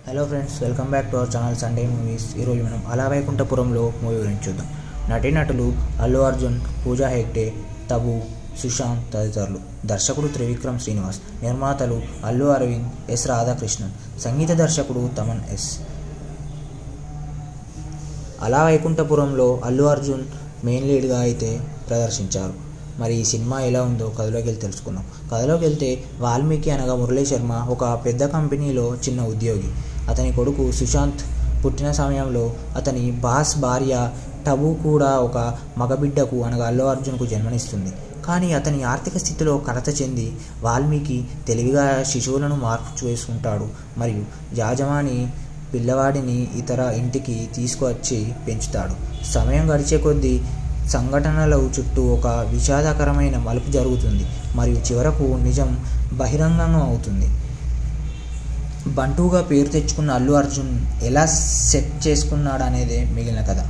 hello friends welcome back to our channel Sunday movies ఈరోజు మనం అలా వైకుంఠపురంలో మూవీ గురించి చూద్దాం నటీనటులు అల్లు అర్జున్ పూజా హెగ్డే తబు సుశాంత్ తదితరులు దర్శకుడు త్రివిక్రమ్ శ్రీనివాస్ నిర్మాతలు అల్లు అరవింద్ ఎస్ రాధాకృష్ణన్ సంగీత దర్శకుడు తమన్ ఎస్ అలా వైకుంఠపురంలో అల్లు అర్జున్ మెయిన్ లీడ్గా అయితే ప్రదర్శించారు మరి ఈ సినిమా ఎలా ఉందో కథలోకి వెళ్ళి తెలుసుకుందాం కథలోకి వెళ్తే వాల్మీకి అనగా మురళీ శర్మ ఒక పెద్ద కంపెనీలో చిన్న ఉద్యోగి అతని కొడుకు సుశాంత్ పుట్టిన సమయంలో అతని బాస్ భార్య టబు కూడా ఒక మగబిడ్డకు అనగా అల్లు అర్జున్కు జన్మనిస్తుంది కానీ అతని ఆర్థిక స్థితిలో కలత చెంది వాల్మీకి తెలివిగా శిశువులను మార్పు చేసుకుంటాడు మరియు యాజమాని పిల్లవాడిని ఇతర ఇంటికి తీసుకువచ్చి పెంచుతాడు సమయం గడిచే కొద్దీ సంఘటనల చుట్టూ ఒక విషాదకరమైన మలుపు జరుగుతుంది మరియు చివరకు నిజం బహిరంగంగా అవుతుంది బంటుగా పేరు తెచ్చుకున్న అల్లు అర్జున్ ఎలా సెట్ చేసుకున్నాడు అనేదే మిగిలిన కథ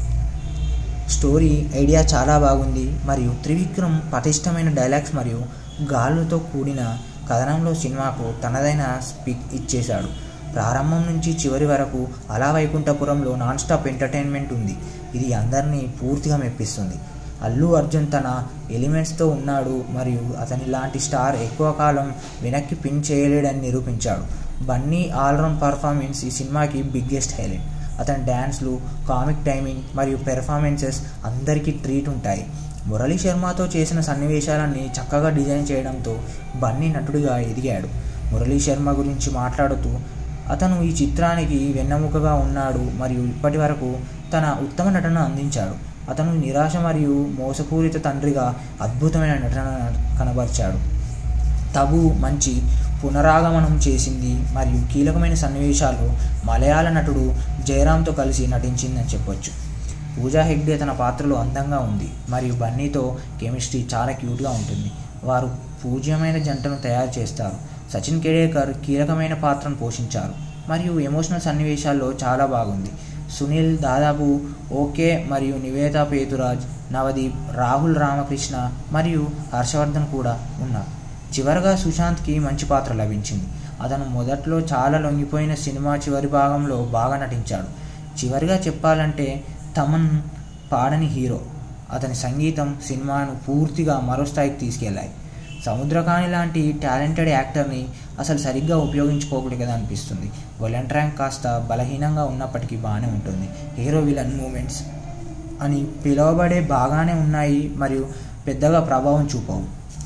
స్టోరీ ఐడియా చాలా బాగుంది మరియు త్రివిక్రమ్ పటిష్టమైన డైలాగ్స్ మరియు గాలుతో కూడిన కథనంలో సినిమాకు తనదైన స్పీక్ ఇచ్చేశాడు ప్రారంభం నుంచి చివరి వరకు అలా వైకుంఠపురంలో నాన్ స్టాప్ ఎంటర్టైన్మెంట్ ఉంది ఇది అందరినీ పూర్తిగా మెప్పిస్తుంది అల్లు అర్జున్ తన ఎలిమెంట్స్తో ఉన్నాడు మరియు అతని లాంటి స్టార్ ఎక్కువ కాలం వెనక్కి పిన్ చేయలేడని నిరూపించాడు బన్నీ ఆల్రౌండ్ పర్ఫార్మెన్స్ ఈ సినిమాకి బిగ్గెస్ట్ హైలైట్ అతని డ్యాన్స్లు కామిక్ టైమింగ్ మరియు పెర్ఫార్మెన్సెస్ అందరికీ ట్రీట్ ఉంటాయి మురళీ శర్మతో చేసిన సన్నివేశాలన్నీ చక్కగా డిజైన్ చేయడంతో బన్నీ నటుడిగా ఎదిగాడు మురళీ శర్మ గురించి మాట్లాడుతూ అతను ఈ చిత్రానికి వెన్నెముకగా ఉన్నాడు మరియు ఇప్పటి వరకు తన ఉత్తమ నటన అందించాడు అతను నిరాశ మరియు మోసపూరిత తండ్రిగా అద్భుతమైన నటన కనబరిచాడు తబు మంచి పునరాగమనం చేసింది మరియు కీలకమైన సన్నివేశాలు మలయాళ నటుడు జయరామ్తో కలిసి నటించిందని చెప్పొచ్చు పూజా హెగ్డే తన పాత్రలో అందంగా ఉంది మరియు బన్నీతో కెమిస్ట్రీ చాలా క్యూట్గా ఉంటుంది వారు పూజ్యమైన జంటను తయారు చేస్తారు సచిన్ కేడేకర్ కీలకమైన పాత్రను పోషించారు మరియు ఎమోషనల్ సన్నివేశాల్లో చాలా బాగుంది సునీల్ దాదాపు ఓకే మరియు నివేద పేతురాజ్ నవదీప్ రాహుల్ రామకృష్ణ మరియు హర్షవర్ధన్ కూడా ఉన్నారు చివరగా సుశాంత్కి మంచి పాత్ర లభించింది అతను మొదట్లో చాలా లొంగిపోయిన సినిమా చివరి భాగంలో బాగా నటించాడు చివరిగా చెప్పాలంటే తమన్ పాడని హీరో అతని సంగీతం సినిమాను పూర్తిగా మరో స్థాయికి తీసుకెళ్లాయి సముద్రకాని లాంటి టాలెంటెడ్ యాక్టర్ని అసలు సరిగ్గా ఉపయోగించుకోకూడదు కదా అనిపిస్తుంది వలెంట్ ర్యాంక్ కాస్త బలహీనంగా ఉన్నప్పటికీ బాగానే ఉంటుంది హీరో విలన్ మూమెంట్స్ అని పిలువబడే బాగానే ఉన్నాయి మరియు పెద్దగా ప్రభావం చూపవు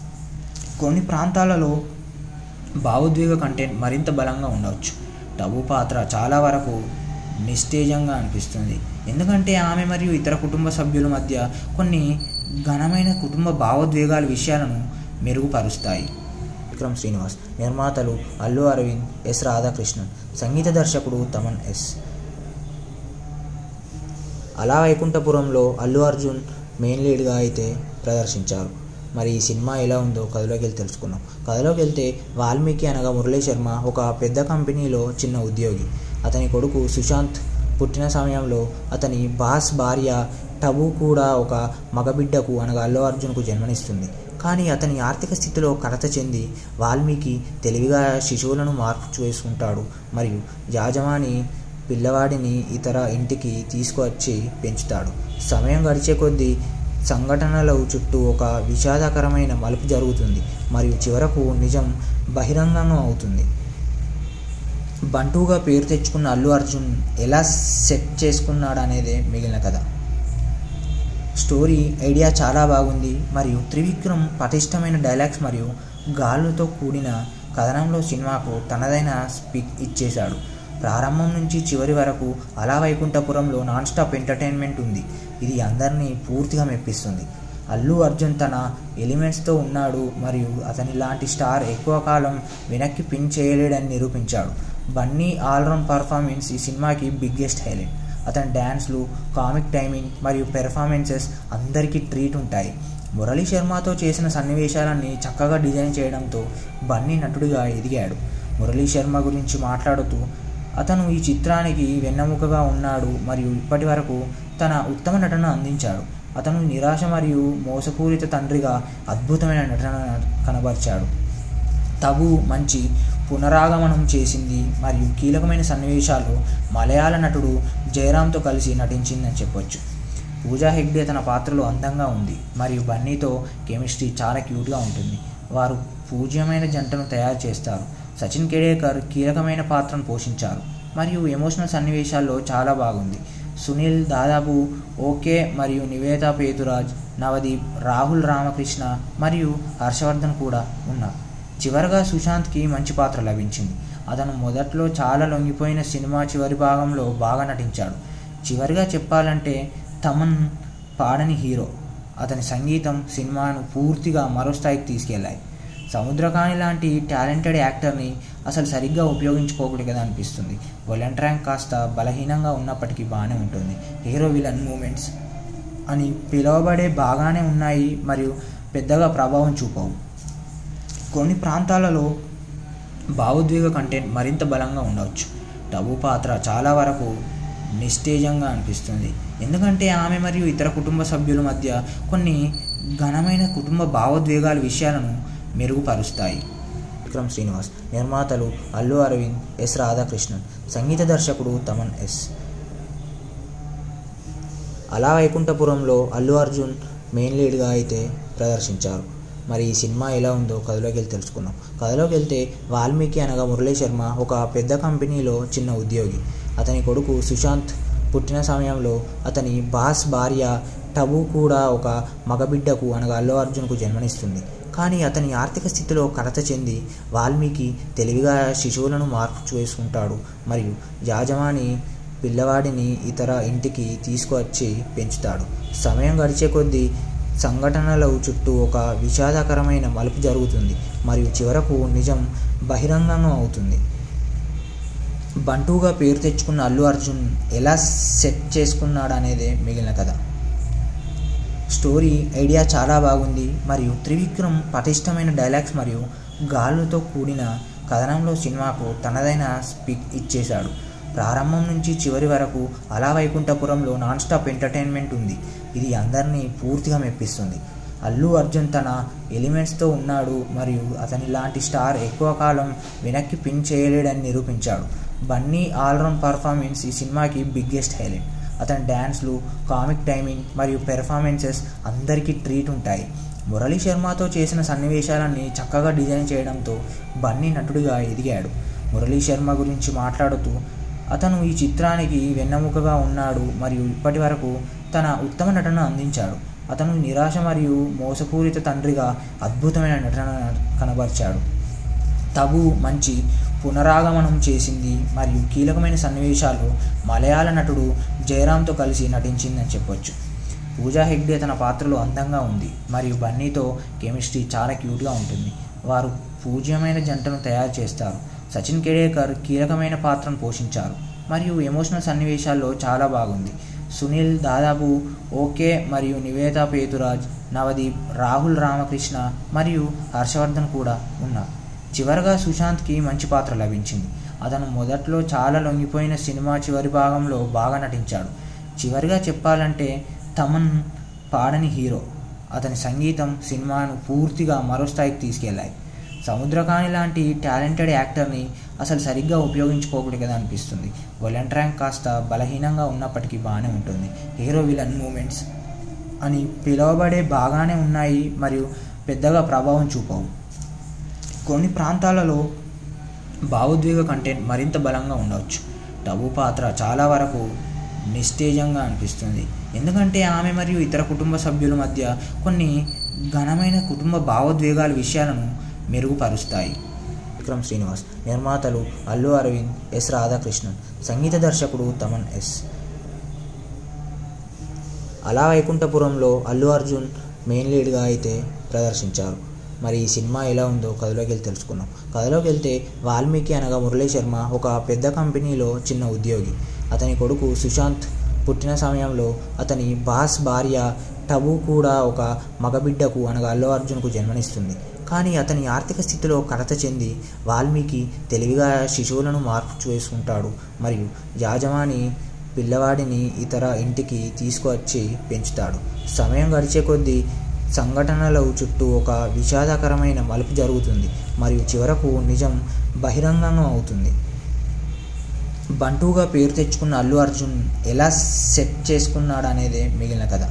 కొన్ని ప్రాంతాలలో భావోద్వేగ కంటెంట్ మరింత బలంగా ఉండవచ్చు టబు పాత్ర చాలా వరకు నిస్తేజంగా అనిపిస్తుంది ఎందుకంటే ఆమె మరియు ఇతర కుటుంబ సభ్యుల మధ్య కొన్ని ఘనమైన కుటుంబ భావోద్వేగాల విషయాలను మెరుగుపరుస్తాయి విక్రమ్ శ్రీనివాస్ నిర్మాతలు అల్లు అరవింద్ ఎస్ రాధాకృష్ణన్ సంగీత దర్శకుడు తమన్ ఎస్ అలా వైకుంఠపురంలో అల్లు అర్జున్ మెయిన్ లీడ్గా అయితే ప్రదర్శించారు మరి ఈ సినిమా ఎలా ఉందో కథలోకి వెళ్ళి తెలుసుకుందాం కథలోకి వెళ్తే వాల్మీకి అనగా మురళీ శర్మ ఒక పెద్ద కంపెనీలో చిన్న ఉద్యోగి అతని కొడుకు సుశాంత్ పుట్టిన సమయంలో అతని బాస్ భార్య టబు కూడా ఒక మగబిడ్డకు అనగా అల్లు అర్జున్కు జన్మనిస్తుంది కానీ అతని ఆర్థిక స్థితిలో కలత చెంది వాల్మీకి తెలివిగా శిశువులను మార్పు చేసుకుంటాడు మరియు యాజమాని పిల్లవాడిని ఇతర ఇంటికి తీసుకువచ్చి పెంచుతాడు సమయం గడిచే కొద్దీ సంఘటనల చుట్టూ ఒక విషాదకరమైన మలుపు జరుగుతుంది మరియు చివరకు నిజం బహిరంగంగా అవుతుంది బంటుగా పేరు తెచ్చుకున్న అల్లు అర్జున్ ఎలా సెట్ చేసుకున్నాడు అనేదే మిగిలిన కథ స్టోరీ ఐడియా చాలా బాగుంది మరియు త్రివిక్రమ్ పటిష్టమైన డైలాగ్స్ మరియు గాలుతో కూడిన కథనంలో సినిమాకు తనదైన స్పీక్ ఇచ్చేశాడు ప్రారంభం నుంచి చివరి వరకు అలా వైకుంఠపురంలో నాన్ స్టాప్ ఎంటర్టైన్మెంట్ ఉంది ఇది అందరినీ పూర్తిగా మెప్పిస్తుంది అల్లు అర్జున్ తన ఎలిమెంట్స్తో ఉన్నాడు మరియు అతని లాంటి స్టార్ ఎక్కువ కాలం వెనక్కి పిన్ చేయలేడని నిరూపించాడు బన్నీ ఆల్రౌండ్ పర్ఫార్మెన్స్ ఈ సినిమాకి బిగ్గెస్ట్ హైలైట్ అతని డ్యాన్స్లు కామిక్ టైమింగ్ మరియు పెర్ఫార్మెన్సెస్ అందరికీ ట్రీట్ ఉంటాయి మురళీ శర్మతో చేసిన సన్నివేశాలన్నీ చక్కగా డిజైన్ చేయడంతో బన్నీ నటుడిగా ఎదిగాడు మురళీ శర్మ గురించి మాట్లాడుతూ అతను ఈ చిత్రానికి వెన్నెముకగా ఉన్నాడు మరియు ఇప్పటి వరకు తన ఉత్తమ నటన అందించాడు అతను నిరాశ మరియు మోసపూరిత తండ్రిగా అద్భుతమైన నటన కనబరిచాడు తబు మంచి పునరాగమనం చేసింది మరియు కీలకమైన సన్నివేశాల్లో మలయాళ నటుడు జయరామ్తో కలిసి నటించిందని చెప్పొచ్చు పూజా హెగ్డే తన పాత్రలో అందంగా ఉంది మరియు బన్నీతో కెమిస్ట్రీ చాలా క్యూట్గా ఉంటుంది వారు పూజ్యమైన జంటను తయారు చేస్తారు సచిన్ కేడేకర్ కీలకమైన పాత్రను పోషించారు మరియు ఎమోషనల్ సన్నివేశాల్లో చాలా బాగుంది సునీల్ దాదాపు ఓకే మరియు నివేద పేతురాజ్ నవదీప్ రాహుల్ రామకృష్ణ మరియు హర్షవర్ధన్ కూడా ఉన్నారు చివరగా సుశాంత్కి మంచి పాత్ర లభించింది అతను మొదట్లో చాలా లొంగిపోయిన సినిమా చివరి భాగంలో బాగా నటించాడు చివరిగా చెప్పాలంటే తమన్ పాడని హీరో అతని సంగీతం సినిమాను పూర్తిగా మరో స్థాయికి తీసుకెళ్లాయి సముద్రకాని లాంటి టాలెంటెడ్ యాక్టర్ని అసలు సరిగ్గా ఉపయోగించుకోకూడదు కదా అనిపిస్తుంది వొలెంట్ ర్యాంక్ కాస్త బలహీనంగా ఉన్నప్పటికీ బాగానే ఉంటుంది హీరో విలన్ మూమెంట్స్ అని పిలువబడే బాగానే ఉన్నాయి మరియు పెద్దగా ప్రభావం చూపవు కొన్ని ప్రాంతాలలో భావోద్వేగ కంటెంట్ మరింత బలంగా ఉండవచ్చు టబు పాత్ర చాలా వరకు నిస్తేజంగా అనిపిస్తుంది ఎందుకంటే ఆమె మరియు ఇతర కుటుంబ సభ్యుల మధ్య కొన్ని ఘనమైన కుటుంబ భావోద్వేగాల విషయాలను మెరుగుపరుస్తాయి విక్రమ్ శ్రీనివాస్ నిర్మాతలు అల్లు అరవింద్ ఎస్ రాధాకృష్ణన్ సంగీత దర్శకుడు తమన్ ఎస్ అలా వైకుంఠపురంలో అల్లు అర్జున్ మెయిన్ లీడ్గా అయితే ప్రదర్శించారు మరి ఈ సినిమా ఎలా ఉందో కథలోకి వెళ్ళి తెలుసుకుందాం కథలోకి వెళ్తే వాల్మీకి అనగా మురళీ శర్మ ఒక పెద్ద కంపెనీలో చిన్న ఉద్యోగి అతని కొడుకు సుశాంత్ పుట్టిన సమయంలో అతని బాస్ భార్య టబు కూడా ఒక మగబిడ్డకు అనగా అల్లు అర్జున్కు జన్మనిస్తుంది కానీ అతని ఆర్థిక స్థితిలో కలత చెంది వాల్మీకి తెలివిగా శిశువులను మార్పు చేసుకుంటాడు మరియు యాజమాని పిల్లవాడిని ఇతర ఇంటికి తీసుకువచ్చి పెంచుతాడు సమయం గడిచే కొద్దీ సంఘటనల చుట్టూ ఒక విషాదకరమైన మలుపు జరుగుతుంది మరియు చివరకు నిజం బహిరంగం అవుతుంది బంటుగా పేరు తెచ్చుకున్న అల్లు అర్జున్ ఎలా సెట్ చేసుకున్నాడు అనేదే మిగిలిన కథ స్టోరీ ఐడియా చాలా బాగుంది మరియు త్రివిక్రమ్ పటిష్టమైన డైలాగ్స్ మరియు గాలుతో కూడిన కథనంలో సినిమాకు తనదైన స్పీక్ ఇచ్చేశాడు ప్రారంభం నుంచి చివరి వరకు అలా వైకుంఠపురంలో నాన్ స్టాప్ ఎంటర్టైన్మెంట్ ఉంది ఇది అందరినీ పూర్తిగా మెప్పిస్తుంది అల్లు అర్జున్ తన ఎలిమెంట్స్తో ఉన్నాడు మరియు అతని లాంటి స్టార్ ఎక్కువ కాలం వెనక్కి పిన్ చేయలేడని నిరూపించాడు బన్నీ ఆల్రౌండ్ పర్ఫార్మెన్స్ ఈ సినిమాకి బిగ్గెస్ట్ హైలైట్ అతని డ్యాన్స్లు కామిక్ టైమింగ్ మరియు పెర్ఫార్మెన్సెస్ అందరికీ ట్రీట్ ఉంటాయి మురళీ శర్మతో చేసిన సన్నివేశాలన్నీ చక్కగా డిజైన్ చేయడంతో బన్నీ నటుడిగా ఎదిగాడు మురళీ శర్మ గురించి మాట్లాడుతూ అతను ఈ చిత్రానికి వెన్నెముకగా ఉన్నాడు మరియు ఇప్పటి వరకు తన ఉత్తమ నటన అందించాడు అతను నిరాశ మరియు మోసపూరిత తండ్రిగా అద్భుతమైన నటన కనబరిచాడు తబు మంచి పునరాగమనం చేసింది మరియు కీలకమైన సన్నివేశాల్లో మలయాళ నటుడు జయరామ్తో కలిసి నటించిందని చెప్పొచ్చు పూజా హెగ్డే తన పాత్రలో అందంగా ఉంది మరియు బన్నీతో కెమిస్ట్రీ చాలా క్యూట్గా ఉంటుంది వారు పూజ్యమైన జంటను తయారు చేస్తారు సచిన్ కేడేకర్ కీలకమైన పాత్రను పోషించారు మరియు ఎమోషనల్ సన్నివేశాల్లో చాలా బాగుంది సునీల్ దాదాపు ఓకే మరియు నివేద పేతురాజ్ నవదీప్ రాహుల్ రామకృష్ణ మరియు హర్షవర్ధన్ కూడా ఉన్నారు చివరగా సుశాంత్కి మంచి పాత్ర లభించింది అతను మొదట్లో చాలా లొంగిపోయిన సినిమా చివరి భాగంలో బాగా నటించాడు చివరిగా చెప్పాలంటే తమన్ పాడని హీరో అతని సంగీతం సినిమాను పూర్తిగా మరో స్థాయికి తీసుకెళ్లాయి సముద్రకాని లాంటి టాలెంటెడ్ యాక్టర్ని అసలు సరిగ్గా ఉపయోగించుకోకూడదు కదా అనిపిస్తుంది వొలెంట్ ర్యాంక్ కాస్త బలహీనంగా ఉన్నప్పటికీ బాగానే ఉంటుంది హీరో విలన్ మూమెంట్స్ అని పిలువబడే బాగానే ఉన్నాయి మరియు పెద్దగా ప్రభావం చూపవు కొన్ని ప్రాంతాలలో భావోద్వేగ కంటెంట్ మరింత బలంగా ఉండవచ్చు టబు పాత్ర చాలా వరకు నిస్తేజంగా అనిపిస్తుంది ఎందుకంటే ఆమె మరియు ఇతర కుటుంబ సభ్యుల మధ్య కొన్ని ఘనమైన కుటుంబ భావోద్వేగాల విషయాలను మెరుగుపరుస్తాయి విక్రమ్ శ్రీనివాస్ నిర్మాతలు అల్లు అరవింద్ ఎస్ రాధాకృష్ణన్ సంగీత దర్శకుడు తమన్ ఎస్ అలా వైకుంఠపురంలో అల్లు అర్జున్ మెయిన్ లీడ్గా అయితే ప్రదర్శించారు మరి ఈ సినిమా ఎలా ఉందో కథలోకి వెళ్ళి తెలుసుకుందాం కథలోకి వెళ్తే వాల్మీకి అనగా మురళీ శర్మ ఒక పెద్ద కంపెనీలో చిన్న ఉద్యోగి అతని కొడుకు సుశాంత్ పుట్టిన సమయంలో అతని బాస్ భార్య టబు కూడా ఒక మగబిడ్డకు అనగా అల్లు అర్జున్కు జన్మనిస్తుంది కానీ అతని ఆర్థిక స్థితిలో కలత చెంది వాల్మీకి తెలివిగా శిశువులను మార్పు చేసుకుంటాడు మరియు యాజమాని పిల్లవాడిని ఇతర ఇంటికి తీసుకువచ్చి పెంచుతాడు సమయం గడిచే కొద్దీ సంఘటనల చుట్టూ ఒక విషాదకరమైన మలుపు జరుగుతుంది మరియు చివరకు నిజం బహిరంగం అవుతుంది బంటుగా పేరు తెచ్చుకున్న అల్లు అర్జున్ ఎలా సెట్ చేసుకున్నాడనేదే మిగిలిన కథ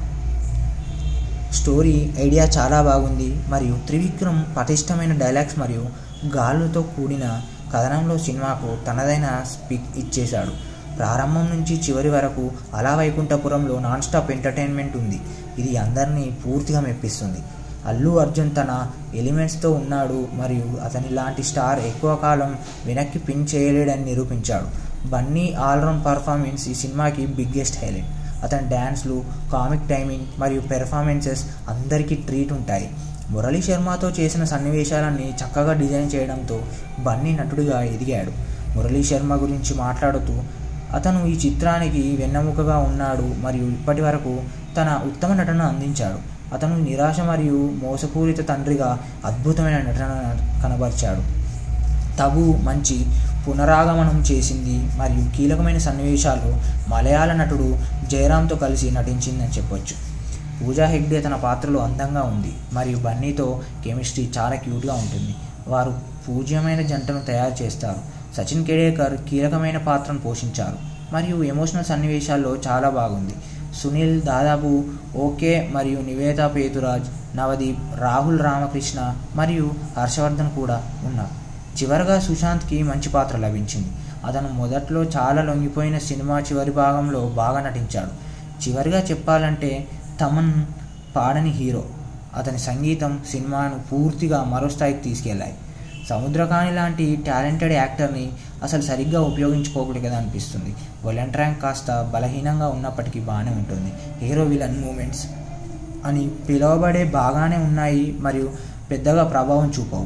స్టోరీ ఐడియా చాలా బాగుంది మరియు త్రివిక్రమ్ పటిష్టమైన డైలాగ్స్ మరియు గాలుతో కూడిన కథనంలో సినిమాకు తనదైన స్పీక్ ఇచ్చేశాడు ప్రారంభం నుంచి చివరి వరకు అలా వైకుంఠపురంలో నాన్ స్టాప్ ఎంటర్టైన్మెంట్ ఉంది ఇది అందరినీ పూర్తిగా మెప్పిస్తుంది అల్లు అర్జున్ తన ఎలిమెంట్స్తో ఉన్నాడు మరియు అతని లాంటి స్టార్ ఎక్కువ కాలం వెనక్కి పిన్ చేయలేడని నిరూపించాడు బన్నీ ఆల్రౌండ్ పర్ఫార్మెన్స్ ఈ సినిమాకి బిగ్గెస్ట్ హైలైట్ అతని డ్యాన్స్లు కామిక్ టైమింగ్ మరియు పెర్ఫార్మెన్సెస్ అందరికీ ట్రీట్ ఉంటాయి మురళీ శర్మతో చేసిన సన్నివేశాలన్నీ చక్కగా డిజైన్ చేయడంతో బన్నీ నటుడిగా ఎదిగాడు మురళీ శర్మ గురించి మాట్లాడుతూ అతను ఈ చిత్రానికి వెన్నెముకగా ఉన్నాడు మరియు ఇప్పటి వరకు తన ఉత్తమ నటన అందించాడు అతను నిరాశ మరియు మోసపూరిత తండ్రిగా అద్భుతమైన నటన కనబరిచాడు తబు మంచి పునరాగమనం చేసింది మరియు కీలకమైన సన్నివేశాల్లో మలయాళ నటుడు జయరామ్తో కలిసి నటించిందని చెప్పొచ్చు పూజా హెగ్డే తన పాత్రలో అందంగా ఉంది మరియు బన్నీతో కెమిస్ట్రీ చాలా క్యూట్గా ఉంటుంది వారు పూజ్యమైన జంటను తయారు చేస్తారు సచిన్ కేడేకర్ కీలకమైన పాత్రను పోషించారు మరియు ఎమోషనల్ సన్నివేశాల్లో చాలా బాగుంది సునీల్ దాదాపు ఓకే మరియు నివేదా పేతురాజ్ నవదీప్ రాహుల్ రామకృష్ణ మరియు హర్షవర్ధన్ కూడా ఉన్నారు చివరగా సుశాంత్కి మంచి పాత్ర లభించింది అతను మొదట్లో చాలా లొంగిపోయిన సినిమా చివరి భాగంలో బాగా నటించాడు చివరిగా చెప్పాలంటే తమన్ పాడని హీరో అతని సంగీతం సినిమాను పూర్తిగా మరో స్థాయికి తీసుకెళ్లాయి సముద్రకాని లాంటి టాలెంటెడ్ యాక్టర్ని అసలు సరిగ్గా ఉపయోగించుకోకూడదు కదా అనిపిస్తుంది వొలెంట్ ర్యాంక్ కాస్త బలహీనంగా ఉన్నప్పటికీ బాగానే ఉంటుంది హీరో విలన్ మూమెంట్స్ అని పిలువబడే బాగానే ఉన్నాయి మరియు పెద్దగా ప్రభావం చూపవు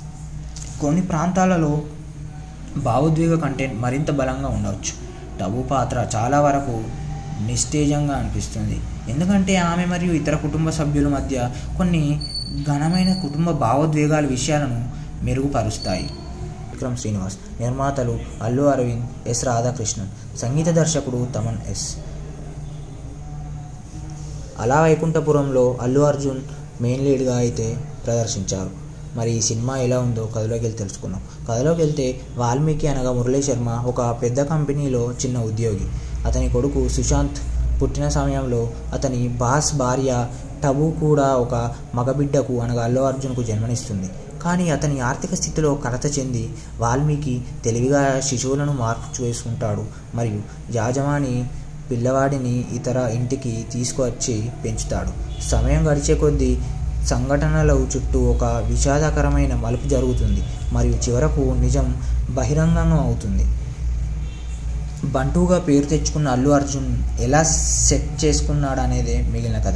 కొన్ని ప్రాంతాలలో భావోద్వేగ కంటెంట్ మరింత బలంగా ఉండవచ్చు టబు పాత్ర చాలా వరకు నిస్తేజంగా అనిపిస్తుంది ఎందుకంటే ఆమె మరియు ఇతర కుటుంబ సభ్యుల మధ్య కొన్ని ఘనమైన కుటుంబ భావోద్వేగాల విషయాలను మెరుగుపరుస్తాయి విక్రమ్ శ్రీనివాస్ నిర్మాతలు అల్లు అరవింద్ ఎస్ రాధాకృష్ణన్ సంగీత దర్శకుడు తమన్ ఎస్ అలా వైకుంఠపురంలో అల్లు అర్జున్ మెయిన్ లీడ్గా అయితే ప్రదర్శించారు మరి ఈ సినిమా ఎలా ఉందో కథలోకి వెళ్ళి తెలుసుకుందాం కథలోకి వెళ్తే వాల్మీకి అనగా మురళీ శర్మ ఒక పెద్ద కంపెనీలో చిన్న ఉద్యోగి అతని కొడుకు సుశాంత్ పుట్టిన సమయంలో అతని బాస్ భార్య టబు కూడా ఒక మగబిడ్డకు అనగా అల్లు అర్జున్కు జన్మనిస్తుంది కానీ అతని ఆర్థిక స్థితిలో కలత చెంది వాల్మీకి తెలివిగా శిశువులను మార్పు చేసుకుంటాడు మరియు యాజమాని పిల్లవాడిని ఇతర ఇంటికి తీసుకువచ్చి పెంచుతాడు సమయం గడిచే కొద్దీ సంఘటనల చుట్టూ ఒక విషాదకరమైన మలుపు జరుగుతుంది మరియు చివరకు నిజం బహిరంగం అవుతుంది బంటుగా పేరు తెచ్చుకున్న అల్లు అర్జున్ ఎలా సెట్ చేసుకున్నాడు అనేదే మిగిలిన కథ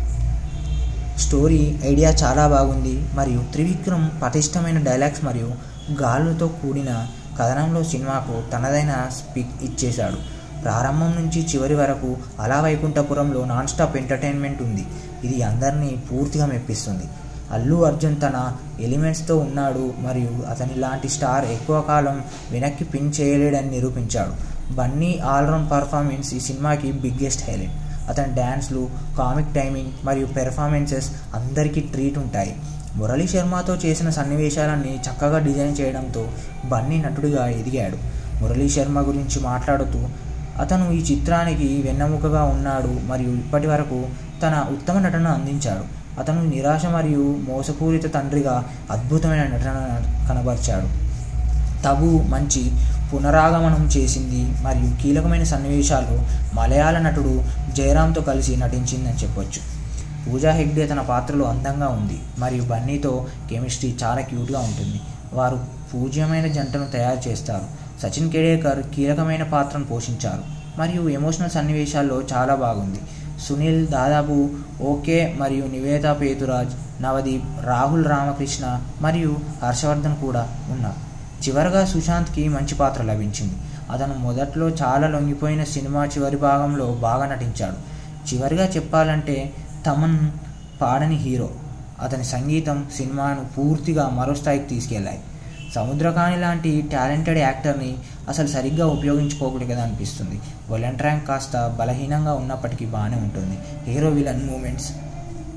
స్టోరీ ఐడియా చాలా బాగుంది మరియు త్రివిక్రమ్ పటిష్టమైన డైలాగ్స్ మరియు గాలుతో కూడిన కథనంలో సినిమాకు తనదైన స్పీక్ ఇచ్చేశాడు ప్రారంభం నుంచి చివరి వరకు అలా వైకుంఠపురంలో నాన్ స్టాప్ ఎంటర్టైన్మెంట్ ఉంది ఇది అందరినీ పూర్తిగా మెప్పిస్తుంది అల్లు అర్జున్ తన ఎలిమెంట్స్తో ఉన్నాడు మరియు అతని లాంటి స్టార్ ఎక్కువ కాలం వెనక్కి పిన్ చేయలేడని నిరూపించాడు బన్నీ ఆల్రౌండ్ పర్ఫార్మెన్స్ ఈ సినిమాకి బిగ్గెస్ట్ హైలైట్ అతని డ్యాన్స్లు కామిక్ టైమింగ్ మరియు పెర్ఫార్మెన్సెస్ అందరికీ ట్రీట్ ఉంటాయి మురళీ శర్మతో చేసిన సన్నివేశాలన్నీ చక్కగా డిజైన్ చేయడంతో బన్నీ నటుడిగా ఎదిగాడు మురళీ శర్మ గురించి మాట్లాడుతూ అతను ఈ చిత్రానికి వెన్నెముకగా ఉన్నాడు మరియు ఇప్పటి వరకు తన ఉత్తమ నటన అందించాడు అతను నిరాశ మరియు మోసపూరిత తండ్రిగా అద్భుతమైన నటన కనబరిచాడు తబు మంచి పునరాగమనం చేసింది మరియు కీలకమైన సన్నివేశాల్లో మలయాళ నటుడు జయరామ్తో కలిసి నటించిందని చెప్పొచ్చు పూజా హెగ్డే తన పాత్రలో అందంగా ఉంది మరియు బన్నీతో కెమిస్ట్రీ చాలా క్యూట్గా ఉంటుంది వారు పూజ్యమైన జంటను తయారు చేస్తారు సచిన్ కేడేకర్ కీలకమైన పాత్రను పోషించారు మరియు ఎమోషనల్ సన్నివేశాల్లో చాలా బాగుంది సునీల్ దాదాపు ఓకే మరియు నివేదా పేతురాజ్ నవదీప్ రాహుల్ రామకృష్ణ మరియు హర్షవర్ధన్ కూడా ఉన్నారు చివరగా సుశాంత్కి మంచి పాత్ర లభించింది అతను మొదట్లో చాలా లొంగిపోయిన సినిమా చివరి భాగంలో బాగా నటించాడు చివరిగా చెప్పాలంటే తమన్ పాడని హీరో అతని సంగీతం సినిమాను పూర్తిగా మరో స్థాయికి తీసుకెళ్లాయి సముద్రకాని లాంటి టాలెంటెడ్ యాక్టర్ని అసలు సరిగ్గా ఉపయోగించుకోకూడదు కదా అనిపిస్తుంది వొలెంట్ ర్యాంక్ కాస్త బలహీనంగా ఉన్నప్పటికీ బాగానే ఉంటుంది హీరో విలన్ మూమెంట్స్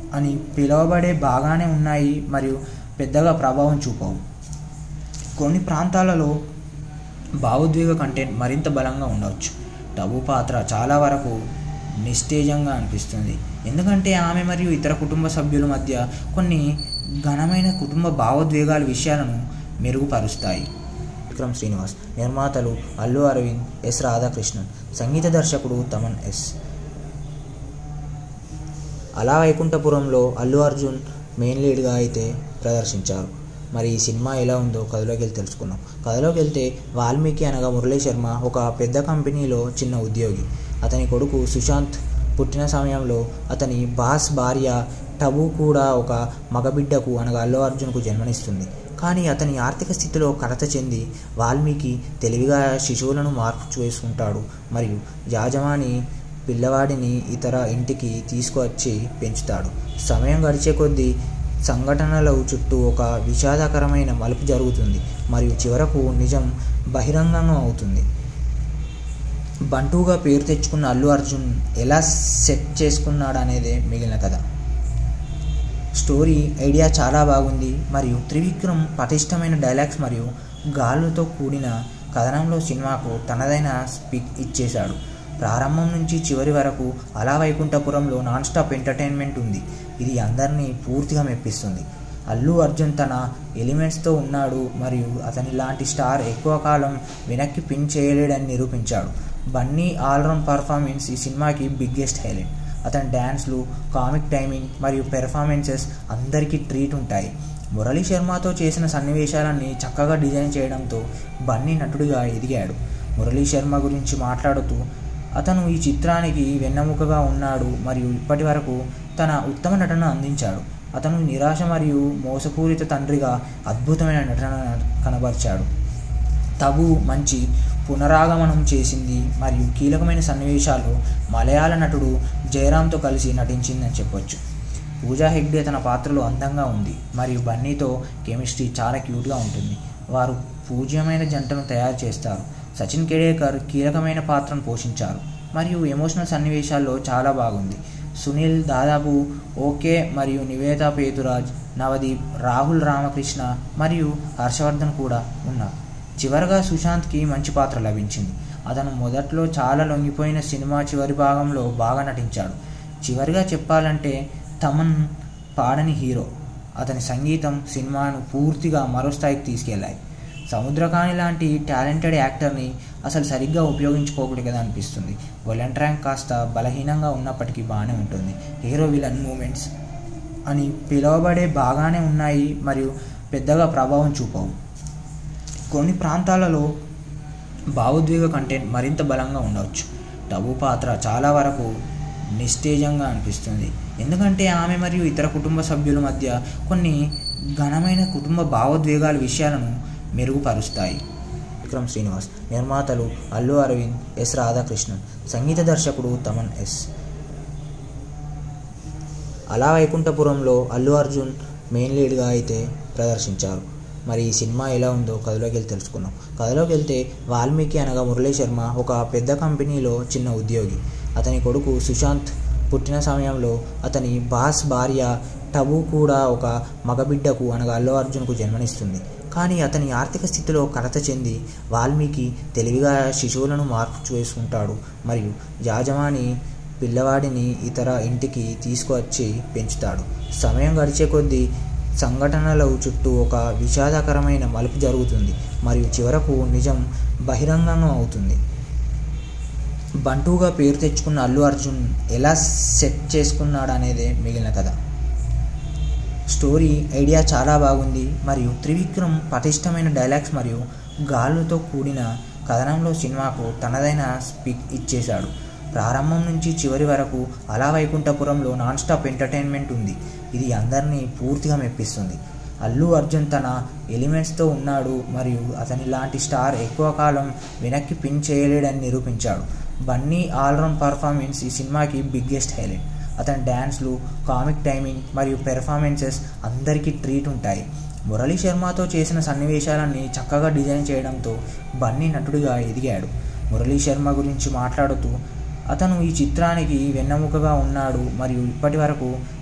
అని పిలువబడే బాగానే ఉన్నాయి మరియు పెద్దగా ప్రభావం చూపవు కొన్ని ప్రాంతాలలో భావోద్వేగ కంటెంట్ మరింత బలంగా ఉండవచ్చు టబు పాత్ర చాలా వరకు నిస్తేజంగా అనిపిస్తుంది ఎందుకంటే ఆమె మరియు ఇతర కుటుంబ సభ్యుల మధ్య కొన్ని ఘనమైన కుటుంబ భావోద్వేగాల విషయాలను మెరుగుపరుస్తాయి విక్రమ్ శ్రీనివాస్ నిర్మాతలు అల్లు అరవింద్ ఎస్ రాధాకృష్ణన్ సంగీత దర్శకుడు తమన్ ఎస్ అలా వైకుంఠపురంలో అల్లు అర్జున్ మెయిన్ లీడ్గా అయితే ప్రదర్శించారు మరి ఈ సినిమా ఎలా ఉందో కథలోకి వెళ్ళి తెలుసుకున్నాం కథలోకి వెళ్తే వాల్మీకి అనగా మురళీ శర్మ ఒక పెద్ద కంపెనీలో చిన్న ఉద్యోగి అతని కొడుకు సుశాంత్ పుట్టిన సమయంలో అతని బాస్ భార్య టబు కూడా ఒక మగబిడ్డకు అనగా అల్లు అర్జున్కు జన్మనిస్తుంది కానీ అతని ఆర్థిక స్థితిలో కలత చెంది వాల్మీకి తెలివిగా శిశువులను మార్పు చేసుకుంటాడు మరియు యాజమాని పిల్లవాడిని ఇతర ఇంటికి తీసుకువచ్చి పెంచుతాడు సమయం గడిచే కొద్దీ సంఘటనల చుట్టూ ఒక విషాదకరమైన మలుపు జరుగుతుంది మరియు చివరకు నిజం బహిరంగం అవుతుంది బంటుగా పేరు తెచ్చుకున్న అల్లు అర్జున్ ఎలా సెట్ చేసుకున్నాడు అనేదే మిగిలిన కథ స్టోరీ ఐడియా చాలా బాగుంది మరియు త్రివిక్రమ్ పటిష్టమైన డైలాగ్స్ మరియు గాలుతో కూడిన కథనంలో సినిమాకు తనదైన స్పీక్ ఇచ్చేశాడు ప్రారంభం నుంచి చివరి వరకు అలా వైకుంఠపురంలో నాన్ స్టాప్ ఎంటర్టైన్మెంట్ ఉంది ఇది అందరినీ పూర్తిగా మెప్పిస్తుంది అల్లు అర్జున్ తన ఎలిమెంట్స్తో ఉన్నాడు మరియు అతని లాంటి స్టార్ ఎక్కువ కాలం వెనక్కి పిన్ చేయలేడని నిరూపించాడు బన్నీ ఆల్రౌండ్ పర్ఫార్మెన్స్ ఈ సినిమాకి బిగ్గెస్ట్ హైలైట్ అతని డ్యాన్స్లు కామిక్ టైమింగ్ మరియు పెర్ఫార్మెన్సెస్ అందరికీ ట్రీట్ ఉంటాయి మురళీ శర్మతో చేసిన సన్నివేశాలన్నీ చక్కగా డిజైన్ చేయడంతో బన్నీ నటుడిగా ఎదిగాడు మురళీ శర్మ గురించి మాట్లాడుతూ అతను ఈ చిత్రానికి వెన్నెముకగా ఉన్నాడు మరియు ఇప్పటి వరకు తన ఉత్తమ నటన అందించాడు అతను నిరాశ మరియు మోసపూరిత తండ్రిగా అద్భుతమైన నటన కనబరిచాడు తబు మంచి పునరాగమనం చేసింది మరియు కీలకమైన సన్నివేశాలు మలయాళ నటుడు జయరామ్తో కలిసి నటించిందని చెప్పొచ్చు పూజా హెగ్డే తన పాత్రలో అందంగా ఉంది మరియు బన్నీతో కెమిస్ట్రీ చాలా క్యూట్గా ఉంటుంది వారు పూజ్యమైన జంటను తయారు చేస్తారు సచిన్ కేడేకర్ కీలకమైన పాత్రను పోషించారు మరియు ఎమోషనల్ సన్నివేశాల్లో చాలా బాగుంది సునీల్ దాదాపు ఓకే మరియు నివేద పేతురాజ్ నవదీప్ రాహుల్ రామకృష్ణ మరియు హర్షవర్ధన్ కూడా ఉన్నారు చివరగా సుశాంత్కి మంచి పాత్ర లభించింది అతను మొదట్లో చాలా లొంగిపోయిన సినిమా చివరి భాగంలో బాగా నటించాడు చివరిగా చెప్పాలంటే తమన్ పాడని హీరో అతని సంగీతం సినిమాను పూర్తిగా మరో స్థాయికి తీసుకెళ్లాయి సముద్రకాని లాంటి టాలెంటెడ్ యాక్టర్ని అసలు సరిగ్గా ఉపయోగించుకోకూడదు కదా అనిపిస్తుంది వొలెంట్ ర్యాంక్ కాస్త బలహీనంగా ఉన్నప్పటికీ బాగానే ఉంటుంది హీరో విలన్ మూమెంట్స్ అని పిలువబడే బాగానే ఉన్నాయి మరియు పెద్దగా ప్రభావం చూపవు కొన్ని ప్రాంతాలలో భావోద్వేగ కంటెంట్ మరింత బలంగా ఉండవచ్చు టబు పాత్ర చాలా వరకు నిస్తేజంగా అనిపిస్తుంది ఎందుకంటే ఆమె మరియు ఇతర కుటుంబ సభ్యుల మధ్య కొన్ని ఘనమైన కుటుంబ భావోద్వేగాల విషయాలను మెరుగుపరుస్తాయి విక్రమ్ శ్రీనివాస్ నిర్మాతలు అల్లు అరవింద్ ఎస్ రాధాకృష్ణన్ సంగీత దర్శకుడు తమన్ ఎస్ అలా వైకుంఠపురంలో అల్లు అర్జున్ మెయిన్ లీడ్గా అయితే ప్రదర్శించారు మరి ఈ సినిమా ఎలా ఉందో కథలోకి వెళ్ళి తెలుసుకున్నాం కథలోకి వెళ్తే వాల్మీకి అనగా మురళీ శర్మ ఒక పెద్ద కంపెనీలో చిన్న ఉద్యోగి అతని కొడుకు సుశాంత్ పుట్టిన సమయంలో అతని బాస్ భార్య టబు కూడా ఒక మగబిడ్డకు అనగా అల్లు అర్జున్కు జన్మనిస్తుంది కానీ అతని ఆర్థిక స్థితిలో కలత చెంది వాల్మీకి తెలివిగా శిశువులను మార్పు చేసుకుంటాడు మరియు యాజమాని పిల్లవాడిని ఇతర ఇంటికి తీసుకువచ్చి పెంచుతాడు సమయం గడిచే కొద్దీ సంఘటనల చుట్టూ ఒక విషాదకరమైన మలుపు జరుగుతుంది మరియు చివరకు నిజం బహిరంగం అవుతుంది బంటుగా పేరు తెచ్చుకున్న అల్లు అర్జున్ ఎలా సెట్ చేసుకున్నాడు అనేదే మిగిలిన కథ స్టోరీ ఐడియా చాలా బాగుంది మరియు త్రివిక్రమ్ పటిష్టమైన డైలాగ్స్ మరియు గాలుతో కూడిన కథనంలో సినిమాకు తనదైన స్పీక్ ఇచ్చేశాడు ప్రారంభం నుంచి చివరి వరకు అలా వైకుంఠపురంలో నాన్ స్టాప్ ఎంటర్టైన్మెంట్ ఉంది ఇది అందరినీ పూర్తిగా మెప్పిస్తుంది అల్లు అర్జున్ తన ఎలిమెంట్స్తో ఉన్నాడు మరియు అతని లాంటి స్టార్ ఎక్కువ కాలం వెనక్కి పిన్ చేయలేడని నిరూపించాడు బన్నీ ఆల్రౌండ్ పర్ఫార్మెన్స్ ఈ సినిమాకి బిగ్గెస్ట్ హైలైట్ అతని డ్యాన్స్లు కామిక్ టైమింగ్ మరియు పెర్ఫార్మెన్సెస్ అందరికీ ట్రీట్ ఉంటాయి మురళీ శర్మతో చేసిన సన్నివేశాలన్నీ చక్కగా డిజైన్ చేయడంతో బన్నీ నటుడిగా ఎదిగాడు మురళీ శర్మ గురించి మాట్లాడుతూ అతను ఈ చిత్రానికి వెన్నెముకగా ఉన్నాడు మరియు ఇప్పటి వరకు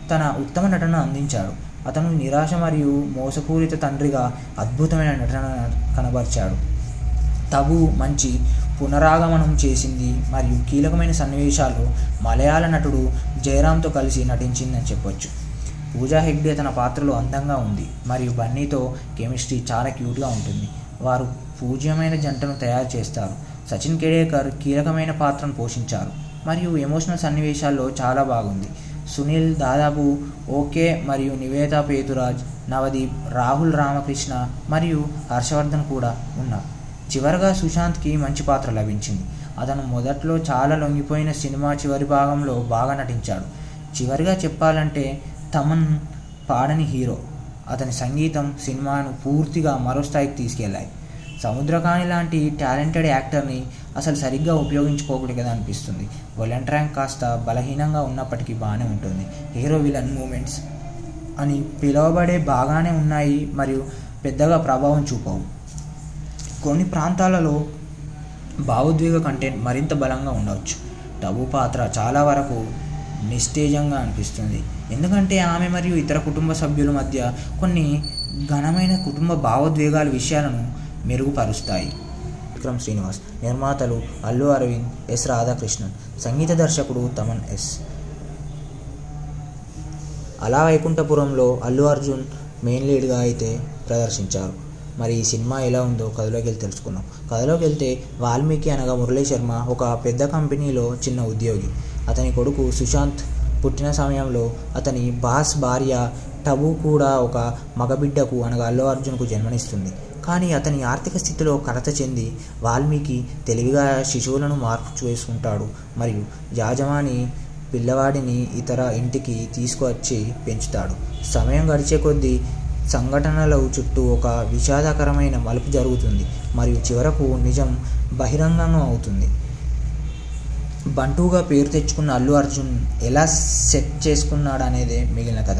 తన ఉత్తమ నటన అందించాడు అతను నిరాశ మరియు మోసపూరిత తండ్రిగా అద్భుతమైన నటన కనబరిచాడు తబు మంచి పునరాగమనం చేసింది మరియు కీలకమైన సన్నివేశాల్లో మలయాళ నటుడు జయరామ్తో కలిసి నటించిందని చెప్పొచ్చు పూజా హెగ్డే తన పాత్రలో అందంగా ఉంది మరియు బన్నీతో కెమిస్ట్రీ చాలా క్యూట్గా ఉంటుంది వారు పూజ్యమైన జంటను తయారు చేస్తారు సచిన్ కేడేకర్ కీలకమైన పాత్రను పోషించారు మరియు ఎమోషనల్ సన్నివేశాల్లో చాలా బాగుంది సునీల్ దాదాపు ఓకే మరియు నివేద పేతురాజ్ నవదీప్ రాహుల్ రామకృష్ణ మరియు హర్షవర్ధన్ కూడా ఉన్నారు చివరగా సుశాంత్కి మంచి పాత్ర లభించింది అతను మొదట్లో చాలా లొంగిపోయిన సినిమా చివరి భాగంలో బాగా నటించాడు చివరిగా చెప్పాలంటే తమన్ పాడని హీరో అతని సంగీతం సినిమాను పూర్తిగా మరో స్థాయికి తీసుకెళ్లాయి సముద్రకాని లాంటి టాలెంటెడ్ యాక్టర్ని అసలు సరిగ్గా ఉపయోగించుకోకూడదు కదా అనిపిస్తుంది వొలెంట్ ర్యాంక్ కాస్త బలహీనంగా ఉన్నప్పటికీ బాగానే ఉంటుంది హీరో విలన్ మూమెంట్స్ అని పిలువబడే బాగానే ఉన్నాయి మరియు పెద్దగా ప్రభావం చూపవు కొన్ని ప్రాంతాలలో భావోద్వేగ కంటెంట్ మరింత బలంగా ఉండవచ్చు టబు పాత్ర చాలా వరకు నిస్తేజంగా అనిపిస్తుంది ఎందుకంటే ఆమె మరియు ఇతర కుటుంబ సభ్యుల మధ్య కొన్ని ఘనమైన కుటుంబ భావోద్వేగాల విషయాలను మెరుగుపరుస్తాయి విక్రమ్ శ్రీనివాస్ నిర్మాతలు అల్లు అరవింద్ ఎస్ రాధాకృష్ణన్ సంగీత దర్శకుడు తమన్ ఎస్ అలా వైకుంఠపురంలో అల్లు అర్జున్ మెయిన్ లీడ్గా అయితే ప్రదర్శించారు మరి ఈ సినిమా ఎలా ఉందో కథలోకి వెళ్ళి తెలుసుకుందాం కథలోకి వెళ్తే వాల్మీకి అనగా మురళీ శర్మ ఒక పెద్ద కంపెనీలో చిన్న ఉద్యోగి అతని కొడుకు సుశాంత్ పుట్టిన సమయంలో అతని బాస్ భార్య టబు కూడా ఒక మగబిడ్డకు అనగా అల్లు అర్జున్కు జన్మనిస్తుంది కానీ అతని ఆర్థిక స్థితిలో కలత చెంది వాల్మీకి తెలివిగా శిశువులను మార్పు చేసుకుంటాడు మరియు యాజమాని పిల్లవాడిని ఇతర ఇంటికి తీసుకువచ్చి పెంచుతాడు సమయం గడిచే కొద్దీ సంఘటనల చుట్టూ ఒక విషాదకరమైన మలుపు జరుగుతుంది మరియు చివరకు నిజం బహిరంగంగా అవుతుంది బంటుగా పేరు తెచ్చుకున్న అల్లు అర్జున్ ఎలా సెట్ చేసుకున్నాడు అనేదే మిగిలిన కథ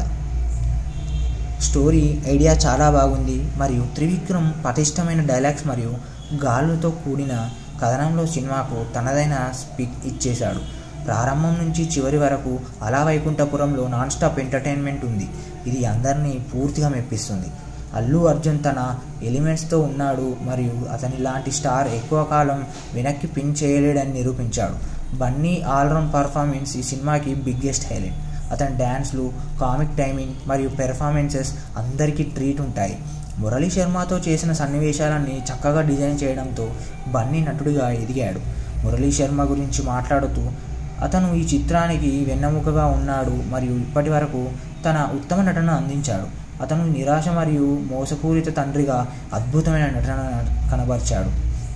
స్టోరీ ఐడియా చాలా బాగుంది మరియు త్రివిక్రమ్ పటిష్టమైన డైలాగ్స్ మరియు గాలుతో కూడిన కథనంలో సినిమాకు తనదైన స్పీక్ ఇచ్చేశాడు ప్రారంభం నుంచి చివరి వరకు అలా వైకుంఠపురంలో నాన్ స్టాప్ ఎంటర్టైన్మెంట్ ఉంది ఇది అందరినీ పూర్తిగా మెప్పిస్తుంది అల్లు అర్జున్ తన ఎలిమెంట్స్తో ఉన్నాడు మరియు అతని లాంటి స్టార్ ఎక్కువ కాలం వెనక్కి పిన్ చేయలేడని నిరూపించాడు బన్నీ ఆల్రౌండ్ పర్ఫార్మెన్స్ ఈ సినిమాకి బిగ్గెస్ట్ హైలైట్ అతని డ్యాన్స్లు కామిక్ టైమింగ్ మరియు పెర్ఫార్మెన్సెస్ అందరికీ ట్రీట్ ఉంటాయి మురళీ శర్మతో చేసిన సన్నివేశాలన్నీ చక్కగా డిజైన్ చేయడంతో బన్నీ నటుడిగా ఎదిగాడు మురళీ శర్మ గురించి మాట్లాడుతూ అతను ఈ చిత్రానికి వెన్నెముకగా ఉన్నాడు మరియు ఇప్పటి వరకు తన ఉత్తమ నటన అందించాడు అతను నిరాశ మరియు మోసపూరిత తండ్రిగా అద్భుతమైన నటన కనబరిచాడు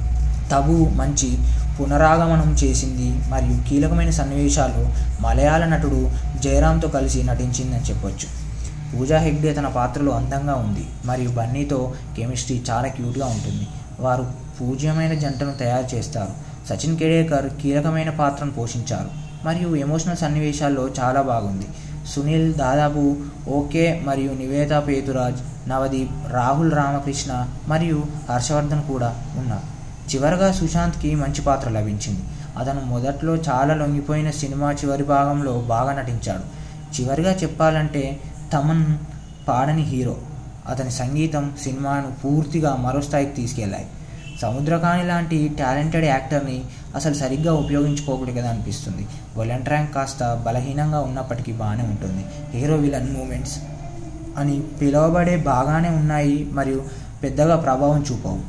తబు మంచి పునరాగమనం చేసింది మరియు కీలకమైన సన్నివేశాల్లో మలయాళ నటుడు జయరామ్తో కలిసి నటించిందని చెప్పొచ్చు పూజా హెగ్డే తన పాత్రలో అందంగా ఉంది మరియు బన్నీతో కెమిస్ట్రీ చాలా క్యూట్గా ఉంటుంది వారు పూజ్యమైన జంటను తయారు చేస్తారు సచిన్ కేడేకర్ కీలకమైన పాత్రను పోషించారు మరియు ఎమోషనల్ సన్నివేశాల్లో చాలా బాగుంది సునీల్ దాదాపు ఓకే మరియు నివేద పేతురాజ్ నవదీప్ రాహుల్ రామకృష్ణ మరియు హర్షవర్ధన్ కూడా ఉన్నారు చివరగా సుశాంత్కి మంచి పాత్ర లభించింది అతను మొదట్లో చాలా లొంగిపోయిన సినిమా చివరి భాగంలో బాగా నటించాడు చివరిగా చెప్పాలంటే తమన్ పాడని హీరో అతని సంగీతం సినిమాను పూర్తిగా మరో స్థాయికి తీసుకెళ్లాయి సముద్రకాని లాంటి టాలెంటెడ్ యాక్టర్ని అసలు సరిగ్గా ఉపయోగించుకోకూడదు కదా అనిపిస్తుంది వొలెంట్ ర్యాంక్ కాస్త బలహీనంగా ఉన్నప్పటికీ బాగానే ఉంటుంది హీరో విలన్ మూమెంట్స్ అని పిలువబడే బాగానే ఉన్నాయి మరియు పెద్దగా ప్రభావం చూపవు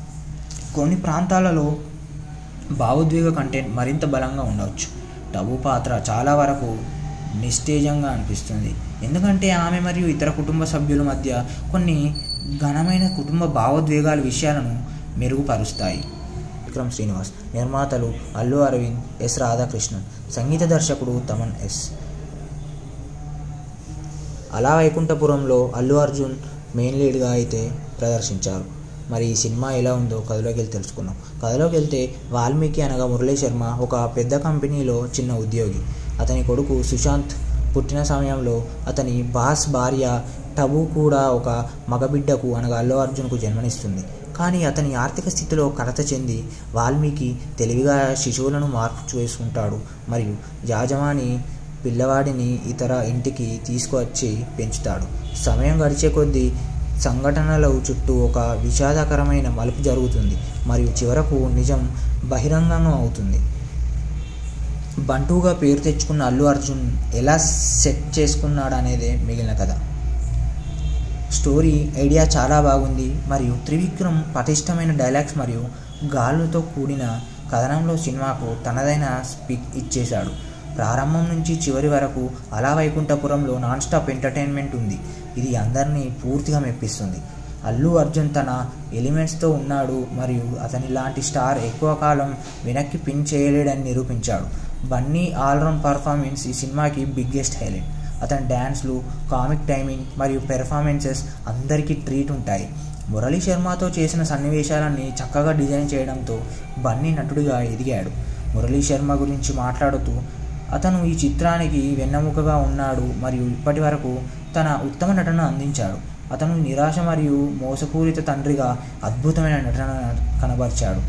కొన్ని ప్రాంతాలలో భావోద్వేగ కంటెంట్ మరింత బలంగా ఉండవచ్చు టబు పాత్ర చాలా వరకు నిస్తేజంగా అనిపిస్తుంది ఎందుకంటే ఆమె మరియు ఇతర కుటుంబ సభ్యుల మధ్య కొన్ని ఘనమైన కుటుంబ భావోద్వేగాల విషయాలను మెరుగుపరుస్తాయి విక్రమ్ శ్రీనివాస్ నిర్మాతలు అల్లు అరవింద్ ఎస్ రాధాకృష్ణన్ సంగీత దర్శకుడు తమన్ ఎస్ అలా వైకుంఠపురంలో అల్లు అర్జున్ మెయిన్ లీడ్గా అయితే ప్రదర్శించారు మరి ఈ సినిమా ఎలా ఉందో కథలోకి వెళ్ళి తెలుసుకుందాం కథలోకి వెళ్తే వాల్మీకి అనగా మురళీ శర్మ ఒక పెద్ద కంపెనీలో చిన్న ఉద్యోగి అతని కొడుకు సుశాంత్ పుట్టిన సమయంలో అతని బాస్ భార్య టబు కూడా ఒక మగబిడ్డకు అనగా అల్లు అర్జున్కు జన్మనిస్తుంది కానీ అతని ఆర్థిక స్థితిలో కలత చెంది వాల్మీకి తెలివిగా శిశువులను మార్పు చేసుకుంటాడు మరియు యాజమాని పిల్లవాడిని ఇతర ఇంటికి తీసుకువచ్చి పెంచుతాడు సమయం గడిచే కొద్దీ సంఘటనల చుట్టూ ఒక విషాదకరమైన మలుపు జరుగుతుంది మరియు చివరకు నిజం బహిరంగం అవుతుంది బంటుగా పేరు తెచ్చుకున్న అల్లు అర్జున్ ఎలా సెట్ చేసుకున్నాడు అనేదే మిగిలిన కథ స్టోరీ ఐడియా చాలా బాగుంది మరియు త్రివిక్రమ్ పటిష్టమైన డైలాగ్స్ మరియు గాలుతో కూడిన కథనంలో సినిమాకు తనదైన స్పీక్ ఇచ్చేశాడు ప్రారంభం నుంచి చివరి వరకు అలా వైకుంఠపురంలో నాన్ స్టాప్ ఎంటర్టైన్మెంట్ ఉంది ఇది అందరినీ పూర్తిగా మెప్పిస్తుంది అల్లు అర్జున్ తన ఎలిమెంట్స్తో ఉన్నాడు మరియు అతని లాంటి స్టార్ ఎక్కువ కాలం వెనక్కి పిన్ చేయలేడని నిరూపించాడు బన్నీ ఆల్రౌండ్ పర్ఫార్మెన్స్ ఈ సినిమాకి బిగ్గెస్ట్ హైలైట్ అతని డ్యాన్స్లు కామిక్ టైమింగ్ మరియు పెర్ఫార్మెన్సెస్ అందరికీ ట్రీట్ ఉంటాయి మురళీ శర్మతో చేసిన సన్నివేశాలన్నీ చక్కగా డిజైన్ చేయడంతో బన్నీ నటుడిగా ఎదిగాడు మురళీ శర్మ గురించి మాట్లాడుతూ అతను ఈ చిత్రానికి వెన్నెముకగా ఉన్నాడు మరియు ఇప్పటి వరకు తన ఉత్తమ నటన అందించాడు అతను నిరాశ మరియు మోసపూరిత తండ్రిగా అద్భుతమైన నటన కనబరిచాడు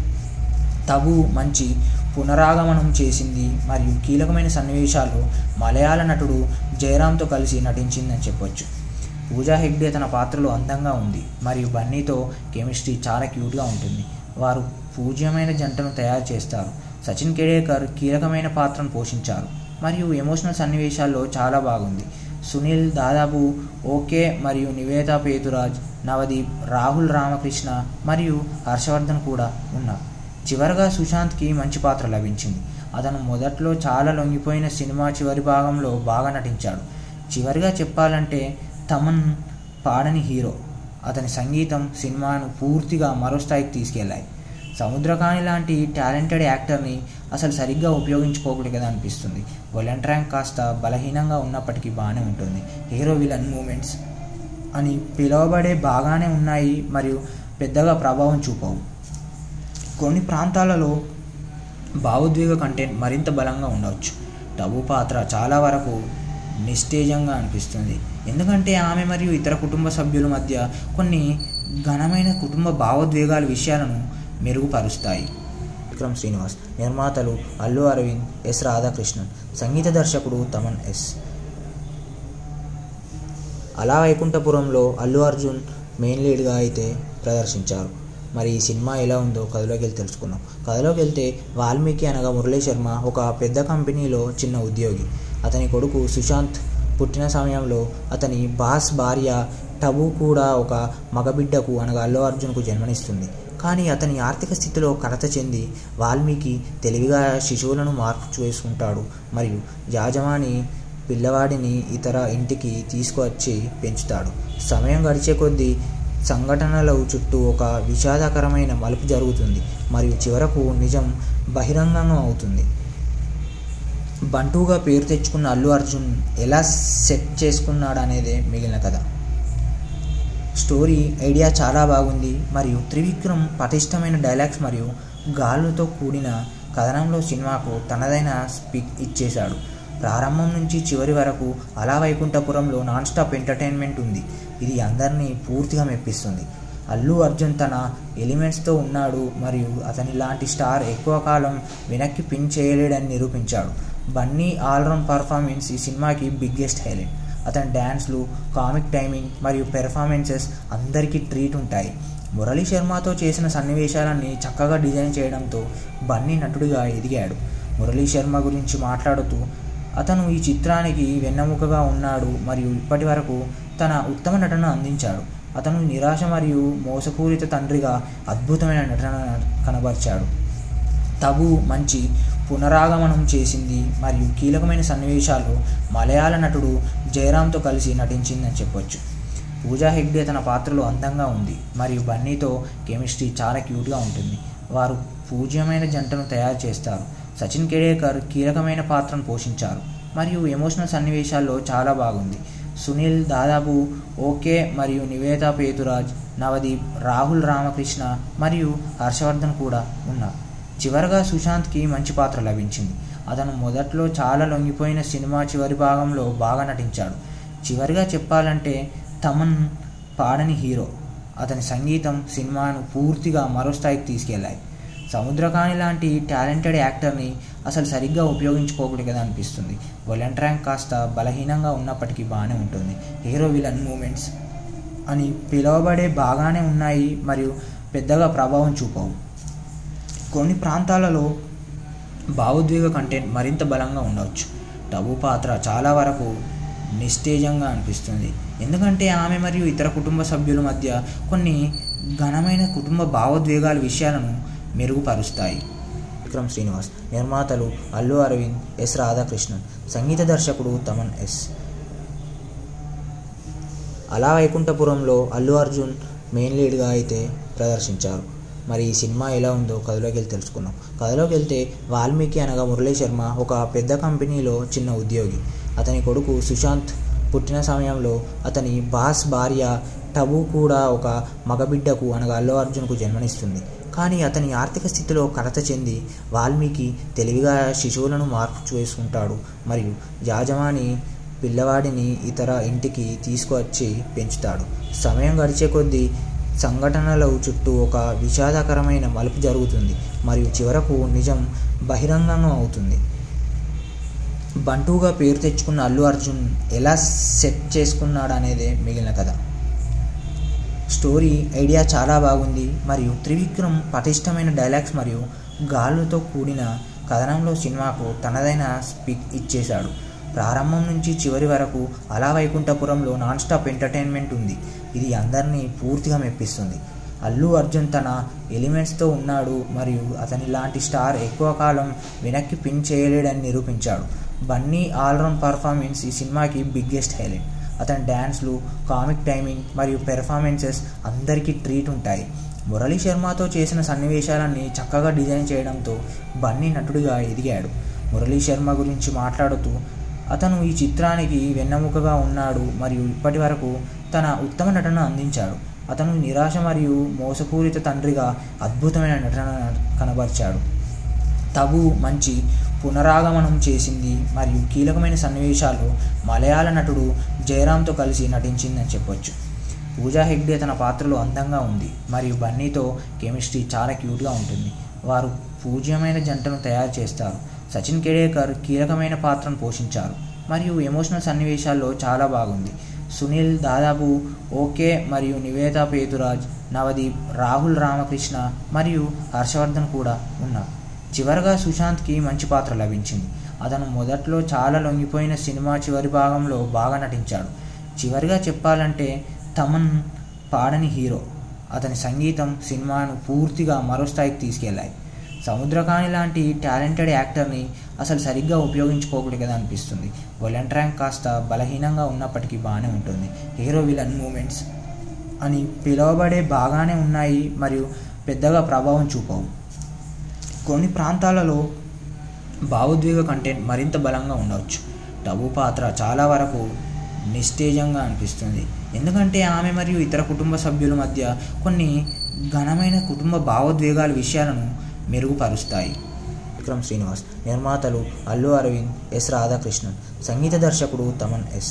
తబు మంచి పునరాగమనం చేసింది మరియు కీలకమైన సన్నివేశాలు మలయాళ నటుడు జయరామ్తో కలిసి నటించిందని చెప్పొచ్చు పూజా హెగ్డే తన పాత్రలో అందంగా ఉంది మరియు బన్నీతో కెమిస్ట్రీ చాలా క్యూట్గా ఉంటుంది వారు పూజ్యమైన జంటను తయారు చేస్తారు సచిన్ కేడేకర్ కీలకమైన పాత్రను పోషించారు మరియు ఎమోషనల్ సన్నివేశాల్లో చాలా బాగుంది సునీల్ దాదాపు ఓకే మరియు నివేద పేతురాజ్ నవదీప్ రాహుల్ రామకృష్ణ మరియు హర్షవర్ధన్ కూడా ఉన్నారు చివరగా సుశాంత్కి మంచి పాత్ర లభించింది అతను మొదట్లో చాలా లొంగిపోయిన సినిమా చివరి భాగంలో బాగా నటించాడు చివరిగా చెప్పాలంటే తమన్ పాడని హీరో అతని సంగీతం సినిమాను పూర్తిగా మరో స్థాయికి తీసుకెళ్లాయి సముద్రకాని లాంటి టాలెంటెడ్ యాక్టర్ని అసలు సరిగ్గా ఉపయోగించుకోకూడదు కదా అనిపిస్తుంది వొలెంట్ ర్యాంక్ కాస్త బలహీనంగా ఉన్నప్పటికీ బాగానే ఉంటుంది హీరో విలన్ మూమెంట్స్ అని పిలువబడే బాగానే ఉన్నాయి మరియు పెద్దగా ప్రభావం చూపవు కొన్ని ప్రాంతాలలో భావోద్వేగ కంటెంట్ మరింత బలంగా ఉండవచ్చు టబు పాత్ర చాలా వరకు నిస్తేజంగా అనిపిస్తుంది ఎందుకంటే ఆమె మరియు ఇతర కుటుంబ సభ్యుల మధ్య కొన్ని ఘనమైన కుటుంబ భావోద్వేగాల విషయాలను మెరుగుపరుస్తాయి విక్రమ్ శ్రీనివాస్ నిర్మాతలు అల్లు అరవింద్ ఎస్ రాధాకృష్ణన్ సంగీత దర్శకుడు తమన్ ఎస్ అలా వైకుంఠపురంలో అల్లు అర్జున్ మెయిన్ లీడ్గా అయితే ప్రదర్శించారు మరి ఈ సినిమా ఎలా ఉందో కథలోకి వెళ్ళి తెలుసుకుందాం కథలోకి వెళ్తే వాల్మీకి అనగా మురళీ శర్మ ఒక పెద్ద కంపెనీలో చిన్న ఉద్యోగి అతని కొడుకు సుశాంత్ పుట్టిన సమయంలో అతని బాస్ భార్య టబు కూడా ఒక మగబిడ్డకు అనగా అల్లు అర్జున్కు జన్మనిస్తుంది కానీ అతని ఆర్థిక స్థితిలో కలత చెంది వాల్మీకి తెలివిగా శిశువులను మార్పు చేసుకుంటాడు మరియు యాజమాని పిల్లవాడిని ఇతర ఇంటికి తీసుకువచ్చి పెంచుతాడు సమయం గడిచే కొద్దీ సంఘటనల చుట్టూ ఒక విషాదకరమైన మలుపు జరుగుతుంది మరియు చివరకు నిజం బహిరంగం అవుతుంది బంటుగా పేరు తెచ్చుకున్న అల్లు అర్జున్ ఎలా సెట్ చేసుకున్నాడు అనేదే మిగిలిన కథ స్టోరీ ఐడియా చాలా బాగుంది మరియు త్రివిక్రమ్ పటిష్టమైన డైలాగ్స్ మరియు గాలుతో కూడిన కథనంలో సినిమాకు తనదైన స్పీక్ ఇచ్చేశాడు ప్రారంభం నుంచి చివరి వరకు అలా వైకుంఠపురంలో నాన్ స్టాప్ ఎంటర్టైన్మెంట్ ఉంది ఇది అందరినీ పూర్తిగా మెప్పిస్తుంది అల్లు అర్జున్ తన ఎలిమెంట్స్తో ఉన్నాడు మరియు అతని లాంటి స్టార్ ఎక్కువ కాలం వెనక్కి పిన్ చేయలేడని నిరూపించాడు బన్నీ ఆల్రౌండ్ పర్ఫార్మెన్స్ ఈ సినిమాకి బిగ్గెస్ట్ హైలైట్ అతని డ్యాన్స్లు కామిక్ టైమింగ్ మరియు పెర్ఫార్మెన్సెస్ అందరికీ ట్రీట్ ఉంటాయి మురళీ శర్మతో చేసిన సన్నివేశాలన్నీ చక్కగా డిజైన్ చేయడంతో బన్నీ నటుడిగా ఎదిగాడు మురళీ శర్మ గురించి మాట్లాడుతూ అతను ఈ చిత్రానికి వెన్నెముకగా ఉన్నాడు మరియు ఇప్పటి వరకు తన ఉత్తమ నటన అందించాడు అతను నిరాశ మరియు మోసపూరిత తండ్రిగా అద్భుతమైన నటన కనబరిచాడు తబు మంచి పునరాగమనం చేసింది మరియు కీలకమైన సన్నివేశాలు మలయాళ నటుడు జయరామ్తో కలిసి నటించిందని చెప్పొచ్చు పూజా హెగ్డే తన పాత్రలో అందంగా ఉంది మరియు బన్నీతో కెమిస్ట్రీ చాలా క్యూట్గా ఉంటుంది వారు పూజ్యమైన జంటను తయారు చేస్తారు సచిన్ కేడేకర్ కీలకమైన పాత్రను పోషించారు మరియు ఎమోషనల్ సన్నివేశాల్లో చాలా బాగుంది సునీల్ దాదాపు ఓకే మరియు నివేద పేతురాజ్ నవదీప్ రాహుల్ రామకృష్ణ మరియు హర్షవర్ధన్ కూడా ఉన్నారు చివరగా సుశాంత్కి మంచి పాత్ర లభించింది అతను మొదట్లో చాలా లొంగిపోయిన సినిమా చివరి భాగంలో బాగా నటించాడు చివరిగా చెప్పాలంటే తమన్ పాడని హీరో అతని సంగీతం సినిమాను పూర్తిగా మరో స్థాయికి తీసుకెళ్లాయి సముద్రకాని లాంటి టాలెంటెడ్ యాక్టర్ని అసలు సరిగ్గా ఉపయోగించుకోకూడదు కదా అనిపిస్తుంది వలెంట్ ర్యాంక్ కాస్త బలహీనంగా ఉన్నప్పటికీ బాగానే ఉంటుంది హీరో విలన్ మూమెంట్స్ అని పిలువబడే బాగానే ఉన్నాయి మరియు పెద్దగా ప్రభావం చూపవు కొన్ని ప్రాంతాలలో భావోద్వేగ కంటెంట్ మరింత బలంగా ఉండవచ్చు టబు పాత్ర చాలా వరకు నిస్తేజంగా అనిపిస్తుంది ఎందుకంటే ఆమె మరియు ఇతర కుటుంబ సభ్యుల మధ్య కొన్ని ఘనమైన కుటుంబ భావోద్వేగాల విషయాలను మెరుగుపరుస్తాయి విక్రమ్ శ్రీనివాస్ నిర్మాతలు అల్లు అరవింద్ ఎస్ రాధాకృష్ణన్ సంగీత దర్శకుడు తమన్ ఎస్ అలా వైకుంఠపురంలో అల్లు అర్జున్ మెయిన్ లీడ్గా అయితే ప్రదర్శించారు మరి ఈ సినిమా ఎలా ఉందో కథలోకి వెళ్ళి తెలుసుకుందాం కథలోకి వెళ్తే వాల్మీకి అనగా మురళీ శర్మ ఒక పెద్ద కంపెనీలో చిన్న ఉద్యోగి అతని కొడుకు సుశాంత్ పుట్టిన సమయంలో అతని బాస్ భార్య టబు కూడా ఒక మగబిడ్డకు అనగా అల్లు అర్జున్కు జన్మనిస్తుంది కానీ అతని ఆర్థిక స్థితిలో కలత చెంది వాల్మీకి తెలివిగా శిశువులను మార్పు చేసుకుంటాడు మరియు యాజమాని పిల్లవాడిని ఇతర ఇంటికి తీసుకువచ్చి పెంచుతాడు సమయం గడిచే కొద్దీ సంఘటనల చుట్టూ ఒక విషాదకరమైన మలుపు జరుగుతుంది మరియు చివరకు నిజం బహిరంగంగా అవుతుంది బంటుగా పేరు తెచ్చుకున్న అల్లు అర్జున్ ఎలా సెట్ చేసుకున్నాడు అనేదే మిగిలిన కథ స్టోరీ ఐడియా చాలా బాగుంది మరియు త్రివిక్రమ్ పటిష్టమైన డైలాగ్స్ మరియు గాలుతో కూడిన కథనంలో సినిమాకు తనదైన స్పీక్ ఇచ్చేశాడు ప్రారంభం నుంచి చివరి వరకు అలా వైకుంఠపురంలో నాన్ స్టాప్ ఎంటర్టైన్మెంట్ ఉంది ఇది అందరినీ పూర్తిగా మెప్పిస్తుంది అల్లు అర్జున్ తన ఎలిమెంట్స్తో ఉన్నాడు మరియు అతని లాంటి స్టార్ ఎక్కువ కాలం వెనక్కి పిన్ చేయలేడని నిరూపించాడు బన్నీ ఆల్రౌండ్ పర్ఫార్మెన్స్ ఈ సినిమాకి బిగ్గెస్ట్ హైలైట్ అతని డ్యాన్స్లు కామిక్ టైమింగ్ మరియు పెర్ఫార్మెన్సెస్ అందరికీ ట్రీట్ ఉంటాయి మురళీ శర్మతో చేసిన సన్నివేశాలన్నీ చక్కగా డిజైన్ చేయడంతో బన్నీ నటుడిగా ఎదిగాడు మురళీ శర్మ గురించి మాట్లాడుతూ అతను ఈ చిత్రానికి వెన్నెముకగా ఉన్నాడు మరియు ఇప్పటి వరకు తన ఉత్తమ నటన అందించాడు అతను నిరాశ మరియు మోసపూరిత తండ్రిగా అద్భుతమైన నటన కనబరిచాడు తబు మంచి పునరాగమనం చేసింది మరియు కీలకమైన సన్నివేశాలు మలయాళ నటుడు జయరామ్తో కలిసి నటించిందని చెప్పొచ్చు పూజా హెగ్డే తన పాత్రలో అందంగా ఉంది మరియు బన్నీతో కెమిస్ట్రీ చాలా క్యూట్గా ఉంటుంది వారు పూజ్యమైన జంటను తయారు చేస్తారు సచిన్ కేడేకర్ కీలకమైన పాత్రను పోషించారు మరియు ఎమోషనల్ సన్నివేశాల్లో చాలా బాగుంది సునీల్ దాదాపు ఓకే మరియు నివేద పేతురాజ్ నవదీప్ రాహుల్ రామకృష్ణ మరియు హర్షవర్ధన్ కూడా ఉన్నారు చివరగా సుశాంత్కి మంచి పాత్ర లభించింది అతను మొదట్లో చాలా లొంగిపోయిన సినిమా చివరి భాగంలో బాగా నటించాడు చివరిగా చెప్పాలంటే తమన్ పాడని హీరో అతని సంగీతం సినిమాను పూర్తిగా మరో స్థాయికి తీసుకెళ్లాయి సముద్రకాని లాంటి టాలెంటెడ్ యాక్టర్ని అసలు సరిగ్గా ఉపయోగించుకోకూడదు కదా అనిపిస్తుంది వలెంట్ ర్యాంక్ కాస్త బలహీనంగా ఉన్నప్పటికీ బాగానే ఉంటుంది హీరో విలన్ మూమెంట్స్ అని పిలువబడే బాగానే ఉన్నాయి మరియు పెద్దగా ప్రభావం చూపవు కొన్ని ప్రాంతాలలో భావోద్వేగ కంటెంట్ మరింత బలంగా ఉండవచ్చు టబు పాత్ర చాలా వరకు నిస్తేజంగా అనిపిస్తుంది ఎందుకంటే ఆమె మరియు ఇతర కుటుంబ సభ్యుల మధ్య కొన్ని ఘనమైన కుటుంబ భావోద్వేగాల విషయాలను మెరుగుపరుస్తాయి విక్రమ్ శ్రీనివాస్ నిర్మాతలు అల్లు అరవింద్ ఎస్ రాధాకృష్ణన్ సంగీత దర్శకుడు తమన్ ఎస్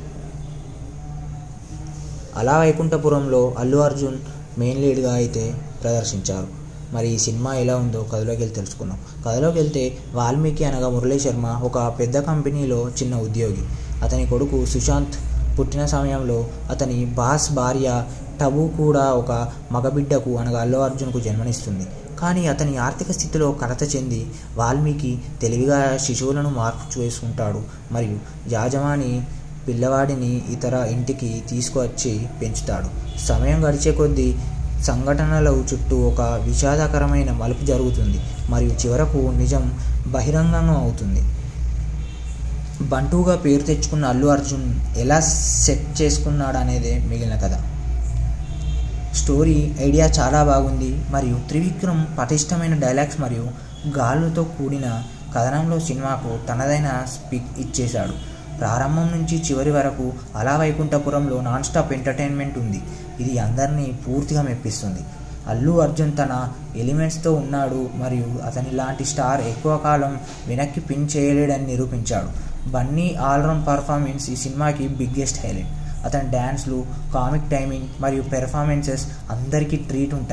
అలా వైకుంఠపురంలో అల్లు అర్జున్ మెయిన్ లీడ్గా అయితే ప్రదర్శించారు మరి ఈ సినిమా ఎలా ఉందో కథలోకి వెళ్ళి తెలుసుకుందాం కథలోకి వెళ్తే వాల్మీకి అనగా మురళీ శర్మ ఒక పెద్ద కంపెనీలో చిన్న ఉద్యోగి అతని కొడుకు సుశాంత్ పుట్టిన సమయంలో అతని బాస్ భార్య టబు కూడా ఒక మగబిడ్డకు అనగా అల్లు అర్జున్కు జన్మనిస్తుంది కానీ అతని ఆర్థిక స్థితిలో కలత చెంది వాల్మీకి తెలివిగా శిశువులను మార్పు చేసుకుంటాడు మరియు యాజమాని పిల్లవాడిని ఇతర ఇంటికి తీసుకువచ్చి పెంచుతాడు సమయం గడిచే కొద్దీ సంఘటనల చుట్టూ ఒక విషాదకరమైన మలుపు జరుగుతుంది మరియు చివరకు నిజం బహిరంగంగా అవుతుంది బంటుగా పేరు తెచ్చుకున్న అల్లు అర్జున్ ఎలా సెట్ చేసుకున్నాడు అనేదే మిగిలిన కథ స్టోరీ ఐడియా చాలా బాగుంది మరియు త్రివిక్రమ్ పటిష్టమైన డైలాగ్స్ మరియు గాలుతో కూడిన కథనంలో సినిమాకు తనదైన స్పీక్ ఇచ్చేశాడు ప్రారంభం నుంచి చివరి వరకు అలా వైకుంఠపురంలో నాన్ స్టాప్ ఎంటర్టైన్మెంట్ ఉంది ఇది అందరినీ పూర్తిగా మెప్పిస్తుంది అల్లు అర్జున్ తన ఎలిమెంట్స్తో ఉన్నాడు మరియు అతని లాంటి స్టార్ ఎక్కువ కాలం వెనక్కి పిన్ చేయలేడని నిరూపించాడు బన్నీ ఆల్రౌండ్ పర్ఫార్మెన్స్ ఈ సినిమాకి బిగ్గెస్ట్ హైలైట్ అతని డ్యాన్స్లు కామిక్ టైమింగ్ మరియు పెర్ఫార్మెన్సెస్ అందరికీ ట్రీట్ ఉంటాయి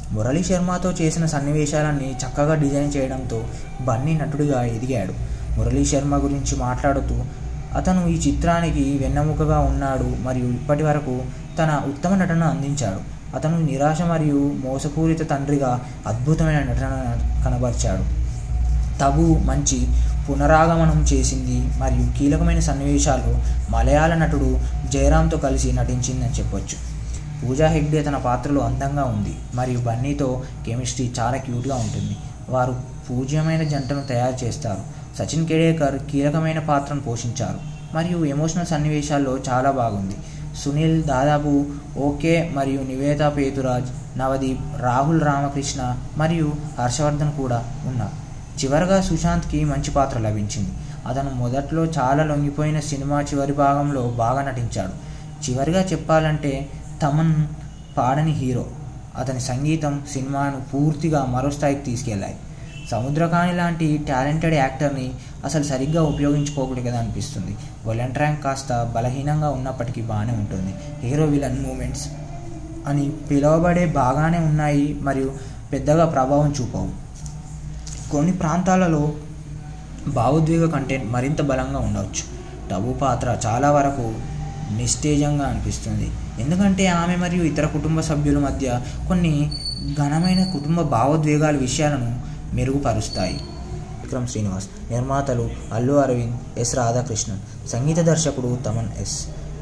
మురళీ శర్మతో చేసిన సన్నివేశాలన్నీ చక్కగా డిజైన్ చేయడంతో బన్నీ నటుడిగా ఎదిగాడు మురళీ శర్మ గురించి మాట్లాడుతూ అతను ఈ చిత్రానికి వెన్నెముకగా ఉన్నాడు మరియు ఇప్పటి వరకు తన ఉత్తమ నటన అందించాడు అతను నిరాశ మరియు మోసపూరిత తండ్రిగా అద్భుతమైన నటన కనబరిచాడు తబు మంచి పునరాగమనం చేసింది మరియు కీలకమైన సన్నివేశాలు మలయాళ నటుడు జయరామ్తో కలిసి నటించిందని చెప్పొచ్చు పూజా హెగ్డే తన పాత్రలో అందంగా ఉంది మరియు బన్నీతో కెమిస్ట్రీ చాలా క్యూట్గా ఉంటుంది వారు పూజ్యమైన జంటను తయారు చేస్తారు సచిన్ కేడేకర్ కీలకమైన పాత్రను పోషించారు మరియు ఎమోషనల్ సన్నివేశాల్లో చాలా బాగుంది సునీల్ దాదాపు ఓకే మరియు నివేద పేతురాజ్ నవదీప్ రాహుల్ రామకృష్ణ మరియు హర్షవర్ధన్ కూడా ఉన్నారు చివరగా సుశాంత్కి మంచి పాత్ర లభించింది అతను మొదట్లో చాలా లొంగిపోయిన సినిమా చివరి భాగంలో బాగా నటించాడు చివరిగా చెప్పాలంటే తమన్ పాడని హీరో అతని సంగీతం సినిమాను పూర్తిగా మరో స్థాయికి తీసుకెళ్లాయి సముద్రకాని లాంటి టాలెంటెడ్ యాక్టర్ని అసలు సరిగ్గా ఉపయోగించుకోకూడదు కదా అనిపిస్తుంది వలెంట్ ర్యాంక్ కాస్త బలహీనంగా ఉన్నప్పటికీ బాగానే ఉంటుంది హీరో విలన్ మూమెంట్స్ అని పిలువబడే బాగానే ఉన్నాయి మరియు పెద్దగా ప్రభావం చూపవు కొన్ని ప్రాంతాలలో భావోద్వేగ కంటెంట్ మరింత బలంగా ఉండవచ్చు టబు పాత్ర చాలా వరకు నిస్తేజంగా అనిపిస్తుంది ఎందుకంటే ఆమె మరియు ఇతర కుటుంబ సభ్యుల మధ్య కొన్ని ఘనమైన కుటుంబ భావోద్వేగాల విషయాలను మెరుగుపరుస్తాయి విక్రమ్ శ్రీనివాస్ నిర్మాతలు అల్లు అరవింద్ ఎస్ రాధాకృష్ణన్ సంగీత దర్శకుడు తమన్ ఎస్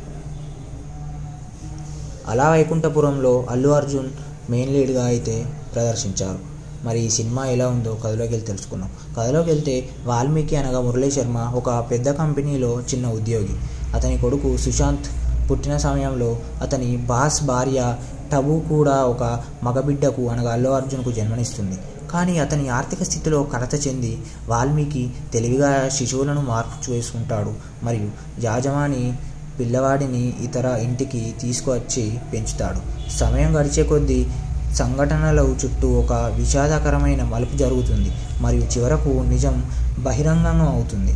అలా వైకుంఠపురంలో అల్లు అర్జున్ మెయిన్ లీడ్గా అయితే ప్రదర్శించారు మరి ఈ సినిమా ఎలా ఉందో కథలోకి వెళ్ళి తెలుసుకున్నాం కథలోకి వెళ్తే వాల్మీకి అనగా మురళీ శర్మ ఒక పెద్ద కంపెనీలో చిన్న ఉద్యోగి అతని కొడుకు సుశాంత్ పుట్టిన సమయంలో అతని బాస్ భార్య టబు కూడా ఒక మగబిడ్డకు అనగా అల్లు అర్జున్కు జన్మనిస్తుంది కానీ అతని ఆర్థిక స్థితిలో కలత చెంది వాల్మీకి తెలివిగా శిశువులను మార్పు చేసుకుంటాడు మరియు యాజమాని పిల్లవాడిని ఇతర ఇంటికి తీసుకువచ్చి పెంచుతాడు సమయం గడిచే కొద్దీ సంఘటనల చుట్టూ ఒక విషాదకరమైన మలుపు జరుగుతుంది మరియు చివరకు నిజం బహిరంగంగా అవుతుంది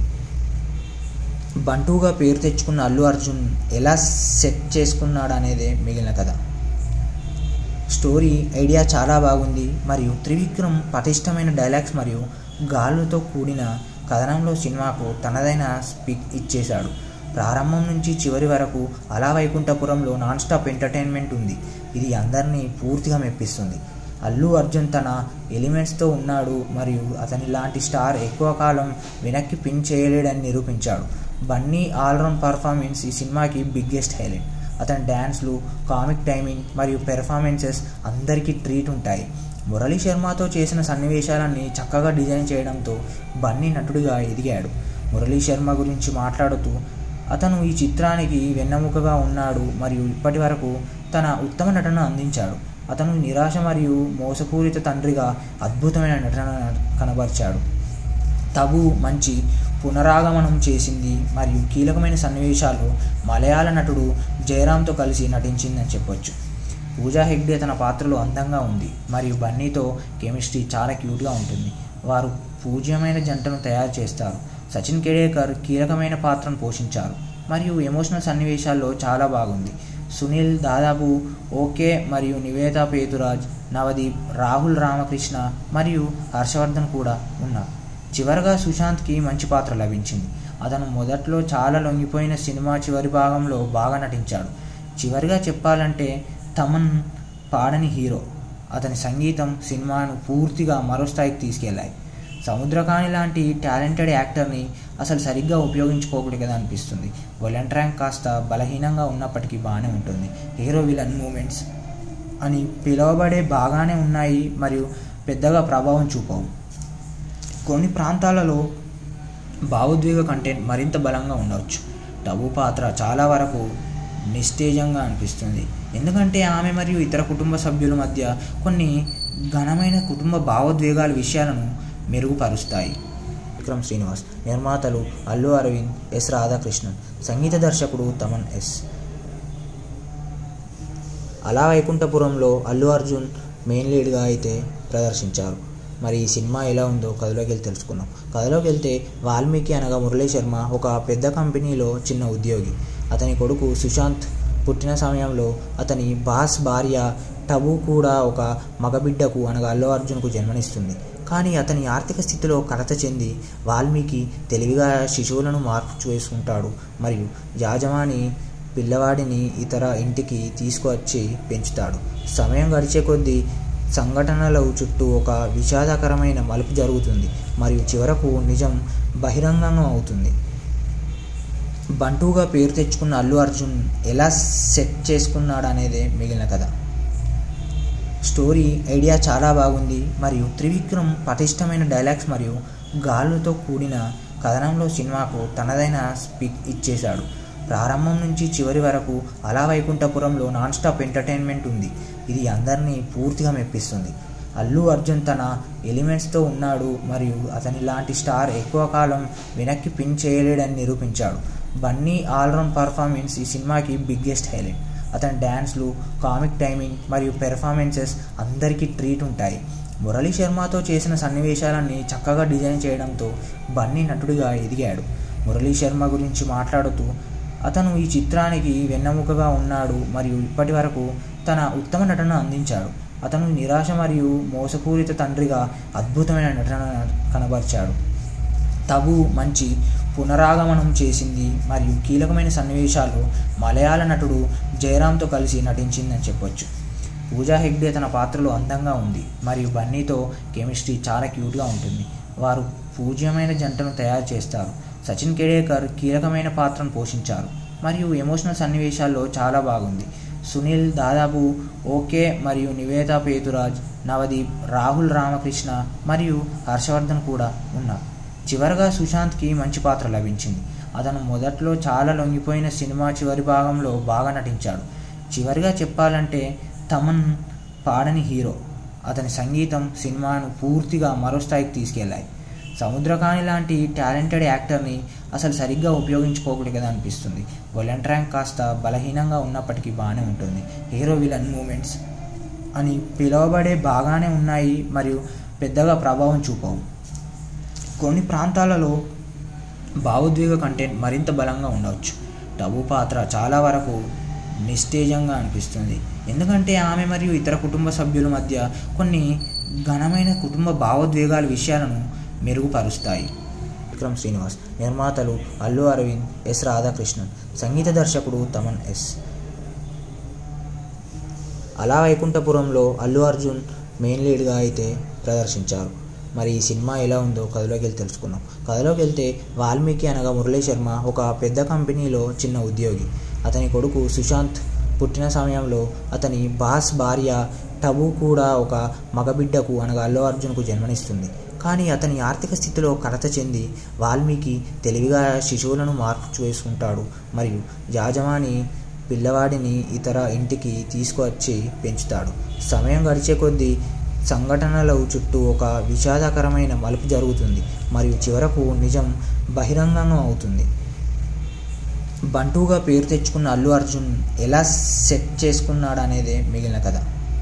బంటుగా పేరు తెచ్చుకున్న అల్లు అర్జున్ ఎలా సెట్ చేసుకున్నాడు అనేదే మిగిలిన కథ స్టోరీ ఐడియా చాలా బాగుంది మరియు త్రివిక్రమ్ పటిష్టమైన డైలాగ్స్ మరియు గాలుతో కూడిన కథనంలో సినిమాకు తనదైన స్పీక్ ఇచ్చేశాడు ప్రారంభం నుంచి చివరి వరకు అలా వైకుంఠపురంలో నాన్ స్టాప్ ఎంటర్టైన్మెంట్ ఉంది ఇది అందరినీ పూర్తిగా మెప్పిస్తుంది అల్లు అర్జున్ తన ఎలిమెంట్స్తో ఉన్నాడు మరియు అతని లాంటి స్టార్ ఎక్కువ కాలం వెనక్కి పిన్ చేయలేడని నిరూపించాడు బన్నీ ఆల్రౌండ్ పర్ఫార్మెన్స్ ఈ సినిమాకి బిగ్గెస్ట్ హైలైట్ అతని డ్యాన్స్లు కామిక్ టైమింగ్ మరియు పెర్ఫార్మెన్సెస్ అందరికీ ట్రీట్ ఉంటాయి మురళీ శర్మతో చేసిన సన్నివేశాలన్నీ చక్కగా డిజైన్ చేయడంతో బన్నీ నటుడిగా ఎదిగాడు మురళీ శర్మ గురించి మాట్లాడుతూ అతను ఈ చిత్రానికి వెన్నెముకగా ఉన్నాడు మరియు ఇప్పటి వరకు తన ఉత్తమ నటన అందించాడు అతను నిరాశ మరియు మోసపూరిత తండ్రిగా అద్భుతమైన నటన కనబరిచాడు తబు మంచి పునరాగమనం చేసింది మరియు కీలకమైన సన్నివేశాలు మలయాళ నటుడు జయరామ్తో కలిసి నటించిందని చెప్పొచ్చు పూజా హెగ్డే తన పాత్రలో అందంగా ఉంది మరియు బన్నీతో కెమిస్ట్రీ చాలా క్యూట్గా ఉంటుంది వారు పూజ్యమైన జంటను తయారు చేస్తారు సచిన్ కేడేకర్ కీలకమైన పాత్రను పోషించారు మరియు ఎమోషనల్ సన్నివేశాల్లో చాలా బాగుంది సునీల్ దాదాపు ఓకే మరియు నివేద పేతురాజ్ నవదీప్ రాహుల్ రామకృష్ణ మరియు హర్షవర్ధన్ కూడా ఉన్నారు చివరగా సుశాంత్కి మంచి పాత్ర లభించింది అతను మొదట్లో చాలా లొంగిపోయిన సినిమా చివరి భాగంలో బాగా నటించాడు చివరిగా చెప్పాలంటే తమన్ పాడని హీరో అతని సంగీతం సినిమాను పూర్తిగా మరో స్థాయికి తీసుకెళ్లాయి సముద్రకాని లాంటి టాలెంటెడ్ యాక్టర్ని అసలు సరిగ్గా ఉపయోగించుకోకూడదు కదా అనిపిస్తుంది వలెంట్ ర్యాంక్ కాస్త బలహీనంగా ఉన్నప్పటికీ బాగానే ఉంటుంది హీరో విలన్ మూమెంట్స్ అని పిలువబడే బాగానే ఉన్నాయి మరియు పెద్దగా ప్రభావం చూపవు కొన్ని ప్రాంతాలలో భావోద్వేగ కంటెంట్ మరింత బలంగా ఉండవచ్చు టబు పాత్ర చాలా వరకు నిస్తేజంగా అనిపిస్తుంది ఎందుకంటే ఆమె మరియు ఇతర కుటుంబ సభ్యుల మధ్య కొన్ని ఘనమైన కుటుంబ భావోద్వేగాల విషయాలను మెరుగుపరుస్తాయి విక్రమ్ శ్రీనివాస్ నిర్మాతలు అల్లు అరవింద్ ఎస్ రాధాకృష్ణన్ సంగీత దర్శకుడు తమన్ ఎస్ అలా వైకుంఠపురంలో అల్లు అర్జున్ మెయిన్ లీడ్గా అయితే ప్రదర్శించారు మరి ఈ సినిమా ఎలా ఉందో కథలోకి వెళ్ళి తెలుసుకుందాం కథలోకి వెళ్తే వాల్మీకి అనగా మురళీ శర్మ ఒక పెద్ద కంపెనీలో చిన్న ఉద్యోగి అతని కొడుకు సుశాంత్ పుట్టిన సమయంలో అతని బాస్ భార్య టబు కూడా ఒక మగబిడ్డకు అనగా అల్లు అర్జున్కు జన్మనిస్తుంది కానీ అతని ఆర్థిక స్థితిలో కలత చెంది వాల్మీకి తెలివిగా శిశువులను మార్పు చేసుకుంటాడు మరియు యాజమాని పిల్లవాడిని ఇతర ఇంటికి తీసుకువచ్చి పెంచుతాడు సమయం గడిచే కొద్దీ సంఘటనల చుట్టూ ఒక విషాదకరమైన మలుపు జరుగుతుంది మరియు చివరకు నిజం బహిరంగం అవుతుంది బంటుగా పేరు తెచ్చుకున్న అల్లు అర్జున్ ఎలా సెట్ చేసుకున్నాడు అనేదే మిగిలిన కథ స్టోరీ ఐడియా చాలా బాగుంది మరియు త్రివిక్రమ్ పటిష్టమైన డైలాగ్స్ మరియు గాలుతో కూడిన కథనంలో సినిమాకు తనదైన స్పీక్ ఇచ్చేశాడు ప్రారంభం నుంచి చివరి వరకు అలా వైకుంఠపురంలో నాన్ స్టాప్ ఎంటర్టైన్మెంట్ ఉంది ఇది అందరినీ పూర్తిగా మెప్పిస్తుంది అల్లు అర్జున్ తన ఎలిమెంట్స్తో ఉన్నాడు మరియు అతని లాంటి స్టార్ ఎక్కువ కాలం వెనక్కి పిన్ చేయలేడని నిరూపించాడు బన్నీ ఆల్రౌండ్ పర్ఫార్మెన్స్ ఈ సినిమాకి బిగ్గెస్ట్ హైలైట్ అతని డ్యాన్స్లు కామిక్ టైమింగ్ మరియు పెర్ఫార్మెన్సెస్ అందరికీ ట్రీట్ ఉంటాయి మురళీ శర్మతో చేసిన సన్నివేశాలన్నీ చక్కగా డిజైన్ చేయడంతో బన్నీ నటుడిగా ఎదిగాడు మురళీ శర్మ గురించి మాట్లాడుతూ అతను ఈ చిత్రానికి వెన్నెముకగా ఉన్నాడు మరియు ఇప్పటి వరకు తన ఉత్తమ నటన అందించాడు అతను నిరాశ మరియు మోసపూరిత తండ్రిగా అద్భుతమైన నటన కనబరిచాడు తబు మంచి పునరాగమనం చేసింది మరియు కీలకమైన సన్నివేశాలు మలయాళ నటుడు జయరామ్తో కలిసి నటించిందని చెప్పొచ్చు పూజా హెగ్డే తన పాత్రలో అందంగా ఉంది మరియు బన్నీతో కెమిస్ట్రీ చాలా క్యూట్గా ఉంటుంది వారు పూజ్యమైన జంటను తయారు చేస్తారు సచిన్ కేడేకర్ కీలకమైన పాత్రను పోషించారు మరియు ఎమోషనల్ సన్నివేశాల్లో చాలా బాగుంది సునీల్ దాదాపు ఓకే మరియు నివేద పేతురాజ్ నవదీప్ రాహుల్ రామకృష్ణ మరియు హర్షవర్ధన్ కూడా ఉన్నారు చివరగా సుశాంత్కి మంచి పాత్ర లభించింది అతను మొదట్లో చాలా లొంగిపోయిన సినిమా చివరి భాగంలో బాగా నటించాడు చివరిగా చెప్పాలంటే తమన్ పాడని హీరో అతని సంగీతం సినిమాను పూర్తిగా మరో స్థాయికి తీసుకెళ్లాయి సముద్రకాని లాంటి టాలెంటెడ్ యాక్టర్ని అసలు సరిగ్గా ఉపయోగించుకోకూడదు అనిపిస్తుంది వొలెంట్ ర్యాంక్ కాస్త బలహీనంగా ఉన్నప్పటికీ బాగానే ఉంటుంది హీరో విలన్ మూమెంట్స్ అని పిలువబడే బాగానే ఉన్నాయి మరియు పెద్దగా ప్రభావం చూపవు కొన్ని ప్రాంతాలలో భావోద్వేగ కంటెంట్ మరింత బలంగా ఉండవచ్చు టబు పాత్ర చాలా వరకు నిస్తేజంగా అనిపిస్తుంది ఎందుకంటే ఆమె మరియు ఇతర కుటుంబ సభ్యుల మధ్య కొన్ని ఘనమైన కుటుంబ భావోద్వేగాల విషయాలను మెరుగుపరుస్తాయి విక్రమ్ శ్రీనివాస్ నిర్మాతలు అల్లు అరవింద్ ఎస్ రాధాకృష్ణన్ సంగీత దర్శకుడు తమన్ ఎస్ అలా వైకుంఠపురంలో అల్లు అర్జున్ మెయిన్ లీడ్గా అయితే ప్రదర్శించారు మరి ఈ సినిమా ఎలా ఉందో కథలోకి వెళ్ళి తెలుసుకున్నాం కథలోకి వెళ్తే వాల్మీకి అనగా మురళీ శర్మ ఒక పెద్ద కంపెనీలో చిన్న ఉద్యోగి అతని కొడుకు సుశాంత్ పుట్టిన సమయంలో అతని బాస్ భార్య టబు కూడా ఒక మగబిడ్డకు అనగా అల్లు అర్జున్కు జన్మనిస్తుంది కానీ అతని ఆర్థిక స్థితిలో కలత చెంది వాల్మీకి తెలివిగా శిశువులను మార్పు చేసుకుంటాడు మరియు యాజమాని పిల్లవాడిని ఇతర ఇంటికి తీసుకువచ్చి పెంచుతాడు సమయం గడిచే కొద్దీ సంఘటనల చుట్టూ ఒక విషాదకరమైన మలుపు జరుగుతుంది మరియు చివరకు నిజం బహిరంగం అవుతుంది బంటుగా పేరు తెచ్చుకున్న అల్లు అర్జున్ ఎలా సెట్ చేసుకున్నాడు అనేదే మిగిలిన కథ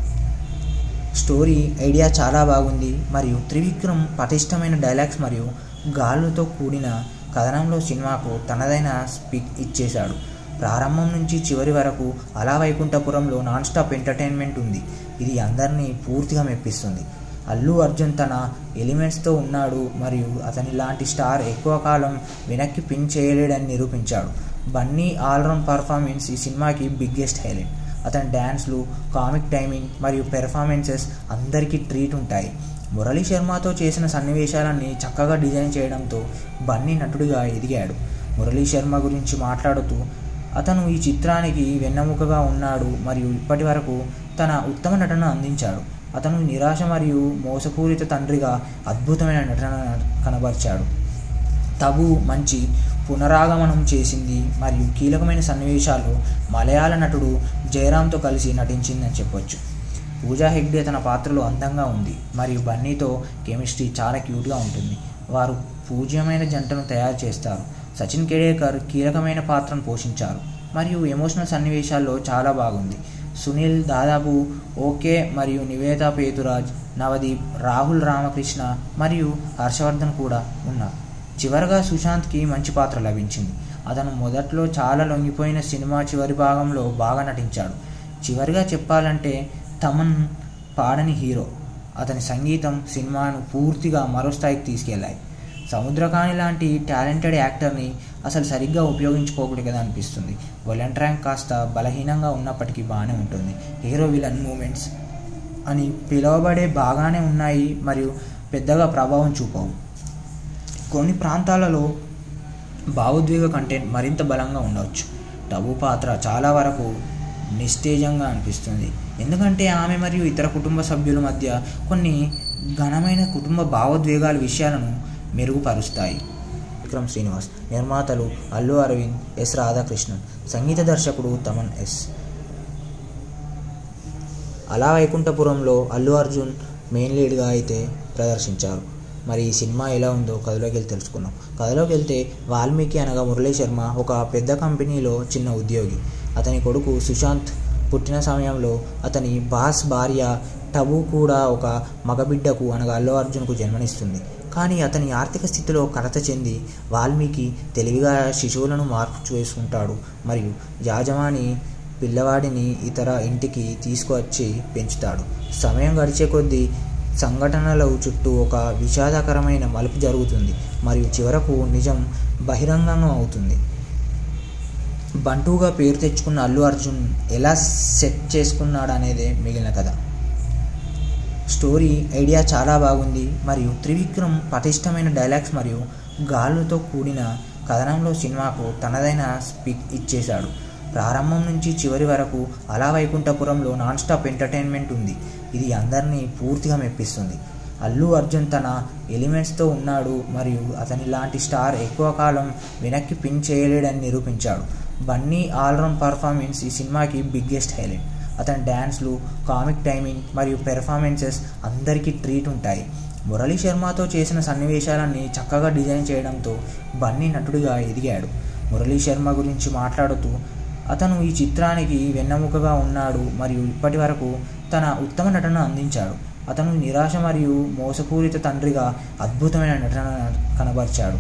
స్టోరీ ఐడియా చాలా బాగుంది మరియు త్రివిక్రమ్ పటిష్టమైన డైలాగ్స్ మరియు గాలుతో కూడిన కథనంలో సినిమాకు తనదైన స్పీక్ ఇచ్చేశాడు ప్రారంభం నుంచి చివరి వరకు అలా వైకుంఠపురంలో నాన్ స్టాప్ ఎంటర్టైన్మెంట్ ఉంది ఇది అందరినీ పూర్తిగా మెప్పిస్తుంది అల్లు అర్జున్ తన ఎలిమెంట్స్తో ఉన్నాడు మరియు అతని లాంటి స్టార్ ఎక్కువ కాలం వెనక్కి పిన్ చేయలేడని నిరూపించాడు బన్నీ ఆల్రౌండ్ పర్ఫార్మెన్స్ ఈ సినిమాకి బిగ్గెస్ట్ హైలైట్ అతని డ్యాన్స్లు కామిక్ టైమింగ్ మరియు పెర్ఫార్మెన్సెస్ అందరికీ ట్రీట్ ఉంటాయి మురళీ శర్మతో చేసిన సన్నివేశాలన్నీ చక్కగా డిజైన్ చేయడంతో బన్నీ నటుడిగా ఎదిగాడు మురళీ శర్మ గురించి మాట్లాడుతూ అతను ఈ చిత్రానికి వెన్నెముకగా ఉన్నాడు మరియు ఇప్పటి వరకు తన ఉత్తమ నటన అందించాడు అతను నిరాశ మరియు మోసపూరిత తండ్రిగా అద్భుతమైన నటన కనబరిచాడు తబు మంచి పునరాగమనం చేసింది మరియు కీలకమైన సన్నివేశాలు మలయాళ నటుడు జయరామ్తో కలిసి నటించిందని చెప్పొచ్చు పూజా హెగ్డే తన పాత్రలో అందంగా ఉంది మరియు బన్నీతో కెమిస్ట్రీ చాలా క్యూట్గా ఉంటుంది వారు పూజ్యమైన జంటను తయారు చేస్తారు సచిన్ కేడేకర్ కీలకమైన పాత్రను పోషించారు మరియు ఎమోషనల్ సన్నివేశాల్లో చాలా బాగుంది సునీల్ దాదాపు ఓకే మరియు నివేద పేతురాజ్ నవదీప్ రాహుల్ రామకృష్ణ మరియు హర్షవర్ధన్ కూడా ఉన్నారు చివరగా సుశాంత్కి మంచి పాత్ర లభించింది అతను మొదట్లో చాలా లొంగిపోయిన సినిమా చివరి భాగంలో బాగా నటించాడు చివరిగా చెప్పాలంటే తమన్ పాడని హీరో అతని సంగీతం సినిమాను పూర్తిగా మరో స్థాయికి తీసుకెళ్లాయి సముద్రకాని లాంటి టాలెంటెడ్ యాక్టర్ని అసలు సరిగ్గా ఉపయోగించుకోకూడదు కదా అనిపిస్తుంది వలెంట్ ర్యాంక్ కాస్త బలహీనంగా ఉన్నప్పటికీ బాగానే ఉంటుంది హీరో విలన్ మూమెంట్స్ అని పిలువబడే బాగానే ఉన్నాయి మరియు పెద్దగా ప్రభావం చూపవు కొన్ని ప్రాంతాలలో భావోద్వేగ కంటెంట్ మరింత బలంగా ఉండవచ్చు టబు పాత్ర చాలా వరకు నిస్తేజంగా అనిపిస్తుంది ఎందుకంటే ఆమె మరియు ఇతర కుటుంబ సభ్యుల మధ్య కొన్ని ఘనమైన కుటుంబ భావోద్వేగాల విషయాలను మెరుగుపరుస్తాయి విక్రమ్ శ్రీనివాస్ నిర్మాతలు అల్లు అరవింద్ ఎస్ రాధాకృష్ణన్ సంగీత దర్శకుడు తమన్ ఎస్ అలా వైకుంఠపురంలో అల్లు అర్జున్ మెయిన్ లీడ్గా అయితే ప్రదర్శించారు మరి ఈ సినిమా ఎలా ఉందో కథలోకి వెళ్ళి తెలుసుకుందాం కథలోకి వెళ్తే వాల్మీకి అనగా మురళీ శర్మ ఒక పెద్ద కంపెనీలో చిన్న ఉద్యోగి అతని కొడుకు సుశాంత్ పుట్టిన సమయంలో అతని బాస్ భార్య టబు కూడా ఒక మగబిడ్డకు అనగా అల్లు అర్జున్కు జన్మనిస్తుంది కానీ అతని ఆర్థిక స్థితిలో కలత చెంది వాల్మీకి తెలివిగా శిశువులను మార్పు చేసుకుంటాడు మరియు యాజమాని పిల్లవాడిని ఇతర ఇంటికి తీసుకువచ్చి పెంచుతాడు సమయం గడిచే కొద్దీ సంఘటనల చుట్టూ ఒక విషాదకరమైన మలుపు జరుగుతుంది మరియు చివరకు నిజం బహిరంగంగా అవుతుంది బంటుగా పేరు తెచ్చుకున్న అల్లు అర్జున్ ఎలా సెట్ చేసుకున్నాడు అనేదే మిగిలిన కథ స్టోరీ ఐడియా చాలా బాగుంది మరియు త్రివిక్రమ్ పటిష్టమైన డైలాగ్స్ మరియు గాలుతో కూడిన కథనంలో సినిమాకు తనదైన స్పీక్ ఇచ్చేశాడు ప్రారంభం నుంచి చివరి వరకు అలా వైకుంఠపురంలో నాన్ స్టాప్ ఎంటర్టైన్మెంట్ ఉంది ఇది అందరినీ పూర్తిగా మెప్పిస్తుంది అల్లు అర్జున్ తన ఎలిమెంట్స్తో ఉన్నాడు మరియు అతని లాంటి స్టార్ ఎక్కువ కాలం వెనక్కి పిన్ చేయలేడని నిరూపించాడు బన్నీ ఆల్రౌండ్ పర్ఫార్మెన్స్ ఈ సినిమాకి బిగ్గెస్ట్ హైలైట్ అతని డ్యాన్స్లు కామిక్ టైమింగ్ మరియు పెర్ఫార్మెన్సెస్ అందరికీ ట్రీట్ ఉంటాయి మురళీ శర్మతో చేసిన సన్నివేశాలన్నీ చక్కగా డిజైన్ చేయడంతో బన్నీ నటుడిగా ఎదిగాడు మురళీ శర్మ గురించి మాట్లాడుతూ అతను ఈ చిత్రానికి వెన్నెముకగా ఉన్నాడు మరియు ఇప్పటి వరకు తన ఉత్తమ నటన అందించాడు అతను నిరాశ మరియు మోసపూరిత తండ్రిగా అద్భుతమైన నటన కనబరిచాడు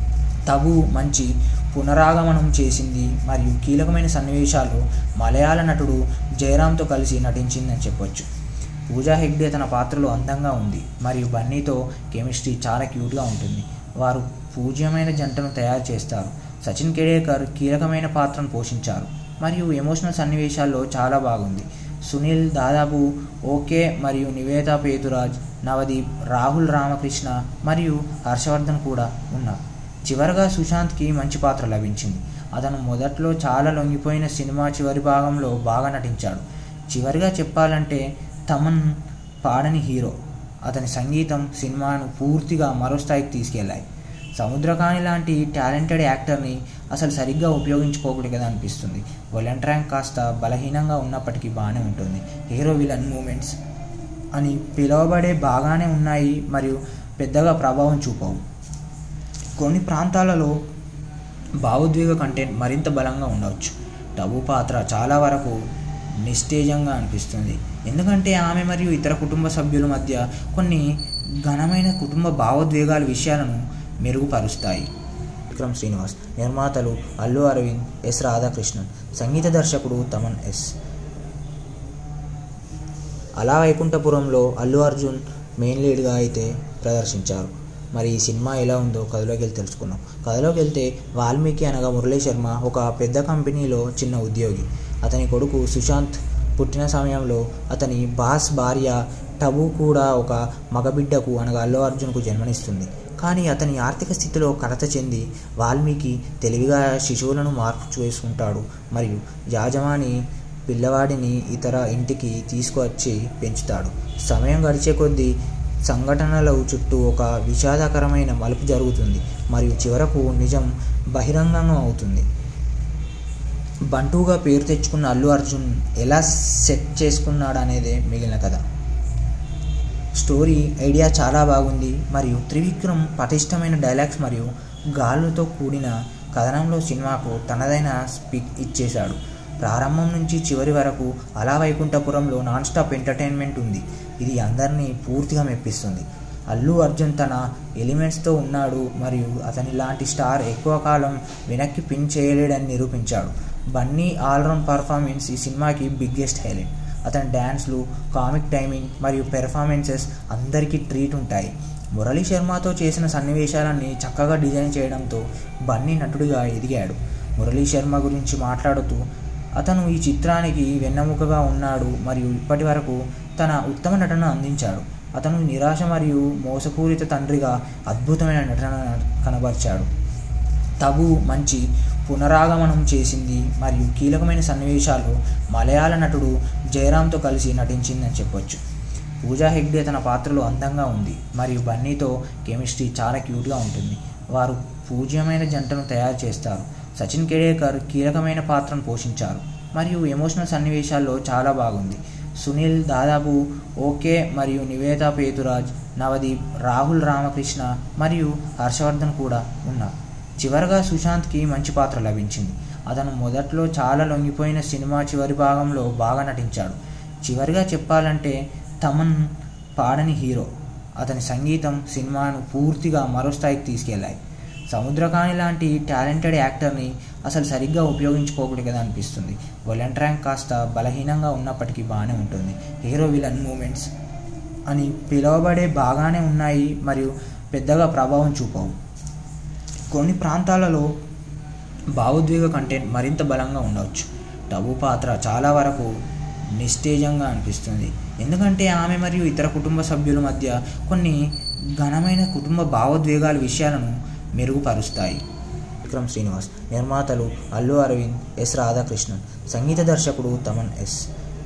తగు మంచి పునరాగమనం చేసింది మరియు కీలకమైన సన్నివేశాల్లో మలయాళ నటుడు జయరామ్తో కలిసి నటించిందని చెప్పొచ్చు పూజా హెగ్డే తన పాత్రలో అందంగా ఉంది మరియు బన్నీతో కెమిస్ట్రీ చాలా క్యూట్గా ఉంటుంది వారు పూజ్యమైన జంటను తయారు చేస్తారు సచిన్ కేడేకర్ కీలకమైన పాత్రను పోషించారు మరియు ఎమోషనల్ సన్నివేశాల్లో చాలా బాగుంది సునీల్ దాదాపు ఓకే మరియు నివేద పేతురాజ్ నవదీప్ రాహుల్ రామకృష్ణ మరియు హర్షవర్ధన్ కూడా ఉన్నారు చివరగా సుశాంత్కి మంచి పాత్ర లభించింది అతను మొదట్లో చాలా లొంగిపోయిన సినిమా చివరి భాగంలో బాగా నటించాడు చివరిగా చెప్పాలంటే తమన్ పాడని హీరో అతని సంగీతం సినిమాను పూర్తిగా మరో స్థాయికి తీసుకెళ్లాయి సముద్రకాని లాంటి టాలెంటెడ్ యాక్టర్ని అసలు సరిగ్గా ఉపయోగించుకోకూడదు కదా అనిపిస్తుంది వలెంట్ ర్యాంక్ కాస్త బలహీనంగా ఉన్నప్పటికీ బాగానే ఉంటుంది హీరో విలన్ మూమెంట్స్ అని పిలువబడే బాగానే ఉన్నాయి మరియు పెద్దగా ప్రభావం చూపవు కొన్ని ప్రాంతాలలో భావోద్వేగ కంటెంట్ మరింత బలంగా ఉండవచ్చు టబు పాత్ర చాలా వరకు నిస్తేజంగా అనిపిస్తుంది ఎందుకంటే ఆమె మరియు ఇతర కుటుంబ సభ్యుల మధ్య కొన్ని ఘనమైన కుటుంబ భావోద్వేగాల విషయాలను మెరుగుపరుస్తాయి విక్రమ్ శ్రీనివాస్ నిర్మాతలు అల్లు అరవింద్ ఎస్ రాధాకృష్ణన్ సంగీత దర్శకుడు తమన్ ఎస్ అలా వైకుంఠపురంలో అల్లు అర్జున్ మెయిన్ లీడ్గా అయితే ప్రదర్శించారు మరి ఈ సినిమా ఎలా ఉందో కథలోకి వెళ్ళి తెలుసుకుందాం కథలోకి వెళ్తే వాల్మీకి అనగా మురళీ శర్మ ఒక పెద్ద కంపెనీలో చిన్న ఉద్యోగి అతని కొడుకు సుశాంత్ పుట్టిన సమయంలో అతని బాస్ భార్య టబు కూడా ఒక మగబిడ్డకు అనగా అల్లు అర్జున్కు జన్మనిస్తుంది కానీ అతని ఆర్థిక స్థితిలో కలత చెంది వాల్మీకి తెలివిగా శిశువులను మార్పు చేసుకుంటాడు మరియు యాజమాని పిల్లవాడిని ఇతర ఇంటికి తీసుకువచ్చి పెంచుతాడు సమయం గడిచే కొద్దీ సంఘటనల చుట్టూ ఒక విషాదకరమైన మలుపు జరుగుతుంది మరియు చివరకు నిజం బహిరంగంగా అవుతుంది బంటుగా పేరు తెచ్చుకున్న అల్లు అర్జున్ ఎలా సెట్ చేసుకున్నాడు అనేదే మిగిలిన కథ స్టోరీ ఐడియా చాలా బాగుంది మరియు త్రివిక్రమ్ పటిష్టమైన డైలాగ్స్ మరియు గాలుతో కూడిన కథనంలో సినిమాకు తనదైన స్పీక్ ఇచ్చేశాడు ప్రారంభం నుంచి చివరి వరకు అలా వైకుంఠపురంలో నాన్ స్టాప్ ఎంటర్టైన్మెంట్ ఉంది ఇది అందరినీ పూర్తిగా మెప్పిస్తుంది అల్లు అర్జున్ తన ఎలిమెంట్స్తో ఉన్నాడు మరియు అతని లాంటి స్టార్ ఎక్కువ కాలం వెనక్కి పిన్ చేయలేడని నిరూపించాడు బన్నీ ఆల్రౌండ్ పర్ఫార్మెన్స్ ఈ సినిమాకి బిగ్గెస్ట్ హైలైట్ అతని డ్యాన్స్లు కామిక్ టైమింగ్ మరియు పెర్ఫార్మెన్సెస్ అందరికీ ట్రీట్ ఉంటాయి మురళీ శర్మతో చేసిన సన్నివేశాలన్నీ చక్కగా డిజైన్ చేయడంతో బన్నీ నటుడిగా ఎదిగాడు మురళీ శర్మ గురించి మాట్లాడుతూ అతను ఈ చిత్రానికి వెన్నెముకగా ఉన్నాడు మరియు ఇప్పటి వరకు తన ఉత్తమ నటన అందించాడు అతను నిరాశ మరియు మోసపూరిత తండ్రిగా అద్భుతమైన నటన కనబరిచాడు తబు మంచి పునరాగమనం చేసింది మరియు కీలకమైన సన్నివేశాలు మలయాళ నటుడు జయరామ్తో కలిసి నటించిందని చెప్పొచ్చు పూజా హెగ్డే తన పాత్రలో అందంగా ఉంది మరియు బన్నీతో కెమిస్ట్రీ చాలా క్యూట్గా ఉంటుంది వారు పూజ్యమైన జంటను తయారు చేస్తారు సచిన్ కేడేకర్ కీలకమైన పాత్రను పోషించారు మరియు ఎమోషనల్ సన్నివేశాల్లో చాలా బాగుంది సునీల్ దాదాపు ఓకే మరియు నివేద పేతురాజ్ నవదీప్ రాహుల్ రామకృష్ణ మరియు హర్షవర్ధన్ కూడా ఉన్నారు చివరగా సుశాంత్కి మంచి పాత్ర లభించింది అతను మొదట్లో చాలా లొంగిపోయిన సినిమా చివరి భాగంలో బాగా నటించాడు చివరిగా చెప్పాలంటే తమన్ పాడని హీరో అతని సంగీతం సినిమాను పూర్తిగా మరో స్థాయికి తీసుకెళ్లాయి సముద్రకాని లాంటి టాలెంటెడ్ యాక్టర్ని అసలు సరిగ్గా ఉపయోగించుకోకూడదు కదా అనిపిస్తుంది వొలెంట్ ర్యాంక్ కాస్త బలహీనంగా ఉన్నప్పటికీ బాగానే ఉంటుంది హీరో విలన్ మూమెంట్స్ అని పిలువబడే బాగానే ఉన్నాయి మరియు పెద్దగా ప్రభావం చూపవు కొన్ని ప్రాంతాలలో భావోద్వేగ కంటెంట్ మరింత బలంగా ఉండవచ్చు టబు పాత్ర చాలా వరకు నిస్తేజంగా అనిపిస్తుంది ఎందుకంటే ఆమె మరియు ఇతర కుటుంబ సభ్యుల మధ్య కొన్ని ఘనమైన కుటుంబ భావోద్వేగాల విషయాలను మెరుగుపరుస్తాయి విక్రమ్ శ్రీనివాస్ నిర్మాతలు అల్లు అరవింద్ ఎస్ రాధాకృష్ణన్ సంగీత దర్శకుడు తమన్ ఎస్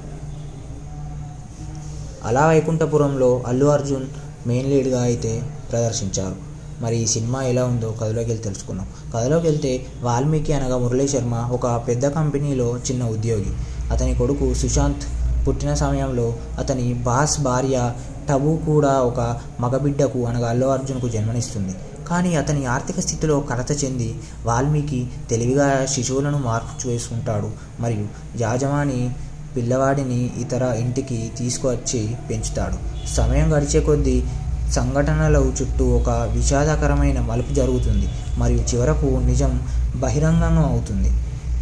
అలా వైకుంఠపురంలో అల్లు అర్జున్ మెయిన్ లీడ్గా అయితే ప్రదర్శించారు మరి ఈ సినిమా ఎలా ఉందో కథలోకి వెళ్ళి తెలుసుకున్నాం కథలోకి వెళ్తే వాల్మీకి అనగా మురళీ శర్మ ఒక పెద్ద కంపెనీలో చిన్న ఉద్యోగి అతని కొడుకు సుశాంత్ పుట్టిన సమయంలో అతని బాస్ భార్య టబు కూడా ఒక మగబిడ్డకు అనగా అల్లు అర్జున్కు జన్మనిస్తుంది కానీ అతని ఆర్థిక స్థితిలో కలత చెంది వాల్మీకి తెలివిగా శిశువులను మార్పు చేసుకుంటాడు మరియు యాజమాని పిల్లవాడిని ఇతర ఇంటికి తీసుకువచ్చి పెంచుతాడు సమయం గడిచే కొద్దీ సంఘటనల చుట్టూ ఒక విషాదకరమైన మలుపు జరుగుతుంది మరియు చివరకు నిజం బహిరంగంగా అవుతుంది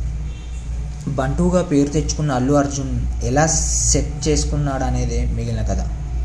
బంటుగా పేరు తెచ్చుకున్న అల్లు అర్జున్ ఎలా సెట్ చేసుకున్నాడు అనేదే మిగిలిన కథ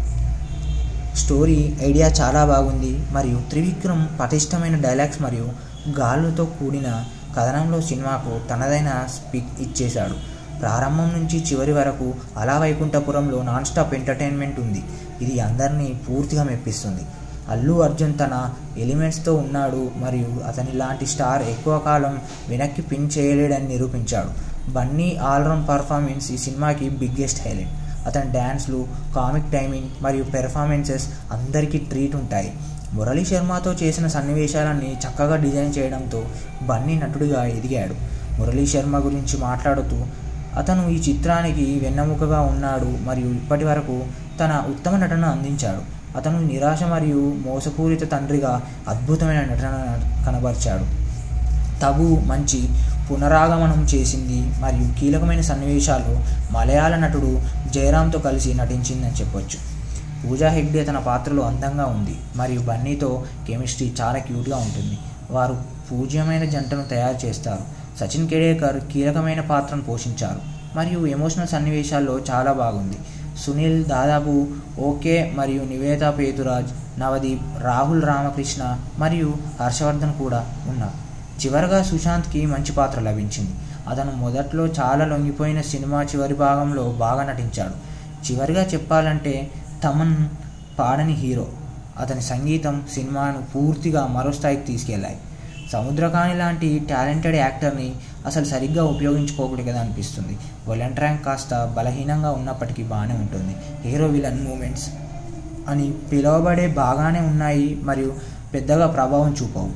స్టోరీ ఐడియా చాలా బాగుంది మరియు త్రివిక్రమ్ పటిష్టమైన డైలాగ్స్ మరియు గాలుతో కూడిన కథనంలో సినిమాకు తనదైన స్పీక్ ఇచ్చేశాడు ప్రారంభం నుంచి చివరి వరకు అలా వైకుంఠపురంలో నాన్ స్టాప్ ఎంటర్టైన్మెంట్ ఉంది ఇది అందరినీ పూర్తిగా మెప్పిస్తుంది అల్లు అర్జున్ తన ఎలిమెంట్స్తో ఉన్నాడు మరియు అతని లాంటి స్టార్ ఎక్కువ కాలం వెనక్కి పిన్ చేయలేడని నిరూపించాడు బన్నీ ఆల్రౌండ్ పర్ఫార్మెన్స్ ఈ సినిమాకి బిగ్గెస్ట్ హైలైట్ అతని డ్యాన్స్లు కామిక్ టైమింగ్ మరియు పెర్ఫార్మెన్సెస్ అందరికీ ట్రీట్ ఉంటాయి మురళీ శర్మతో చేసిన సన్నివేశాలన్నీ చక్కగా డిజైన్ చేయడంతో బన్నీ నటుడిగా ఎదిగాడు మురళీ శర్మ గురించి మాట్లాడుతూ అతను ఈ చిత్రానికి వెన్నెముకగా ఉన్నాడు మరియు ఇప్పటి వరకు తన ఉత్తమ నటన అందించాడు అతను నిరాశ మరియు మోసపూరిత తండ్రిగా అద్భుతమైన నటన కనబరిచాడు తబు మంచి పునరాగమనం చేసింది మరియు కీలకమైన సన్నివేశాలు మలయాళ నటుడు జయరామ్తో కలిసి నటించిందని చెప్పొచ్చు పూజా హెగ్డే తన పాత్రలో అందంగా ఉంది మరియు బన్నీతో కెమిస్ట్రీ చాలా క్యూట్గా ఉంటుంది వారు పూజ్యమైన జంటను తయారు చేస్తారు సచిన్ కేడేకర్ కీలకమైన పాత్రను పోషించారు మరియు ఎమోషనల్ సన్నివేశాల్లో చాలా బాగుంది సునీల్ దాదాపు ఓకే మరియు నివేద పేతురాజ్ నవదీప్ రాహుల్ రామకృష్ణ మరియు హర్షవర్ధన్ కూడా ఉన్నారు చివరగా సుశాంత్కి మంచి పాత్ర లభించింది అతను మొదట్లో చాలా లొంగిపోయిన సినిమా చివరి భాగంలో బాగా నటించాడు చివరిగా చెప్పాలంటే తమన్ పాడని హీరో అతని సంగీతం సినిమాను పూర్తిగా మరో స్థాయికి తీసుకెళ్లాయి సముద్రకాని లాంటి టాలెంటెడ్ యాక్టర్ని అసలు సరిగ్గా ఉపయోగించుకోకూడదు కదా అనిపిస్తుంది వొలెంట్ ర్యాంక్ కాస్త బలహీనంగా ఉన్నప్పటికీ బాగానే ఉంటుంది హీరో విలన్ మూమెంట్స్ అని పిలువబడే బాగానే ఉన్నాయి మరియు పెద్దగా ప్రభావం చూపవు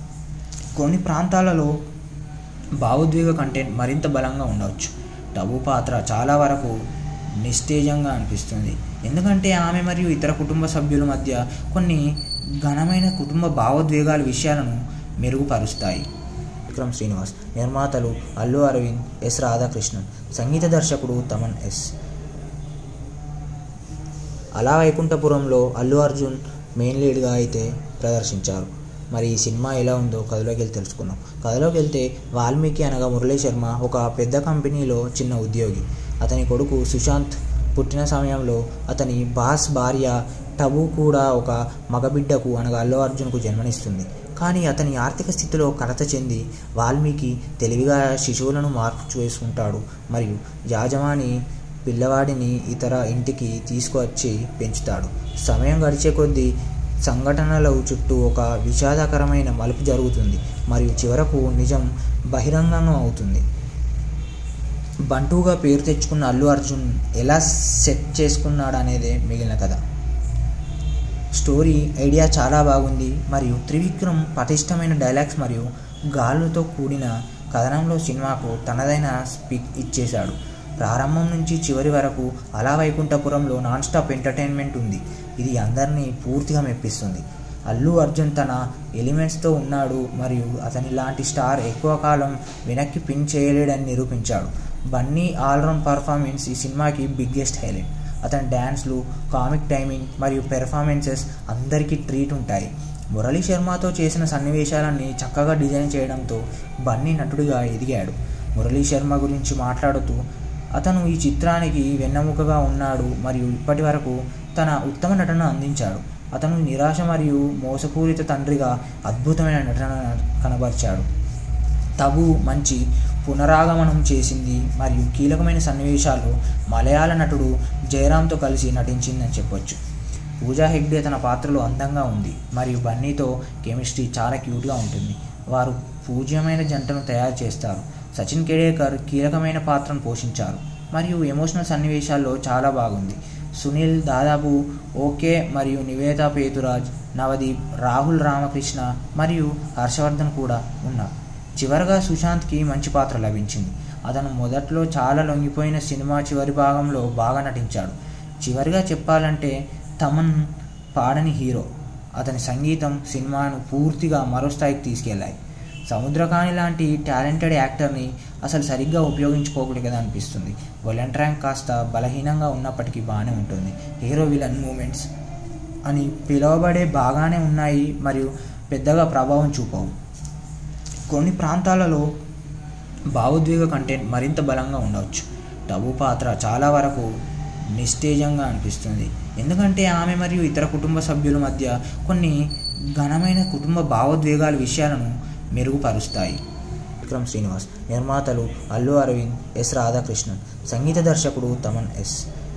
కొన్ని ప్రాంతాలలో భావోద్వేగ కంటెంట్ మరింత బలంగా ఉండవచ్చు టబు పాత్ర చాలా వరకు నిస్తేజంగా అనిపిస్తుంది ఎందుకంటే ఆమె మరియు ఇతర కుటుంబ సభ్యుల మధ్య కొన్ని ఘనమైన కుటుంబ భావోద్వేగాల విషయాలను మెరుగుపరుస్తాయి విక్రమ్ శ్రీనివాస్ నిర్మాతలు అల్లు అరవింద్ ఎస్ రాధాకృష్ణన్ సంగీత దర్శకుడు తమన్ ఎస్ అలా వైకుంఠపురంలో అల్లు అర్జున్ మెయిన్ లీడ్గా అయితే ప్రదర్శించారు మరి ఈ సినిమా ఎలా ఉందో కథలోకి వెళ్ళి తెలుసుకుందాం కథలోకి వెళ్తే వాల్మీకి అనగా మురళీ శర్మ ఒక పెద్ద కంపెనీలో చిన్న ఉద్యోగి అతని కొడుకు సుశాంత్ పుట్టిన సమయంలో అతని బాస్ భార్య టబు కూడా ఒక మగబిడ్డకు అనగా అల్లు అర్జున్కు జన్మనిస్తుంది కానీ అతని ఆర్థిక స్థితిలో కలత చెంది వాల్మీకి తెలివిగా శిశువులను మార్పు చేసుకుంటాడు మరియు యాజమాని పిల్లవాడిని ఇతర ఇంటికి తీసుకువచ్చి పెంచుతాడు సమయం గడిచే కొద్దీ సంఘటనల చుట్టూ ఒక విషాదకరమైన మలుపు జరుగుతుంది మరియు చివరకు నిజం బహిరంగం అవుతుంది బంటుగా పేరు తెచ్చుకున్న అల్లు అర్జున్ ఎలా సెట్ చేసుకున్నాడు అనేదే మిగిలిన కథ స్టోరీ ఐడియా చాలా బాగుంది మరియు త్రివిక్రమ్ పటిష్టమైన డైలాగ్స్ మరియు గాలుతో కూడిన కథనంలో సినిమాకు తనదైన స్పీక్ ఇచ్చేశాడు ప్రారంభం నుంచి చివరి వరకు అలా వైకుంఠపురంలో నాన్ స్టాప్ ఎంటర్టైన్మెంట్ ఉంది ఇది అందరినీ పూర్తిగా మెప్పిస్తుంది అల్లు అర్జున్ తన ఎలిమెంట్స్తో ఉన్నాడు మరియు అతని లాంటి స్టార్ ఎక్కువ కాలం వెనక్కి పిన్ చేయలేడని నిరూపించాడు బన్నీ ఆల్రౌండ్ పర్ఫార్మెన్స్ ఈ సినిమాకి బిగ్గెస్ట్ హైలైట్ అతని డ్యాన్స్లు కామిక్ టైమింగ్ మరియు పెర్ఫార్మెన్సెస్ అందరికీ ట్రీట్ ఉంటాయి మురళీ శర్మతో చేసిన సన్నివేశాలన్నీ చక్కగా డిజైన్ చేయడంతో బన్నీ నటుడిగా ఎదిగాడు మురళీ శర్మ గురించి మాట్లాడుతూ అతను ఈ చిత్రానికి వెన్నెముకగా ఉన్నాడు మరియు ఇప్పటి వరకు తన ఉత్తమ నటన అందించాడు అతను నిరాశ మరియు మోసపూరిత తండ్రిగా అద్భుతమైన నటన కనబరిచాడు తబు మంచి పునరాగమనం చేసింది మరియు కీలకమైన సన్నివేశాల్లో మలయాళ నటుడు జయరామ్తో కలిసి నటించిందని చెప్పొచ్చు పూజా హెగ్డే తన పాత్రలో అందంగా ఉంది మరియు బన్నీతో కెమిస్ట్రీ చాలా క్యూట్గా ఉంటుంది వారు పూజ్యమైన జంటను తయారు చేస్తారు సచిన్ కేడేకర్ కీలకమైన పాత్రను పోషించారు మరియు ఎమోషనల్ సన్నివేశాల్లో చాలా బాగుంది సునీల్ దాదాపు ఓకే మరియు నివేద పేతురాజ్ నవదీప్ రాహుల్ రామకృష్ణ మరియు హర్షవర్ధన్ కూడా ఉన్నారు చివరగా సుశాంత్కి మంచి పాత్ర లభించింది అతను మొదట్లో చాలా లొంగిపోయిన సినిమా చివరి భాగంలో బాగా నటించాడు చివరిగా చెప్పాలంటే తమన్ పాడని హీరో అతని సంగీతం సినిమాను పూర్తిగా మరో స్థాయికి తీసుకెళ్లాయి సముద్రకాని లాంటి టాలెంటెడ్ యాక్టర్ని అసలు సరిగ్గా ఉపయోగించుకోకూడదు కదా అనిపిస్తుంది వొలెంట్ ర్యాంక్ కాస్త బలహీనంగా ఉన్నప్పటికీ బాగానే ఉంటుంది హీరో విలన్ మూమెంట్స్ అని పిలువబడే బాగానే ఉన్నాయి మరియు పెద్దగా ప్రభావం చూపవు కొన్ని ప్రాంతాలలో భావోద్వేగ కంటెంట్ మరింత బలంగా ఉండవచ్చు టబు పాత్ర చాలా వరకు నిస్తేజంగా అనిపిస్తుంది ఎందుకంటే ఆమె మరియు ఇతర కుటుంబ సభ్యుల మధ్య కొన్ని ఘనమైన కుటుంబ భావోద్వేగాల విషయాలను మెరుగుపరుస్తాయి విక్రమ్ శ్రీనివాస్ నిర్మాతలు అల్లు అరవింద్ ఎస్ రాధాకృష్ణన్ సంగీత దర్శకుడు తమన్ ఎస్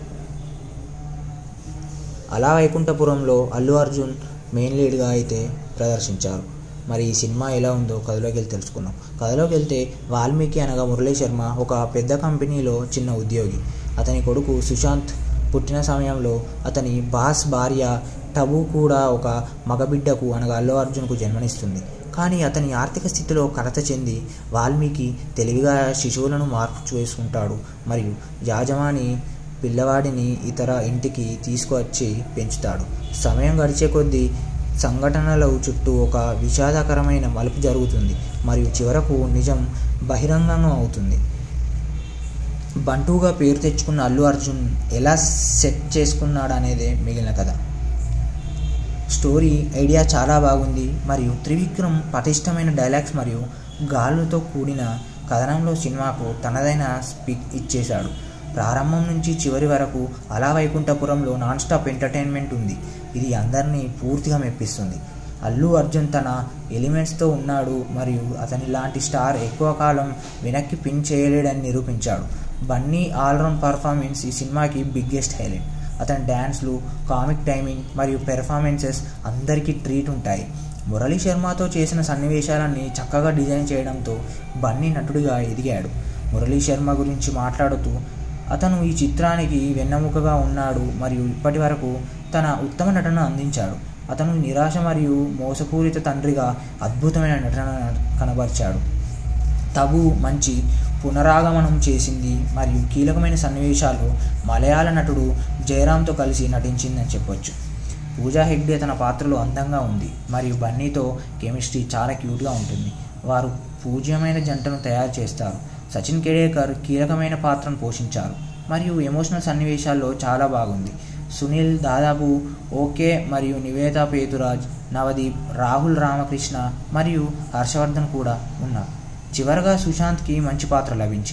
అలా వైకుంఠపురంలో అల్లు అర్జున్ మెయిన్ లీడ్గా అయితే ప్రదర్శించారు మరి ఈ సినిమా ఎలా ఉందో కథలోకి వెళ్ళి తెలుసుకుందాం కథలోకి వెళ్తే వాల్మీకి అనగా మురళీ శర్మ ఒక పెద్ద కంపెనీలో చిన్న ఉద్యోగి అతని కొడుకు సుశాంత్ పుట్టిన సమయంలో అతని బాస్ భార్య టబు కూడా ఒక మగబిడ్డకు అనగా అల్లు అర్జున్కు జన్మనిస్తుంది కానీ అతని ఆర్థిక స్థితిలో కలత చెంది వాల్మీకి తెలివిగా శిశువులను మార్పు చేసుకుంటాడు మరియు యాజమాని పిల్లవాడిని ఇతర ఇంటికి తీసుకువచ్చి పెంచుతాడు సమయం గడిచే కొద్దీ సంఘటనల చుట్టూ ఒక విషాదకరమైన మలుపు జరుగుతుంది మరియు చివరకు నిజం బహిరంగం అవుతుంది బంటుగా పేరు తెచ్చుకున్న అల్లు అర్జున్ ఎలా సెట్ చేసుకున్నాడు అనేదే మిగిలిన కథ స్టోరీ ఐడియా చాలా బాగుంది మరియు త్రివిక్రమ్ పటిష్టమైన డైలాగ్స్ మరియు గాలుతో కూడిన కథనంలో సినిమాకు తనదైన స్పీక్ ఇచ్చేశాడు ప్రారంభం నుంచి చివరి వరకు అలా వైకుంఠపురంలో నాన్ స్టాప్ ఎంటర్టైన్మెంట్ ఉంది ఇది అందరినీ పూర్తిగా మెప్పిస్తుంది అల్లు అర్జున్ తన ఎలిమెంట్స్తో ఉన్నాడు మరియు అతని లాంటి స్టార్ ఎక్కువ కాలం వెనక్కి పిన్ చేయలేడని నిరూపించాడు బన్నీ ఆల్రౌండ్ పర్ఫార్మెన్స్ ఈ సినిమాకి బిగ్గెస్ట్ హైలైట్ అతని డ్యాన్స్లు కామిక్ టైమింగ్ మరియు పెర్ఫార్మెన్సెస్ అందరికీ ట్రీట్ ఉంటాయి మురళీ శర్మతో చేసిన సన్నివేశాలన్నీ చక్కగా డిజైన్ చేయడంతో బన్నీ నటుడిగా ఎదిగాడు మురళీ శర్మ గురించి మాట్లాడుతూ అతను ఈ చిత్రానికి వెన్నెముకగా ఉన్నాడు మరియు ఇప్పటి వరకు తన ఉత్తమ నటన అందించాడు అతను నిరాశ మరియు మోసపూరిత తండ్రిగా అద్భుతమైన నటన కనబరిచాడు తబు మంచి పునరాగమనం చేసింది మరియు కీలకమైన సన్నివేశాలు మలయాళ నటుడు జయరామ్తో కలిసి నటించిందని చెప్పొచ్చు పూజా హెగ్డే తన పాత్రలో అందంగా ఉంది మరియు బన్నీతో కెమిస్ట్రీ చాలా క్యూట్గా ఉంటుంది వారు పూజ్యమైన జంటను తయారు చేస్తారు సచిన్ కేడేకర్ కీలకమైన పాత్రను పోషించారు మరియు ఎమోషనల్ సన్నివేశాల్లో చాలా బాగుంది సునీల్ దాదాపు ఓకే మరియు నివేద పేతురాజ్ నవదీప్ రాహుల్ రామకృష్ణ మరియు హర్షవర్ధన్ కూడా ఉన్నారు చివరగా సుశాంత్కి మంచి పాత్ర లభించింది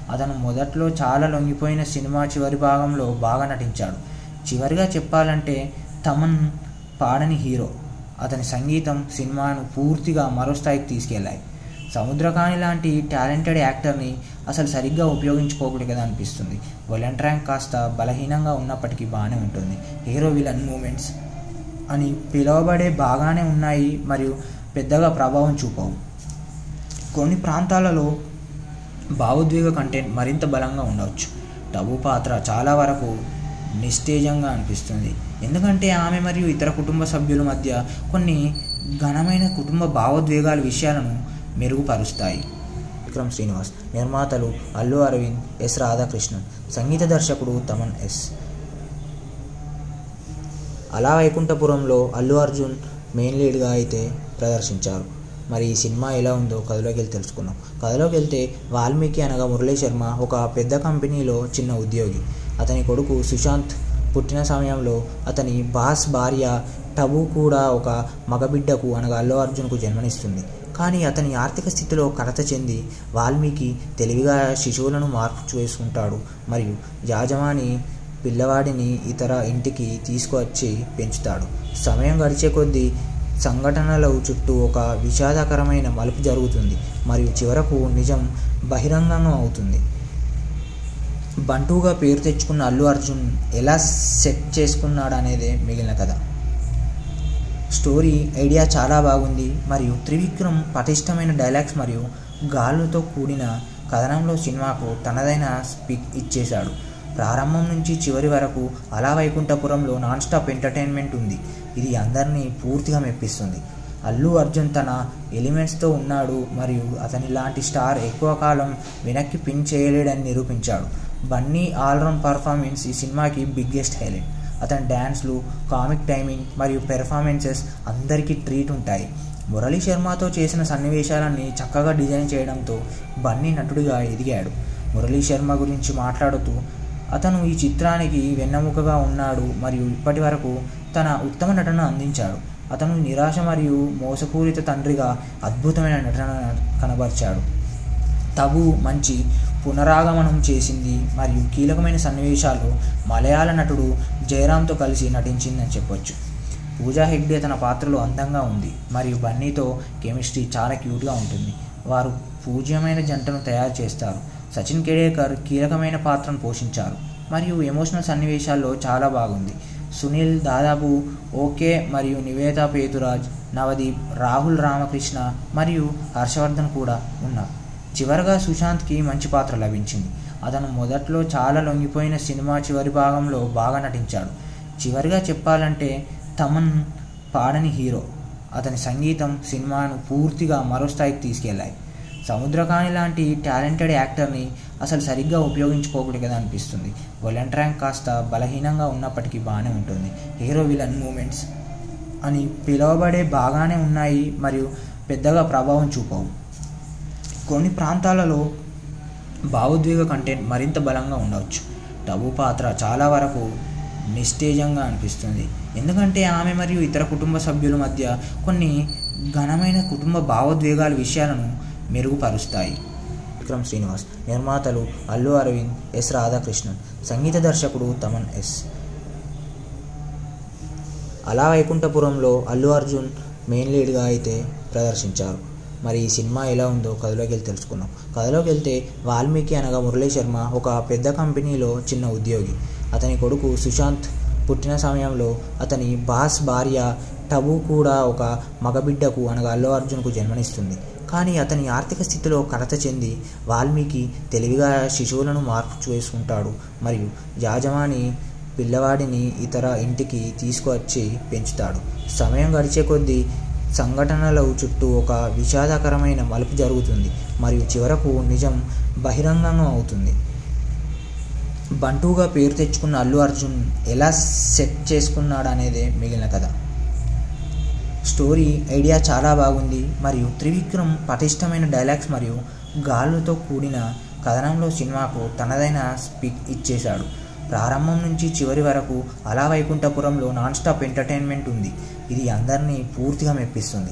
అతను మొదట్లో చాలా లొంగిపోయిన సినిమా చివరి భాగంలో బాగా నటించాడు చివరిగా చెప్పాలంటే తమన్ పాడని హీరో అతని సంగీతం సినిమాను పూర్తిగా మరో స్థాయికి తీసుకెళ్లాయి సముద్రకాని లాంటి టాలెంటెడ్ యాక్టర్ని అసలు సరిగ్గా ఉపయోగించుకోకూడదు కదా అనిపిస్తుంది వొలెంట్ ర్యాంక్ కాస్త బలహీనంగా ఉన్నప్పటికీ బాగానే ఉంటుంది హీరో విలన్ మూమెంట్స్ అని పిలువబడే బాగానే ఉన్నాయి మరియు పెద్దగా ప్రభావం చూపవు కొన్ని ప్రాంతాలలో భావోద్వేగ కంటెంట్ మరింత బలంగా ఉండవచ్చు టబు పాత్ర చాలా వరకు నిస్తేజంగా అనిపిస్తుంది ఎందుకంటే ఆమె మరియు ఇతర కుటుంబ సభ్యుల మధ్య కొన్ని ఘనమైన కుటుంబ భావోద్వేగాల విషయాలను మెరుగుపరుస్తాయి విక్రమ్ శ్రీనివాస్ నిర్మాతలు అల్లు అరవింద్ ఎస్ రాధాకృష్ణన్ సంగీత దర్శకుడు తమన్ ఎస్ అలా వైకుంఠపురంలో అల్లు అర్జున్ మెయిన్ లీడ్గా అయితే ప్రదర్శించారు మరి ఈ సినిమా ఎలా ఉందో కథలోకి వెళ్ళి తెలుసుకుందాం కథలోకి వెళ్తే వాల్మీకి అనగా మురళీ శర్మ ఒక పెద్ద కంపెనీలో చిన్న ఉద్యోగి అతని కొడుకు సుశాంత్ పుట్టిన సమయంలో అతని బాస్ భార్య టబు కూడా ఒక మగబిడ్డకు అనగా అల్లు అర్జున్కు జన్మనిస్తుంది కానీ అతని ఆర్థిక స్థితిలో కలత చెంది వాల్మీకి తెలివిగా శిశువులను మార్పు చేసుకుంటాడు మరియు యాజమాని పిల్లవాడిని ఇతర ఇంటికి తీసుకువచ్చి పెంచుతాడు సమయం గడిచే కొద్దీ సంఘటనల చుట్టూ ఒక విషాదకరమైన మలుపు జరుగుతుంది మరియు చివరకు నిజం బహిరంగంగా అవుతుంది బంటుగా పేరు తెచ్చుకున్న అల్లు అర్జున్ ఎలా సెట్ చేసుకున్నాడు అనేదే మిగిలిన కథ స్టోరీ ఐడియా చాలా బాగుంది మరియు త్రివిక్రమ్ పటిష్టమైన డైలాగ్స్ మరియు గాలుతో కూడిన కథనంలో సినిమాకు తనదైన స్పీక్ ఇచ్చేశాడు ప్రారంభం నుంచి చివరి వరకు అలా వైకుంఠపురంలో నాన్ స్టాప్ ఎంటర్టైన్మెంట్ ఉంది ఇది అందరినీ పూర్తిగా మెప్పిస్తుంది అల్లు అర్జున్ తన ఎలిమెంట్స్తో ఉన్నాడు మరియు అతని లాంటి స్టార్ ఎక్కువ కాలం వెనక్కి పిన్ చేయలేడని నిరూపించాడు బన్నీ ఆల్రౌండ్ పర్ఫార్మెన్స్ ఈ సినిమాకి బిగ్గెస్ట్ హైలైట్ అతని డ్యాన్స్లు కామిక్ టైమింగ్ మరియు పెర్ఫార్మెన్సెస్ అందరికీ ట్రీట్ ఉంటాయి మురళీ శర్మతో చేసిన సన్నివేశాలన్నీ చక్కగా డిజైన్ చేయడంతో బన్నీ నటుడిగా ఎదిగాడు మురళీ శర్మ గురించి మాట్లాడుతూ అతను ఈ చిత్రానికి వెన్నెముకగా ఉన్నాడు మరియు ఇప్పటి వరకు తన ఉత్తమ నటన అందించాడు అతను నిరాశ మరియు మోసపూరిత తండ్రిగా అద్భుతమైన నటన కనబరిచాడు తబు మంచి పునరాగమనం చేసింది మరియు కీలకమైన సన్నివేశాలు మలయాళ నటుడు జయరామ్తో కలిసి నటించిందని చెప్పొచ్చు పూజా హెగ్డే తన పాత్రలో అందంగా ఉంది మరియు బన్నీతో కెమిస్ట్రీ చాలా క్యూట్గా ఉంటుంది వారు పూజ్యమైన జంటను తయారు చేస్తారు సచిన్ కేడేకర్ కీలకమైన పాత్రను పోషించారు మరియు ఎమోషనల్ సన్నివేశాల్లో చాలా బాగుంది సునీల్ దాదాపు ఓకే మరియు నివేద పేతురాజ్ నవదీప్ రాహుల్ రామకృష్ణ మరియు హర్షవర్ధన్ కూడా ఉన్నారు చివరగా సుశాంత్కి మంచి పాత్ర లభించింది అతను మొదట్లో చాలా లొంగిపోయిన సినిమా చివరి భాగంలో బాగా నటించాడు చివరిగా చెప్పాలంటే తమన్ పాడని హీరో అతని సంగీతం సినిమాను పూర్తిగా మరో స్థాయికి తీసుకెళ్లాయి సముద్రకాని లాంటి టాలెంటెడ్ యాక్టర్ని అసలు సరిగ్గా ఉపయోగించుకోకూడదు కదా అనిపిస్తుంది వొలెంట్ ర్యాంక్ కాస్త బలహీనంగా ఉన్నప్పటికీ బాగానే ఉంటుంది హీరో విలన్ మూమెంట్స్ అని పిలువబడే బాగానే ఉన్నాయి మరియు పెద్దగా ప్రభావం చూపవు కొన్ని ప్రాంతాలలో భావోద్వేగ కంటెంట్ మరింత బలంగా ఉండవచ్చు టబు పాత్ర చాలా వరకు నిస్తేజంగా అనిపిస్తుంది ఎందుకంటే ఆమె మరియు ఇతర కుటుంబ సభ్యుల మధ్య కొన్ని ఘనమైన కుటుంబ భావోద్వేగాల విషయాలను మెరుగుపరుస్తాయి విక్రమ్ శ్రీనివాస్ నిర్మాతలు అల్లు అరవింద్ ఎస్ రాధాకృష్ణన్ సంగీత దర్శకుడు తమన్ ఎస్ అలా వైకుంఠపురంలో అల్లు అర్జున్ మెయిన్ లీడ్గా అయితే ప్రదర్శించారు మరి ఈ సినిమా ఎలా ఉందో కథలోకి వెళ్ళి తెలుసుకుందాం కథలోకి వెళ్తే వాల్మీకి అనగా మురళీ శర్మ ఒక పెద్ద కంపెనీలో చిన్న ఉద్యోగి అతని కొడుకు సుశాంత్ పుట్టిన సమయంలో అతని బాస్ భార్య టబు కూడా ఒక మగబిడ్డకు అనగా అల్లు అర్జున్కు జన్మనిస్తుంది కానీ అతని ఆర్థిక స్థితిలో కలత చెంది వాల్మీకి తెలివిగా శిశువులను మార్పు చేసుకుంటాడు మరియు యాజమాని పిల్లవాడిని ఇతర ఇంటికి తీసుకువచ్చి పెంచుతాడు సమయం గడిచే కొద్దీ సంఘటనల చుట్టూ ఒక విషాదకరమైన మలుపు జరుగుతుంది మరియు చివరకు నిజం బహిరంగంగా అవుతుంది బంటుగా పేరు తెచ్చుకున్న అల్లు అర్జున్ ఎలా సెట్ చేసుకున్నాడు అనేదే మిగిలిన కథ స్టోరీ ఐడియా చాలా బాగుంది మరియు త్రివిక్రమ్ పటిష్టమైన డైలాగ్స్ మరియు గాలుతో కూడిన కథనంలో సినిమాకు తనదైన స్పీక్ ఇచ్చేశాడు ప్రారంభం నుంచి చివరి వరకు అలా వైకుంఠపురంలో నాన్ స్టాప్ ఎంటర్టైన్మెంట్ ఉంది ఇది అందరినీ పూర్తిగా మెప్పిస్తుంది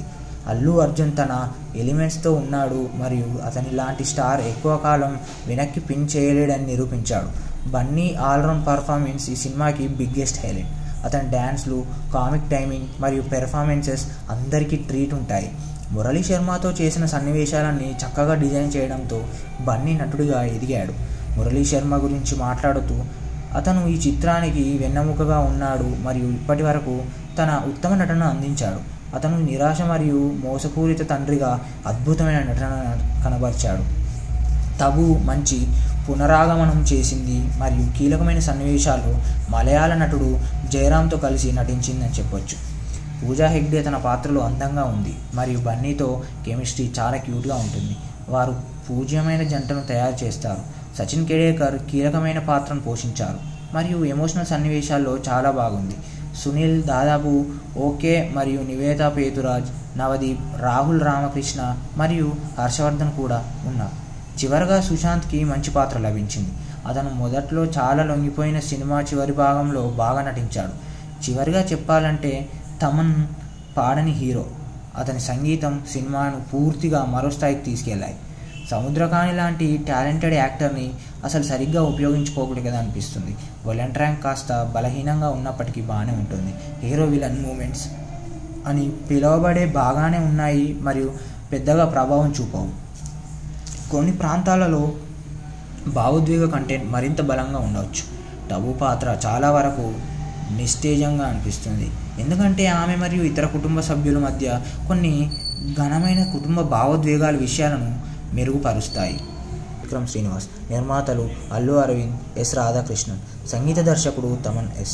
అల్లు అర్జున్ తన ఎలిమెంట్స్తో ఉన్నాడు మరియు అతని లాంటి స్టార్ ఎక్కువ కాలం వెనక్కి పిన్ చేయలేడని నిరూపించాడు బన్నీ ఆల్రౌండ్ పర్ఫార్మెన్స్ ఈ సినిమాకి బిగ్గెస్ట్ హైలైట్ అతని డ్యాన్స్లు కామిక్ టైమింగ్ మరియు పెర్ఫార్మెన్సెస్ అందరికీ ట్రీట్ ఉంటాయి మురళీ శర్మతో చేసిన సన్నివేశాలన్నీ చక్కగా డిజైన్ చేయడంతో బన్నీ నటుడిగా ఎదిగాడు మురళీ శర్మ గురించి మాట్లాడుతూ అతను ఈ చిత్రానికి వెన్నెముకగా ఉన్నాడు మరియు ఇప్పటి వరకు తన ఉత్తమ నటన అందించాడు అతను నిరాశ మరియు మోసపూరిత తండ్రిగా అద్భుతమైన నటన కనబరిచాడు తబు మంచి పునరాగమనం చేసింది మరియు కీలకమైన సన్నివేశాలు మలయాళ నటుడు జయరామ్తో కలిసి నటించిందని చెప్పొచ్చు పూజా హెగ్డే తన పాత్రలో అందంగా ఉంది మరియు బన్నీతో కెమిస్ట్రీ చాలా క్యూట్గా ఉంటుంది వారు పూజ్యమైన జంటను తయారు చేస్తారు సచిన్ కేడేకర్ కీలకమైన పాత్రను పోషించారు మరియు ఎమోషనల్ సన్నివేశాల్లో చాలా బాగుంది సునీల్ దాదాపు ఓకే మరియు నివేద పేతురాజ్ నవదీప్ రాహుల్ రామకృష్ణ మరియు హర్షవర్ధన్ కూడా ఉన్నారు చివరగా సుశాంత్కి మంచి పాత్ర లభించింది అతను మొదట్లో చాలా లొంగిపోయిన సినిమా చివరి భాగంలో బాగా నటించాడు చివరిగా చెప్పాలంటే తమన్ పాడని హీరో అతని సంగీతం సినిమాను పూర్తిగా మరో స్థాయికి తీసుకెళ్లాయి సముద్రకాని లాంటి టాలెంటెడ్ యాక్టర్ని అసలు సరిగ్గా ఉపయోగించుకోకూడదు కదా అనిపిస్తుంది వొలెంట్ ర్యాంక్ కాస్త బలహీనంగా ఉన్నప్పటికీ బాగానే ఉంటుంది హీరో విలన్ మూమెంట్స్ అని పిలువబడే బాగానే ఉన్నాయి మరియు పెద్దగా ప్రభావం చూపవు కొన్ని ప్రాంతాలలో భావోద్వేగ కంటెంట్ మరింత బలంగా ఉండవచ్చు టబు పాత్ర చాలా వరకు నిస్తేజంగా అనిపిస్తుంది ఎందుకంటే ఆమె మరియు ఇతర కుటుంబ సభ్యుల మధ్య కొన్ని ఘనమైన కుటుంబ భావోద్వేగాల విషయాలను మెరుగుపరుస్తాయి విక్రమ్ శ్రీనివాస్ నిర్మాతలు అల్లు అరవింద్ ఎస్ రాధాకృష్ణన్ సంగీత దర్శకుడు తమన్ ఎస్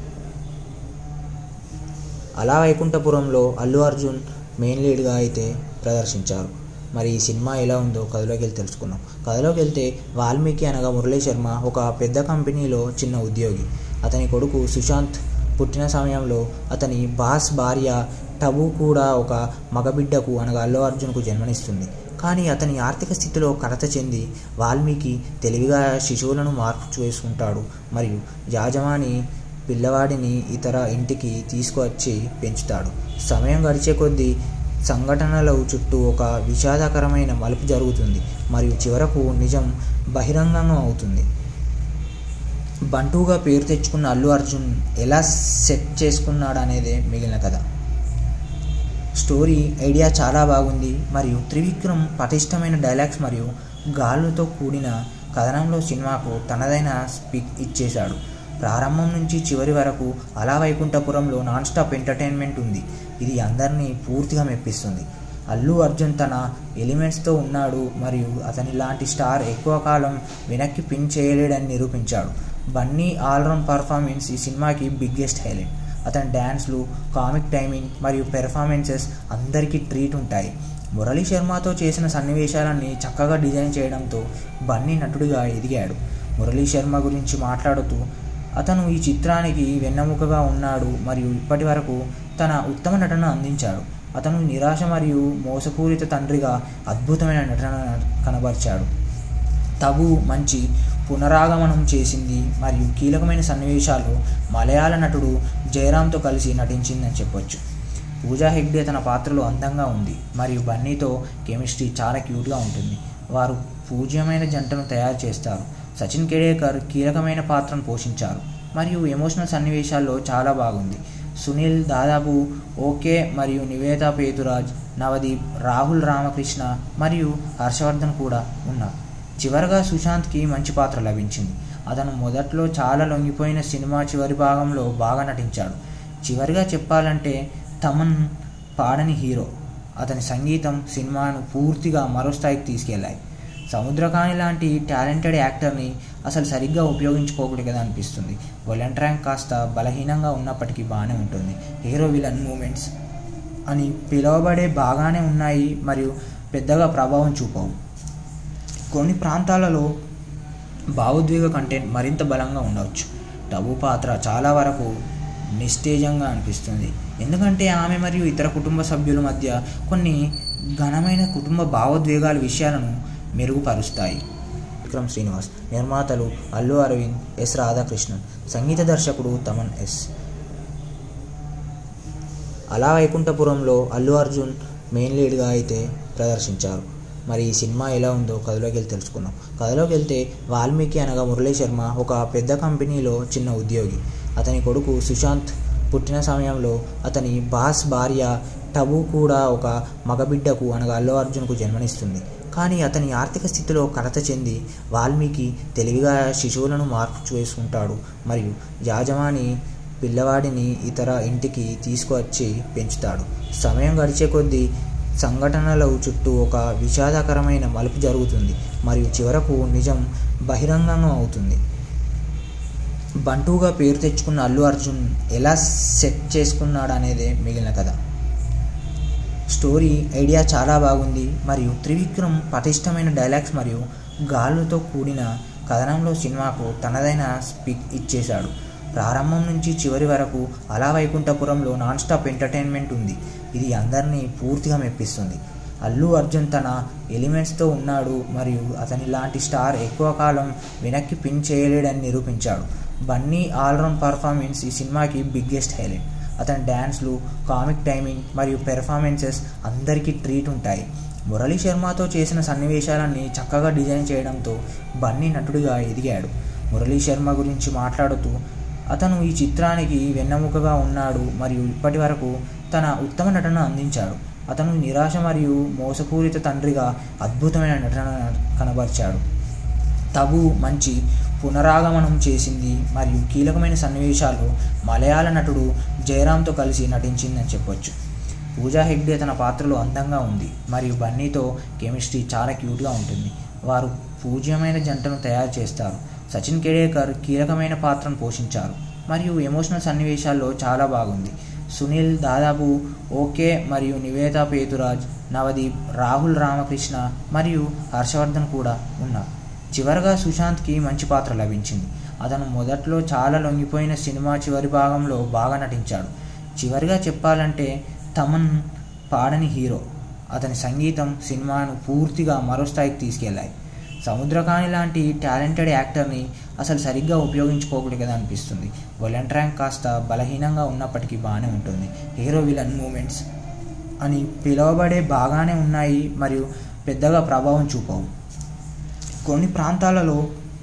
అలా వైకుంఠపురంలో అల్లు అర్జున్ మెయిన్ లీడ్గా అయితే ప్రదర్శించారు మరి ఈ సినిమా ఎలా ఉందో కథలోకి వెళ్ళి తెలుసుకుందాం కథలోకి వెళ్తే వాల్మీకి అనగా మురళీ శర్మ ఒక పెద్ద కంపెనీలో చిన్న ఉద్యోగి అతని కొడుకు సుశాంత్ పుట్టిన సమయంలో అతని బాస్ భార్య టబు కూడా ఒక మగబిడ్డకు అనగా అల్లు అర్జున్కు జన్మనిస్తుంది కానీ అతని ఆర్థిక స్థితిలో కలత చెంది వాల్మీకి తెలివిగా శిశువులను మార్పు చేసుకుంటాడు మరియు యాజమాని పిల్లవాడిని ఇతర ఇంటికి తీసుకువచ్చి పెంచుతాడు సమయం గడిచే కొద్దీ సంఘటనల చుట్టూ ఒక విషాదకరమైన మలుపు జరుగుతుంది మరియు చివరకు నిజం బహిరంగం అవుతుంది బంటుగా పేరు తెచ్చుకున్న అల్లు అర్జున్ ఎలా సెట్ చేసుకున్నాడు అనేదే మిగిలిన కథ స్టోరీ ఐడియా చాలా బాగుంది మరియు త్రివిక్రమ్ పటిష్టమైన డైలాగ్స్ మరియు గాలుతో కూడిన కథనంలో సినిమాకు తనదైన స్పీక్ ఇచ్చేశాడు ప్రారంభం నుంచి చివరి వరకు అలా వైకుంఠపురంలో నాన్ స్టాప్ ఎంటర్టైన్మెంట్ ఉంది ఇది అందరినీ పూర్తిగా మెప్పిస్తుంది అల్లు అర్జున్ తన ఎలిమెంట్స్తో ఉన్నాడు మరియు అతని లాంటి స్టార్ ఎక్కువ కాలం వెనక్కి పిన్ చేయలేడని నిరూపించాడు బన్నీ ఆల్రౌండ్ పర్ఫార్మెన్స్ ఈ సినిమాకి బిగ్గెస్ట్ హైలైట్ అతని డ్యాన్స్లు కామిక్ టైమింగ్ మరియు పెర్ఫార్మెన్సెస్ అందరికీ ట్రీట్ ఉంటాయి మురళీ శర్మతో చేసిన సన్నివేశాలన్నీ చక్కగా డిజైన్ చేయడంతో బన్నీ నటుడిగా ఎదిగాడు మురళీ శర్మ గురించి మాట్లాడుతూ అతను ఈ చిత్రానికి వెన్నెముకగా ఉన్నాడు మరియు ఇప్పటి వరకు తన ఉత్తమ నటన అందించాడు అతను నిరాశ మరియు మోసపూరిత తండ్రిగా అద్భుతమైన నటన కనబరిచాడు తబు మంచి పునరాగమనం చేసింది మరియు కీలకమైన సన్నివేశాలు మలయాళ నటుడు జయరామ్తో కలిసి నటించిందని చెప్పొచ్చు పూజా హెగ్డే తన పాత్రలో అందంగా ఉంది మరియు బన్నీతో కెమిస్ట్రీ చాలా క్యూట్గా ఉంటుంది వారు పూజ్యమైన జంటను తయారు చేస్తారు సచిన్ కేడేకర్ కీలకమైన పాత్రను పోషించారు మరియు ఎమోషనల్ సన్నివేశాల్లో చాలా బాగుంది సునీల్ దాదాపు ఓకే మరియు నివేద పేతురాజ్ నవదీప్ రాహుల్ రామకృష్ణ మరియు హర్షవర్ధన్ కూడా ఉన్నారు చివరగా సుశాంత్కి మంచి పాత్ర లభించింది అతను మొదట్లో చాలా లొంగిపోయిన సినిమా చివరి భాగంలో బాగా నటించాడు చివరిగా చెప్పాలంటే తమన్ పాడని హీరో అతని సంగీతం సినిమాను పూర్తిగా మరో స్థాయికి తీసుకెళ్లాయి సముద్రకాని లాంటి టాలెంటెడ్ యాక్టర్ని అసలు సరిగ్గా ఉపయోగించుకోకూడదు కదా అనిపిస్తుంది వొలెంట్ ర్యాంక్ కాస్త బలహీనంగా ఉన్నప్పటికీ బాగానే ఉంటుంది హీరో విలన్ మూమెంట్స్ అని పిలువబడే బాగానే ఉన్నాయి మరియు పెద్దగా ప్రభావం చూపవు కొన్ని ప్రాంతాలలో భావోద్వేగ కంటెంట్ మరింత బలంగా ఉండవచ్చు టబు పాత్ర చాలా వరకు నిస్తేజంగా అనిపిస్తుంది ఎందుకంటే ఆమె మరియు ఇతర కుటుంబ సభ్యుల మధ్య కొన్ని ఘనమైన కుటుంబ భావోద్వేగాల విషయాలను మెరుగుపరుస్తాయి విక్రమ్ శ్రీనివాస్ నిర్మాతలు అల్లు అరవింద్ ఎస్ రాధాకృష్ణన్ సంగీత దర్శకుడు తమన్ ఎస్ అలా వైకుంఠపురంలో అల్లు అర్జున్ మెయిన్ లీడ్గా అయితే ప్రదర్శించారు మరి ఈ సినిమా ఎలా ఉందో కథలోకి వెళ్ళి తెలుసుకుందాం కథలోకి వెళ్తే వాల్మీకి అనగా మురళీ శర్మ ఒక పెద్ద కంపెనీలో చిన్న ఉద్యోగి అతని కొడుకు సుశాంత్ పుట్టిన సమయంలో అతని బాస్ భార్య టబు కూడా ఒక మగబిడ్డకు అనగా అల్లు అర్జున్కు జన్మనిస్తుంది కానీ అతని ఆర్థిక స్థితిలో కలత చెంది వాల్మీకి తెలివిగా శిశువులను మార్పు చేసుకుంటాడు మరియు యాజమాని పిల్లవాడిని ఇతర ఇంటికి తీసుకువచ్చి పెంచుతాడు సమయం గడిచే కొద్దీ సంఘటనల చుట్టూ ఒక విషాదకరమైన మలుపు జరుగుతుంది మరియు చివరకు నిజం బహిరంగం అవుతుంది బంటుగా పేరు తెచ్చుకున్న అల్లు అర్జున్ ఎలా సెట్ చేసుకున్నాడు అనేదే మిగిలిన కథ స్టోరీ ఐడియా చాలా బాగుంది మరియు త్రివిక్రమ్ పటిష్టమైన డైలాగ్స్ మరియు గాలుతో కూడిన కథనంలో సినిమాకు తనదైన స్పీక్ ఇచ్చేశాడు ప్రారంభం నుంచి చివరి వరకు అలా వైకుంఠపురంలో నాన్ స్టాప్ ఎంటర్టైన్మెంట్ ఉంది ఇది అందరినీ పూర్తిగా మెప్పిస్తుంది అల్లు అర్జున్ తన ఎలిమెంట్స్తో ఉన్నాడు మరియు అతని లాంటి స్టార్ ఎక్కువ కాలం వెనక్కి పిన్ చేయలేడని నిరూపించాడు బన్నీ ఆల్రౌండ్ పర్ఫార్మెన్స్ ఈ సినిమాకి బిగ్గెస్ట్ హైలైట్ అతని డ్యాన్స్లు కామిక్ టైమింగ్ మరియు పెర్ఫార్మెన్సెస్ అందరికీ ట్రీట్ ఉంటాయి మురళీ శర్మతో చేసిన సన్నివేశాలన్నీ చక్కగా డిజైన్ చేయడంతో బన్నీ నటుడిగా ఎదిగాడు మురళీ శర్మ గురించి మాట్లాడుతూ అతను ఈ చిత్రానికి వెన్నెముకగా ఉన్నాడు మరియు ఇప్పటి వరకు తన ఉత్తమ నటన అందించాడు అతను నిరాశ మరియు మోసపూరిత తండ్రిగా అద్భుతమైన నటన కనబరిచాడు తబు మంచి పునరాగమనం చేసింది మరియు కీలకమైన సన్నివేశాల్లో మలయాళ నటుడు జయరామ్తో కలిసి నటించిందని చెప్పొచ్చు పూజా హెగ్డే తన పాత్రలో అందంగా ఉంది మరియు బన్నీతో కెమిస్ట్రీ చాలా క్యూట్గా ఉంటుంది వారు పూజ్యమైన జంటను తయారు చేస్తారు సచిన్ కేడేకర్ కీలకమైన పాత్రను పోషించారు మరియు ఎమోషనల్ సన్నివేశాల్లో చాలా బాగుంది సునీల్ దాదాపు ఓకే మరియు నివేద పేతురాజ్ నవదీప్ రాహుల్ రామకృష్ణ మరియు హర్షవర్ధన్ కూడా ఉన్నారు చివరగా సుశాంత్కి మంచి పాత్ర లభించింది అతను మొదట్లో చాలా లొంగిపోయిన సినిమా చివరి భాగంలో బాగా నటించాడు చివరిగా చెప్పాలంటే తమన్ పాడని హీరో అతని సంగీతం సినిమాను పూర్తిగా మరో స్థాయికి తీసుకెళ్లాయి సముద్రకాని లాంటి టాలెంటెడ్ యాక్టర్ని అసలు సరిగ్గా ఉపయోగించుకోకూడదు కదా అనిపిస్తుంది వొలెంట్ ర్యాంక్ కాస్త బలహీనంగా ఉన్నప్పటికీ బాగానే ఉంటుంది హీరో విలన్ మూమెంట్స్ అని పిలువబడే బాగానే ఉన్నాయి మరియు పెద్దగా ప్రభావం చూపవు కొన్ని ప్రాంతాలలో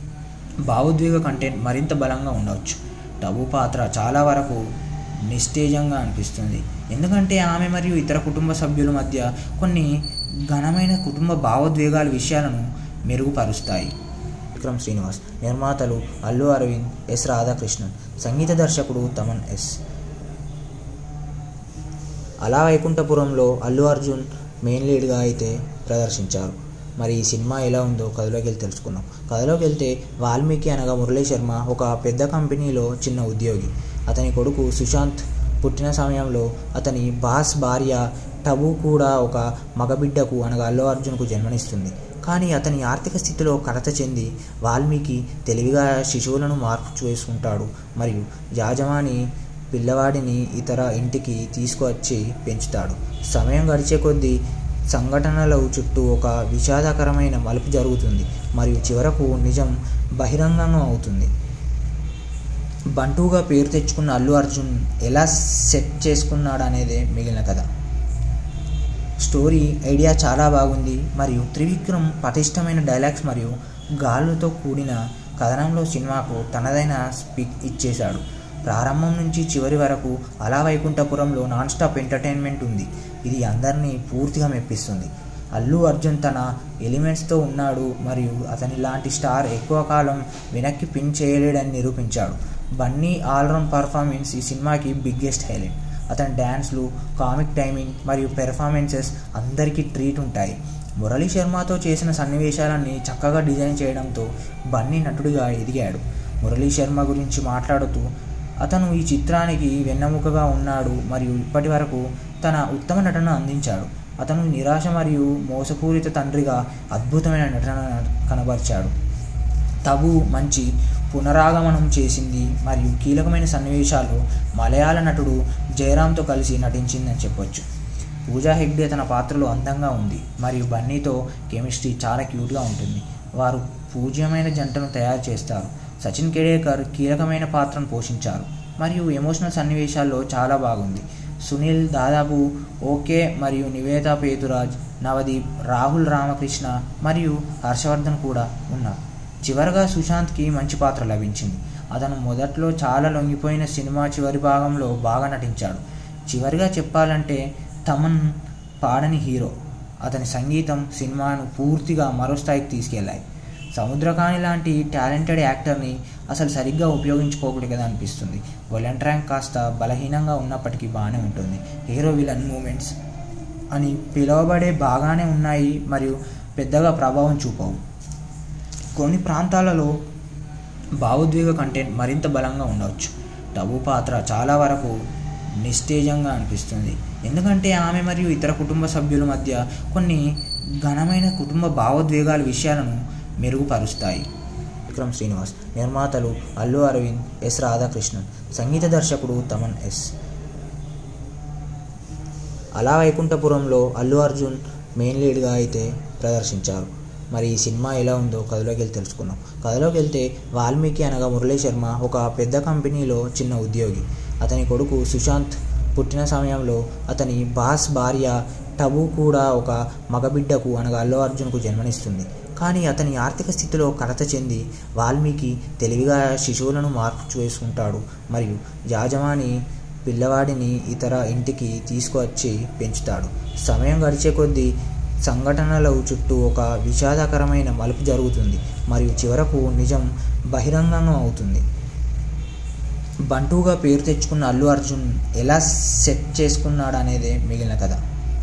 భావోద్వేగ కంటెంట్ మరింత బలంగా ఉండవచ్చు టబు పాత్ర చాలా వరకు నిస్తేజంగా అనిపిస్తుంది ఎందుకంటే ఆమె మరియు ఇతర కుటుంబ సభ్యుల మధ్య కొన్ని ఘనమైన కుటుంబ భావోద్వేగాల విషయాలను మెరుగుపరుస్తాయి విక్రమ్ శ్రీనివాస్ నిర్మాతలు అల్లు అరవింద్ ఎస్ రాధాకృష్ణన్ సంగీత దర్శకుడు తమన్ ఎస్ అలా వైకుంఠపురంలో అల్లు అర్జున్ మెయిన్ లీడ్గా అయితే ప్రదర్శించారు మరి ఈ సినిమా ఎలా ఉందో కథలోకి వెళ్ళి తెలుసుకుందాం కథలోకి వెళ్తే వాల్మీకి అనగా మురళీ శర్మ ఒక పెద్ద కంపెనీలో చిన్న ఉద్యోగి అతని కొడుకు సుశాంత్ పుట్టిన సమయంలో అతని బాస్ భార్య టబు కూడా ఒక మగబిడ్డకు అనగా అల్లు అర్జున్కు జన్మనిస్తుంది కానీ అతని ఆర్థిక స్థితిలో కలత చెంది వాల్మీకి తెలివిగా శిశువులను మార్పు చేసుకుంటాడు మరియు యాజమాని పిల్లవాడిని ఇతర ఇంటికి తీసుకువచ్చి పెంచుతాడు సమయం గడిచే కొద్దీ సంఘటనల చుట్టూ ఒక విషాదకరమైన మలుపు జరుగుతుంది మరియు చివరకు నిజం బహిరంగం అవుతుంది బంటుగా పేరు తెచ్చుకున్న అల్లు అర్జున్ ఎలా సెట్ చేసుకున్నాడు అనేదే మిగిలిన కథ స్టోరీ ఐడియా చాలా బాగుంది మరియు త్రివిక్రమ్ పటిష్టమైన డైలాగ్స్ మరియు గాలుతో కూడిన కథనంలో సినిమాకు తనదైన స్పీక్ ఇచ్చేశాడు ప్రారంభం నుంచి చివరి వరకు అలా వైకుంఠపురంలో నాన్ స్టాప్ ఎంటర్టైన్మెంట్ ఉంది ఇది అందరినీ పూర్తిగా మెప్పిస్తుంది అల్లు అర్జున్ తన ఎలిమెంట్స్తో ఉన్నాడు మరియు అతని లాంటి స్టార్ ఎక్కువ కాలం వెనక్కి పిన్ చేయలేడని నిరూపించాడు బన్నీ ఆల్రౌండ్ పర్ఫార్మెన్స్ ఈ సినిమాకి బిగ్గెస్ట్ హైలైట్ అతని డ్యాన్స్లు కామిక్ టైమింగ్ మరియు పెర్ఫార్మెన్సెస్ అందరికీ ట్రీట్ ఉంటాయి మురళీ శర్మతో చేసిన సన్నివేశాలన్నీ చక్కగా డిజైన్ చేయడంతో బన్నీ నటుడిగా ఎదిగాడు మురళీ శర్మ గురించి మాట్లాడుతూ అతను ఈ చిత్రానికి వెన్నెముకగా ఉన్నాడు మరియు ఇప్పటి వరకు తన ఉత్తమ నటన అందించాడు అతను నిరాశ మరియు మోసపూరిత తండ్రిగా అద్భుతమైన నటన కనబరిచాడు తబు మంచి పునరాగమనం చేసింది మరియు కీలకమైన సన్నివేశాల్లో మలయాళ నటుడు జయరామ్తో కలిసి నటించిందని చెప్పొచ్చు పూజా హెగ్డే తన పాత్రలో అందంగా ఉంది మరియు బన్నీతో కెమిస్ట్రీ చాలా క్యూట్గా ఉంటుంది వారు పూజ్యమైన జంటను తయారు చేస్తారు సచిన్ కేడేకర్ కీలకమైన పాత్రను పోషించారు మరియు ఎమోషనల్ సన్నివేశాల్లో చాలా బాగుంది సునీల్ దాదాపు ఓకే మరియు నివేద పేతురాజ్ నవదీప్ రాహుల్ రామకృష్ణ మరియు హర్షవర్ధన్ కూడా ఉన్నారు చివరగా సుశాంత్కి మంచి పాత్ర లభించింది అతను మొదట్లో చాలా లొంగిపోయిన సినిమా చివరి భాగంలో బాగా నటించాడు చివరిగా చెప్పాలంటే తమన్ పాడని హీరో అతని సంగీతం సినిమాను పూర్తిగా మరో స్థాయికి తీసుకెళ్లాయి సముద్రకాని లాంటి టాలెంటెడ్ యాక్టర్ని అసలు సరిగ్గా ఉపయోగించుకోకూడదు కదా అనిపిస్తుంది వొలెంట్ ర్యాంక్ కాస్త బలహీనంగా ఉన్నప్పటికీ బాగానే ఉంటుంది హీరో విలన్ మూమెంట్స్ అని పిలువబడే బాగానే ఉన్నాయి మరియు పెద్దగా ప్రభావం చూపవు కొన్ని ప్రాంతాలలో భావోద్వేగ కంటెంట్ మరింత బలంగా ఉండవచ్చు టబు పాత్ర చాలా వరకు నిస్తేజంగా అనిపిస్తుంది ఎందుకంటే ఆమె మరియు ఇతర కుటుంబ సభ్యుల మధ్య కొన్ని ఘనమైన కుటుంబ భావోద్వేగాల విషయాలను మెరుగుపరుస్తాయి విక్రమ్ శ్రీనివాస్ నిర్మాతలు అల్లు అరవింద్ ఎస్ రాధాకృష్ణన్ సంగీత దర్శకుడు తమన్ ఎస్ అలా వైకుంఠపురంలో అల్లు అర్జున్ మెయిన్ లీడ్గా అయితే ప్రదర్శించారు మరి ఈ సినిమా ఎలా ఉందో కథలోకి వెళ్ళి తెలుసుకుందాం కథలోకి వెళ్తే వాల్మీకి అనగా మురళీ శర్మ ఒక పెద్ద కంపెనీలో చిన్న ఉద్యోగి అతని కొడుకు సుశాంత్ పుట్టిన సమయంలో అతని బాస్ భార్య టబు కూడా ఒక మగబిడ్డకు అనగా అల్లు అర్జున్కు జన్మనిస్తుంది కానీ అతని ఆర్థిక స్థితిలో కలత చెంది వాల్మీకి తెలివిగా శిశువులను మార్పు చేసుకుంటాడు మరియు యాజమాని పిల్లవాడిని ఇతర ఇంటికి తీసుకువచ్చి పెంచుతాడు సమయం గడిచే కొద్దీ సంఘటనల చుట్టూ ఒక విషాదకరమైన మలుపు జరుగుతుంది మరియు చివరకు నిజం బహిరంగంగా అవుతుంది బంటుగా పేరు తెచ్చుకున్న అల్లు అర్జున్ ఎలా సెట్ చేసుకున్నాడు అనేదే మిగిలిన కథ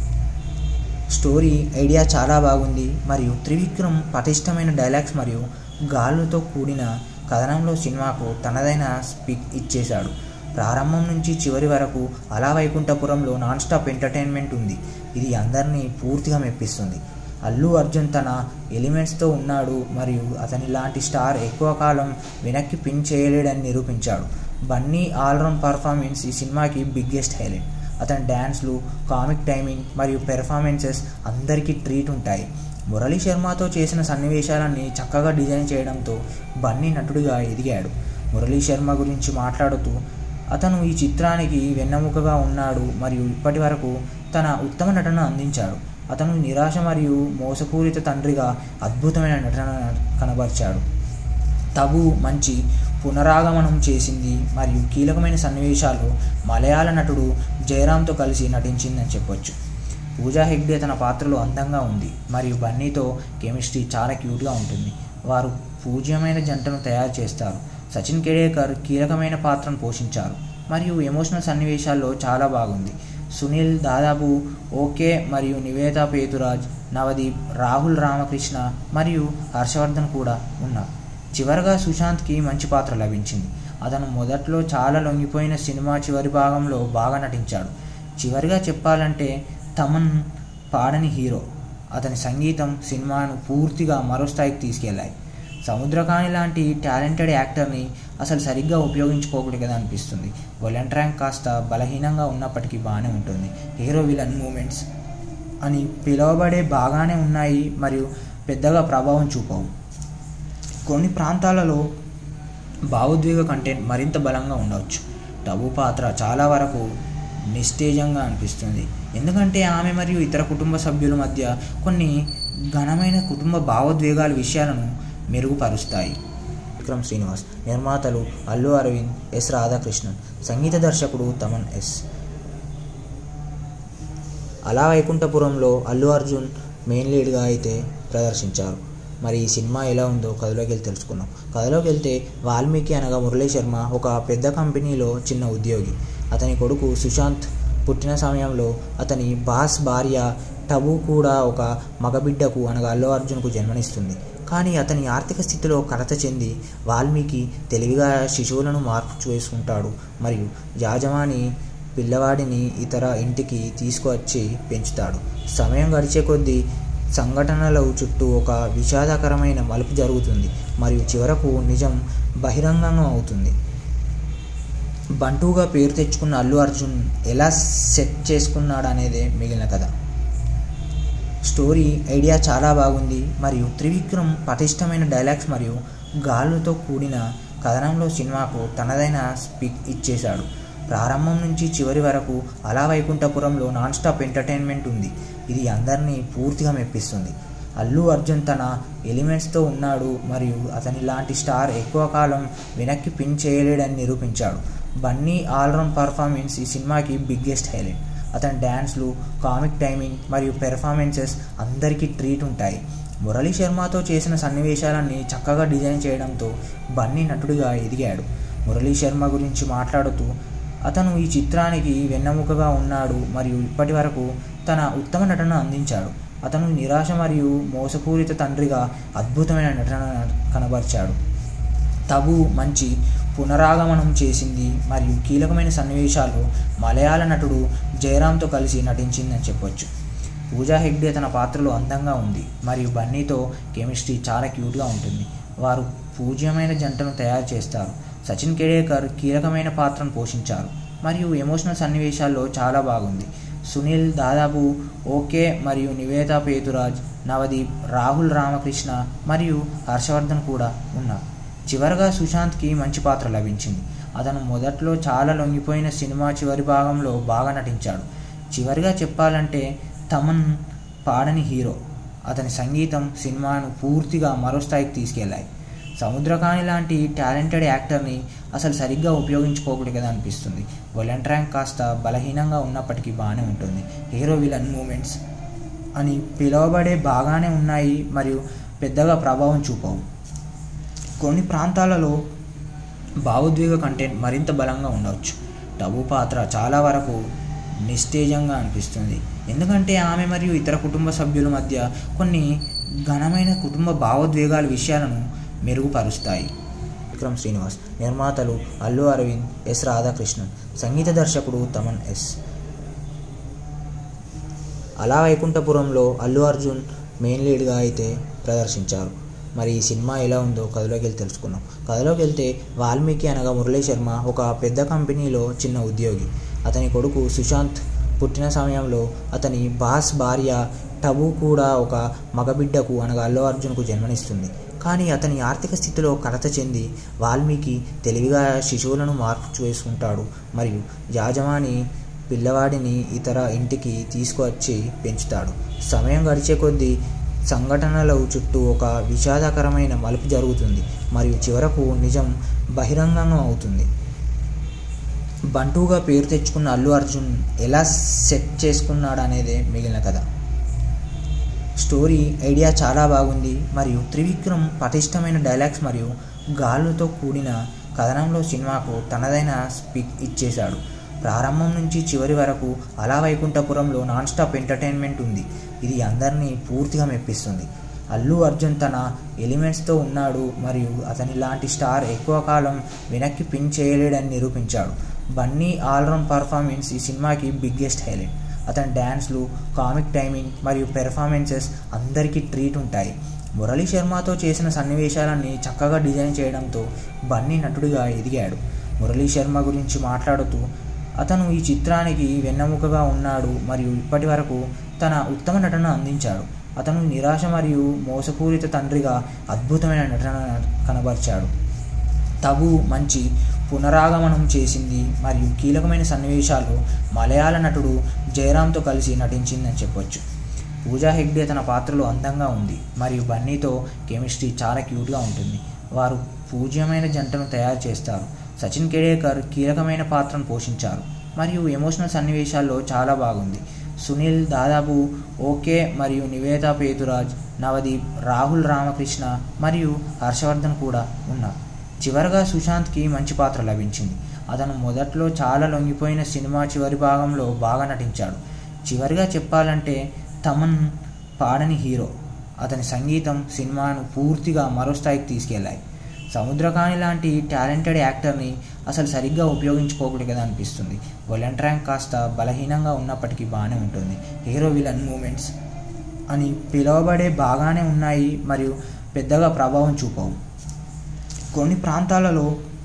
స్టోరీ ఐడియా చాలా బాగుంది మరియు త్రివిక్రమ్ పటిష్టమైన డైలాగ్స్ మరియు గాలుతో కూడిన కథనంలో సినిమాకు తనదైన స్పీక్ ఇచ్చేశాడు ప్రారంభం నుంచి చివరి వరకు అలా వైకుంఠపురంలో నాన్ స్టాప్ ఎంటర్టైన్మెంట్ ఉంది ఇది అందరినీ పూర్తిగా మెప్పిస్తుంది అల్లు అర్జున్ తన ఎలిమెంట్స్తో ఉన్నాడు మరియు అతని లాంటి స్టార్ ఎక్కువ కాలం వెనక్కి పిన్ చేయలేడని నిరూపించాడు బన్నీ ఆల్రౌండ్ పర్ఫార్మెన్స్ ఈ సినిమాకి బిగ్గెస్ట్ హైలైట్ అతని డ్యాన్స్లు కామిక్ టైమింగ్ మరియు పెర్ఫార్మెన్సెస్ అందరికీ ట్రీట్ ఉంటాయి మురళీ శర్మతో చేసిన సన్నివేశాలన్నీ చక్కగా డిజైన్ చేయడంతో బన్నీ నటుడిగా ఎదిగాడు మురళీ శర్మ గురించి మాట్లాడుతూ అతను ఈ చిత్రానికి వెన్నెముకగా ఉన్నాడు మరియు ఇప్పటి వరకు తన ఉత్తమ నటన అందించాడు అతను నిరాశ మరియు మోసపూరిత తండ్రిగా అద్భుతమైన నటన కనబరిచాడు తబు మంచి పునరాగమనం చేసింది మరియు కీలకమైన సన్నివేశాలు మలయాళ నటుడు జయరామ్తో కలిసి నటించిందని చెప్పొచ్చు పూజా హెగ్డే తన పాత్రలో అందంగా ఉంది మరియు బన్నీతో కెమిస్ట్రీ చాలా క్యూట్గా ఉంటుంది వారు పూజ్యమైన జంటను తయారు చేస్తారు సచిన్ కేడేకర్ కీలకమైన పాత్రను పోషించారు మరియు ఎమోషనల్ సన్నివేశాల్లో చాలా బాగుంది సునీల్ దాదాపు ఓకే మరియు నివేద పేతురాజ్ నవదీప్ రాహుల్ రామకృష్ణ మరియు హర్షవర్ధన్ కూడా ఉన్నారు చివరగా సుశాంత్కి మంచి పాత్ర లభించింది అతను మొదట్లో చాలా లొంగిపోయిన సినిమా చివరి భాగంలో బాగా నటించాడు చివరిగా చెప్పాలంటే తమన్ పాడని హీరో అతని సంగీతం సినిమాను పూర్తిగా మరో స్థాయికి తీసుకెళ్లాయి సముద్రకాని లాంటి టాలెంటెడ్ యాక్టర్ని అసలు సరిగ్గా ఉపయోగించుకోకూడదు కదా అనిపిస్తుంది వొలెంట్ ర్యాంక్ కాస్త బలహీనంగా ఉన్నప్పటికీ బాగానే ఉంటుంది హీరో విలన్ మూమెంట్స్ అని పిలువబడే బాగానే ఉన్నాయి మరియు పెద్దగా ప్రభావం చూపవు కొన్ని ప్రాంతాలలో భావోద్వేగ కంటెంట్ మరింత బలంగా ఉండవచ్చు టబు పాత్ర చాలా వరకు నిస్తేజంగా అనిపిస్తుంది ఎందుకంటే ఆమె మరియు ఇతర కుటుంబ సభ్యుల మధ్య కొన్ని ఘనమైన కుటుంబ భావోద్వేగాల విషయాలను మెరుగుపరుస్తాయి విక్రమ్ శ్రీనివాస్ నిర్మాతలు అల్లు అరవింద్ ఎస్ రాధాకృష్ణన్ సంగీత దర్శకుడు తమన్ ఎస్ అలా వైకుంఠపురంలో అల్లు అర్జున్ మెయిన్ లీడ్గా అయితే ప్రదర్శించారు మరి ఈ సినిమా ఎలా ఉందో కథలోకి వెళ్ళి తెలుసుకుందాం కథలోకి వెళ్తే వాల్మీకి అనగా మురళీ శర్మ ఒక పెద్ద కంపెనీలో చిన్న ఉద్యోగి అతని కొడుకు సుశాంత్ పుట్టిన సమయంలో అతని బాస్ భార్య టబు కూడా ఒక మగబిడ్డకు అనగా అల్లు అర్జున్కు జన్మనిస్తుంది కానీ అతని ఆర్థిక స్థితిలో కలత చెంది వాల్మీకి తెలివిగా శిశువులను మార్పు చేసుకుంటాడు మరియు యాజమాని పిల్లవాడిని ఇతర ఇంటికి తీసుకువచ్చి పెంచుతాడు సమయం గడిచే కొద్దీ సంఘటనల చుట్టూ ఒక విషాదకరమైన మలుపు జరుగుతుంది మరియు చివరకు నిజం బహిరంగంగా అవుతుంది బంటుగా పేరు తెచ్చుకున్న అల్లు అర్జున్ ఎలా సెట్ చేసుకున్నాడు అనేదే మిగిలిన కథ స్టోరీ ఐడియా చాలా బాగుంది మరియు త్రివిక్రమ్ పటిష్టమైన డైలాగ్స్ మరియు గాలుతో కూడిన కథనంలో సినిమాకు తనదైన స్పీక్ ఇచ్చేశాడు ప్రారంభం నుంచి చివరి వరకు అలా వైకుంఠపురంలో నాన్ స్టాప్ ఎంటర్టైన్మెంట్ ఉంది ఇది అందరినీ పూర్తిగా మెప్పిస్తుంది అల్లు అర్జున్ తన ఎలిమెంట్స్తో ఉన్నాడు మరియు అతని లాంటి స్టార్ ఎక్కువ కాలం వెనక్కి పిన్ చేయలేడని నిరూపించాడు బన్నీ ఆల్రౌండ్ పర్ఫార్మెన్స్ ఈ సినిమాకి బిగ్గెస్ట్ హైలైట్ అతని డ్యాన్స్లు కామిక్ టైమింగ్ మరియు పెర్ఫార్మెన్సెస్ అందరికీ ట్రీట్ ఉంటాయి మురళీ శర్మతో చేసిన సన్నివేశాలన్నీ చక్కగా డిజైన్ చేయడంతో బన్నీ నటుడిగా ఎదిగాడు మురళీ శర్మ గురించి మాట్లాడుతూ అతను ఈ చిత్రానికి వెన్నెముకగా ఉన్నాడు మరియు ఇప్పటి వరకు తన ఉత్తమ నటన అందించాడు అతను నిరాశ మరియు మోసపూరిత తండ్రిగా అద్భుతమైన నటన కనబరిచాడు తబు మంచి పునరాగమనం చేసింది మరియు కీలకమైన సన్నివేశాల్లో మలయాళ నటుడు జయరామ్తో కలిసి నటించిందని చెప్పొచ్చు పూజా హెగ్డే తన పాత్రలో అందంగా ఉంది మరియు బన్నీతో కెమిస్ట్రీ చాలా క్యూట్గా ఉంటుంది వారు పూజ్యమైన జంటను తయారు చేస్తారు సచిన్ కేడేకర్ కీలకమైన పాత్రను పోషించారు మరియు ఎమోషనల్ సన్నివేశాల్లో చాలా బాగుంది సునీల్ దాదాపు ఓకే మరియు నివేద పేతురాజ్ నవదీప్ రాహుల్ రామకృష్ణ మరియు హర్షవర్ధన్ కూడా ఉన్నారు చివరగా సుశాంత్కి మంచి పాత్ర లభించింది అతను మొదట్లో చాలా లొంగిపోయిన సినిమా చివరి భాగంలో బాగా నటించాడు చివరిగా చెప్పాలంటే తమన్ పాడని హీరో అతని సంగీతం సినిమాను పూర్తిగా మరో స్థాయికి తీసుకెళ్లాయి సముద్రకాని లాంటి టాలెంటెడ్ యాక్టర్ని అసలు సరిగ్గా ఉపయోగించుకోకూడదు కదా అనిపిస్తుంది వొలెంట్ ర్యాంక్ కాస్త బలహీనంగా ఉన్నప్పటికీ బాగానే ఉంటుంది హీరో విలన్ మూమెంట్స్ అని పిలువబడే బాగానే ఉన్నాయి మరియు పెద్దగా ప్రభావం చూపవు కొన్ని ప్రాంతాలలో భావోద్వేగ కంటెంట్ మరింత బలంగా ఉండవచ్చు టబు పాత్ర చాలా వరకు నిస్తేజంగా అనిపిస్తుంది ఎందుకంటే ఆమె మరియు ఇతర కుటుంబ సభ్యుల మధ్య కొన్ని ఘనమైన కుటుంబ భావోద్వేగాల విషయాలను మెరుగుపరుస్తాయి విక్రమ్ శ్రీనివాస్ నిర్మాతలు అల్లు అరవింద్ ఎస్ రాధాకృష్ణన్ సంగీత దర్శకుడు తమన్ ఎస్ అలా వైకుంఠపురంలో అల్లు అర్జున్ మెయిన్ లీడ్గా అయితే ప్రదర్శించారు మరి ఈ సినిమా ఎలా ఉందో కథలోకి వెళ్ళి తెలుసుకుందాం కథలోకి వెళ్తే వాల్మీకి అనగా మురళీ శర్మ ఒక పెద్ద కంపెనీలో చిన్న ఉద్యోగి అతని కొడుకు సుశాంత్ పుట్టిన సమయంలో అతని బాస్ భార్య టబు కూడా ఒక మగబిడ్డకు అనగా అల్లు అర్జున్కు జన్మనిస్తుంది కానీ అతని ఆర్థిక స్థితిలో కలత చెంది వాల్మీకి తెలివిగా శిశువులను మార్పు చేసుకుంటాడు మరియు యాజమాని పిల్లవాడిని ఇతర ఇంటికి తీసుకువచ్చి పెంచుతాడు సమయం గడిచే కొద్దీ సంఘటనల చుట్టూ ఒక విషాదకరమైన మలుపు జరుగుతుంది మరియు చివరకు నిజం బహిరంగంగా అవుతుంది బంటుగా పేరు తెచ్చుకున్న అల్లు అర్జున్ ఎలా సెట్ చేసుకున్నాడు అనేదే మిగిలిన కథ స్టోరీ ఐడియా చాలా బాగుంది మరియు త్రివిక్రమ్ పటిష్టమైన డైలాగ్స్ మరియు గాలుతో కూడిన కథనంలో సినిమాకు తనదైన స్పీక్ ఇచ్చేశాడు ప్రారంభం నుంచి చివరి వరకు అలా వైకుంఠపురంలో నాన్ స్టాప్ ఎంటర్టైన్మెంట్ ఉంది ఇది అందరినీ పూర్తిగా మెప్పిస్తుంది అల్లు అర్జున్ తన ఎలిమెంట్స్తో ఉన్నాడు మరియు అతని లాంటి స్టార్ ఎక్కువ కాలం వెనక్కి పిన్ చేయలేడని నిరూపించాడు బన్నీ ఆల్రౌండ్ పర్ఫార్మెన్స్ ఈ సినిమాకి బిగ్గెస్ట్ హైలైట్ అతని డ్యాన్స్లు కామిక్ టైమింగ్ మరియు పెర్ఫార్మెన్సెస్ అందరికీ ట్రీట్ ఉంటాయి మురళీ శర్మతో చేసిన సన్నివేశాలన్నీ చక్కగా డిజైన్ చేయడంతో బన్నీ నటుడిగా ఎదిగాడు మురళీ శర్మ గురించి మాట్లాడుతూ అతను ఈ చిత్రానికి వెన్నెముకగా ఉన్నాడు మరియు ఇప్పటి వరకు తన ఉత్తమ నటన అందించాడు అతను నిరాశ మరియు మోసపూరిత తండ్రిగా అద్భుతమైన నటన కనబరిచాడు తబు మంచి పునరాగమనం చేసింది మరియు కీలకమైన సన్నివేశాల్లో మలయాళ నటుడు జయరామ్తో కలిసి నటించిందని చెప్పొచ్చు పూజా హెగ్డే తన పాత్రలో అందంగా ఉంది మరియు బన్నీతో కెమిస్ట్రీ చాలా క్యూట్గా ఉంటుంది వారు పూజ్యమైన జంటను తయారు చేస్తారు సచిన్ కేడేకర్ కీలకమైన పాత్రను పోషించారు మరియు ఎమోషనల్ సన్నివేశాల్లో చాలా బాగుంది సునీల్ దాదాపు ఓకే మరియు నివేద పేతురాజ్ నవదీప్ రాహుల్ రామకృష్ణ మరియు హర్షవర్ధన్ కూడా ఉన్నారు చివరగా సుశాంత్కి మంచి పాత్ర లభించింది అతను మొదట్లో చాలా లొంగిపోయిన సినిమా చివరి భాగంలో బాగా నటించాడు చివరిగా చెప్పాలంటే తమన్ పాడని హీరో అతని సంగీతం సినిమాను పూర్తిగా మరో స్థాయికి తీసుకెళ్లాయి సముద్రకాని లాంటి టాలెంటెడ్ యాక్టర్ని అసలు సరిగ్గా ఉపయోగించుకోకూడదు కదా అనిపిస్తుంది వొలెంట్ ర్యాంక్ కాస్త బలహీనంగా ఉన్నప్పటికీ బాగానే ఉంటుంది హీరో విలన్ మూమెంట్స్ అని పిలువబడే బాగానే ఉన్నాయి మరియు పెద్దగా ప్రభావం చూపవు కొన్ని ప్రాంతాలలో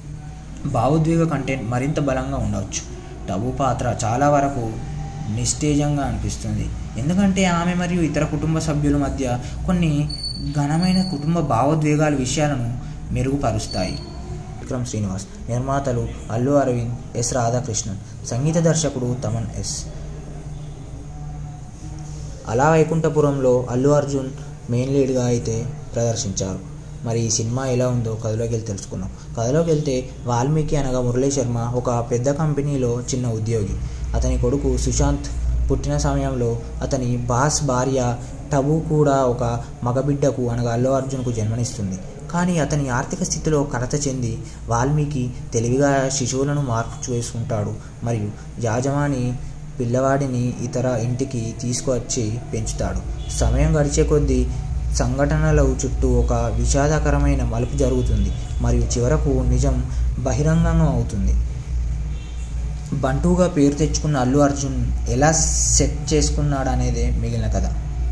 భావోద్వేగ కంటెంట్ మరింత బలంగా ఉండవచ్చు టబు పాత్ర చాలా వరకు నిస్తేజంగా అనిపిస్తుంది ఎందుకంటే ఆమె మరియు ఇతర కుటుంబ సభ్యుల మధ్య కొన్ని ఘనమైన కుటుంబ భావోద్వేగాల విషయాలను మెరుగుపరుస్తాయి విక్రమ్ శ్రీనివాస్ నిర్మాతలు అల్లు అరవింద్ ఎస్ రాధాకృష్ణన్ సంగీత దర్శకుడు తమన్ ఎస్ అలా వైకుంఠపురంలో అల్లు అర్జున్ మెయిన్ లీడ్గా అయితే ప్రదర్శించారు మరి ఈ సినిమా ఎలా ఉందో కథలోకి వెళ్ళి తెలుసుకున్నాం కథలోకి వెళ్తే వాల్మీకి అనగా మురళీ శర్మ ఒక పెద్ద కంపెనీలో చిన్న ఉద్యోగి అతని కొడుకు సుశాంత్ పుట్టిన సమయంలో అతని బాస్ భార్య టబు కూడా ఒక మగబిడ్డకు అనగా అల్లు అర్జున్కు జన్మనిస్తుంది కానీ అతని ఆర్థిక స్థితిలో కలత చెంది వాల్మీకి తెలివిగా శిశువులను మార్పు చేసుకుంటాడు మరియు యాజమాని పిల్లవాడిని ఇతర ఇంటికి తీసుకువచ్చి పెంచుతాడు సమయం గడిచే కొద్దీ సంఘటనల చుట్టూ ఒక విషాదకరమైన మలుపు జరుగుతుంది మరియు చివరకు నిజం బహిరంగంగా అవుతుంది బంటుగా పేరు తెచ్చుకున్న అల్లు అర్జున్ ఎలా సెట్ చేసుకున్నాడు అనేదే మిగిలిన కథ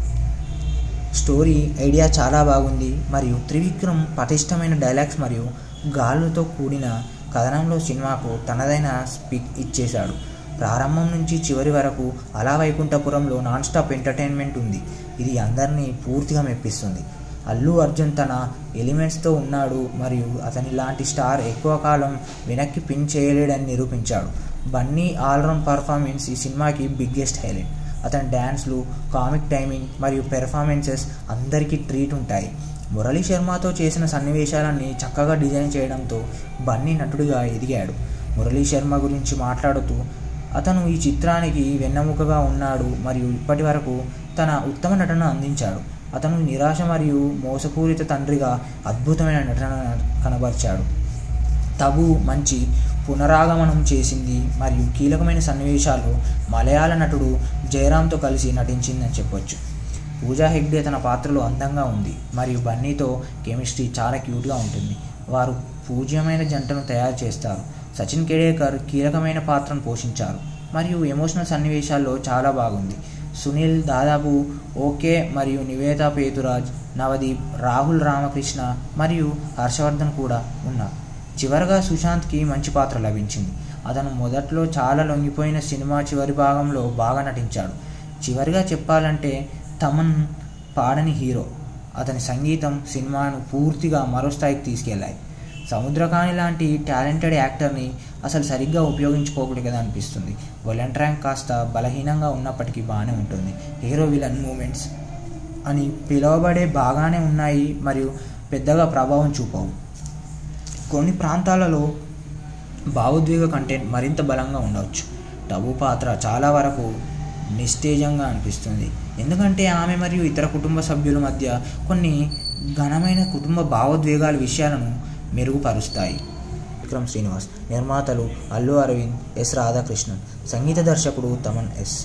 స్టోరీ ఐడియా చాలా బాగుంది మరియు త్రివిక్రమ్ పటిష్టమైన డైలాగ్స్ మరియు గాలుతో కూడిన కథనంలో సినిమాకు తనదైన స్పీక్ ఇచ్చేశాడు ప్రారంభం నుంచి చివరి వరకు అలా వైకుంఠపురంలో నాన్ స్టాప్ ఎంటర్టైన్మెంట్ ఉంది ఇది అందరినీ పూర్తిగా మెప్పిస్తుంది అల్లు అర్జున్ తన ఎలిమెంట్స్తో ఉన్నాడు మరియు అతని లాంటి స్టార్ ఎక్కువ కాలం వెనక్కి పిన్ చేయలేడని నిరూపించాడు బన్నీ ఆల్రౌండ్ పర్ఫార్మెన్స్ ఈ సినిమాకి బిగ్గెస్ట్ హైలైట్ అతని డ్యాన్స్లు కామిక్ టైమింగ్ మరియు పెర్ఫార్మెన్సెస్ అందరికీ ట్రీట్ ఉంటాయి మురళీ శర్మతో చేసిన సన్నివేశాలన్నీ చక్కగా డిజైన్ చేయడంతో బన్నీ నటుడిగా ఎదిగాడు మురళీ శర్మ గురించి మాట్లాడుతూ అతను ఈ చిత్రానికి వెన్నెముకగా ఉన్నాడు మరియు ఇప్పటి వరకు తన ఉత్తమ నటన అందించాడు అతను నిరాశ మరియు మోసపూరిత తండ్రిగా అద్భుతమైన నటన కనబరిచాడు తబు మంచి పునరాగమనం చేసింది మరియు కీలకమైన సన్నివేశాలు మలయాళ నటుడు జయరామ్తో కలిసి నటించిందని చెప్పొచ్చు పూజా హెగ్డే తన పాత్రలో అందంగా ఉంది మరియు బన్నీతో కెమిస్ట్రీ చాలా క్యూట్గా ఉంటుంది వారు పూజ్యమైన జంటను తయారు చేస్తారు సచిన్ కేడేకర్ కీలకమైన పాత్రను పోషించారు మరియు ఎమోషనల్ సన్నివేశాల్లో చాలా బాగుంది సునీల్ దాదాపు ఓకే మరియు నివేద పేతురాజ్ నవదీప్ రాహుల్ రామకృష్ణ మరియు హర్షవర్ధన్ కూడా ఉన్నారు చివరగా సుశాంత్కి మంచి పాత్ర లభించింది అతను మొదట్లో చాలా లొంగిపోయిన సినిమా చివరి భాగంలో బాగా నటించాడు చివరిగా చెప్పాలంటే తమన్ పాడని హీరో అతని సంగీతం సినిమాను పూర్తిగా మరో స్థాయికి తీసుకెళ్లాయి సముద్రకాని లాంటి టాలెంటెడ్ యాక్టర్ని అసలు సరిగ్గా ఉపయోగించుకోకూడదు కదా అనిపిస్తుంది వలెంట్ ర్యాంక్ కాస్త బలహీనంగా ఉన్నప్పటికీ బాగానే ఉంటుంది హీరో విలన్ మూమెంట్స్ అని పిలువబడే బాగానే ఉన్నాయి మరియు పెద్దగా ప్రభావం చూపవు కొన్ని ప్రాంతాలలో భావోద్వేగ కంటెంట్ మరింత బలంగా ఉండవచ్చు టబు పాత్ర చాలా వరకు నిస్తేజంగా అనిపిస్తుంది ఎందుకంటే ఆమె మరియు ఇతర కుటుంబ సభ్యుల మధ్య కొన్ని ఘనమైన కుటుంబ భావోద్వేగాల విషయాలను మెరుగుపరుస్తాయి విక్రమ్ శ్రీనివాస్ నిర్మాతలు అల్లు అరవింద్ ఎస్ రాధాకృష్ణన్ సంగీత దర్శకుడు తమన్ ఎస్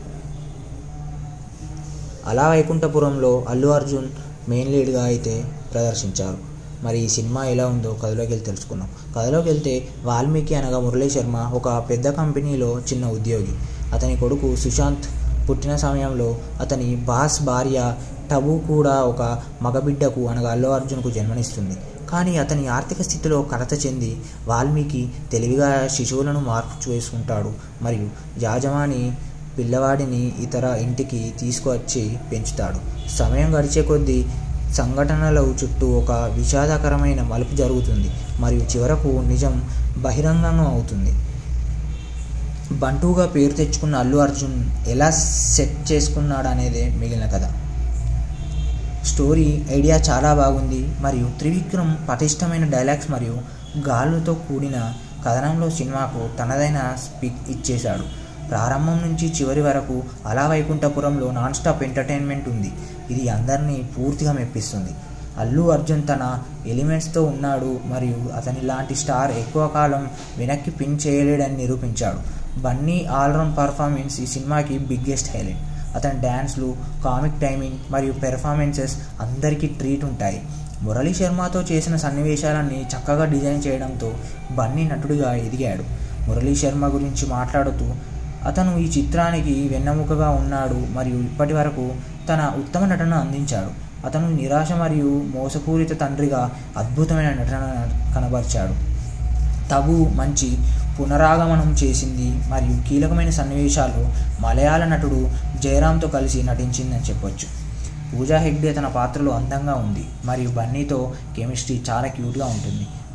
అలా వైకుంఠపురంలో అల్లు అర్జున్ మెయిన్ లీడ్గా అయితే ప్రదర్శించారు మరి ఈ సినిమా ఎలా ఉందో కథలోకి వెళ్ళి తెలుసుకున్నాం కథలోకి వెళ్తే వాల్మీకి అనగా మురళీ శర్మ ఒక పెద్ద కంపెనీలో చిన్న ఉద్యోగి అతని కొడుకు సుశాంత్ పుట్టిన సమయంలో అతని బాస్ భార్య టబు కూడా ఒక మగబిడ్డకు అనగా అల్లు అర్జున్కు జన్మనిస్తుంది కానీ అతని ఆర్థిక స్థితిలో కలత చెంది వాల్మీకి తెలివిగా శిశువులను మార్పు చేసుకుంటాడు మరియు యాజమాని పిల్లవాడిని ఇతర ఇంటికి తీసుకువచ్చి పెంచుతాడు సమయం గడిచే కొద్దీ సంఘటనల చుట్టూ ఒక విషాదకరమైన మలుపు జరుగుతుంది మరియు చివరకు నిజం బహిరంగంగా అవుతుంది బంటుగా పేరు తెచ్చుకున్న అల్లు అర్జున్ ఎలా సెట్ చేసుకున్నాడు అనేదే మిగిలిన కథ స్టోరీ ఐడియా చాలా బాగుంది మరియు త్రివిక్రమ్ పటిష్టమైన డైలాగ్స్ మరియు గాలుతో కూడిన కథనంలో సినిమాకు తనదైన స్పీక్ ఇచ్చేశాడు ప్రారంభం నుంచి చివరి వరకు అలా వైకుంఠపురంలో నాన్ స్టాప్ ఎంటర్టైన్మెంట్ ఉంది ఇది అందరినీ పూర్తిగా మెప్పిస్తుంది అల్లు అర్జున్ తన ఎలిమెంట్స్తో ఉన్నాడు మరియు అతని లాంటి స్టార్ ఎక్కువ కాలం వెనక్కి పిన్ చేయలేడని నిరూపించాడు బన్నీ ఆల్రౌండ్ పర్ఫార్మెన్స్ ఈ సినిమాకి బిగ్గెస్ట్ హైలైట్ అతని డ్యాన్స్లు కామిక్ టైమింగ్ మరియు పెర్ఫార్మెన్సెస్ అందరికీ ట్రీట్ ఉంటాయి మురళీ శర్మతో చేసిన సన్నివేశాలన్నీ చక్కగా డిజైన్ చేయడంతో బన్నీ నటుడిగా ఎదిగాడు మురళీ శర్మ గురించి మాట్లాడుతూ అతను ఈ చిత్రానికి వెన్నెముకగా ఉన్నాడు మరియు ఇప్పటి వరకు తన ఉత్తమ నటన అందించాడు అతను నిరాశ మరియు మోసపూరిత తండ్రిగా అద్భుతమైన నటన కనబరిచాడు తబు మంచి పునరాగమనం చేసింది మరియు కీలకమైన సన్నివేశాలు మలయాళ నటుడు జయరామ్తో కలిసి నటించిందని చెప్పొచ్చు పూజా హెగ్డే తన పాత్రలో అందంగా ఉంది మరియు బన్నీతో కెమిస్ట్రీ చాలా క్యూట్గా ఉంటుంది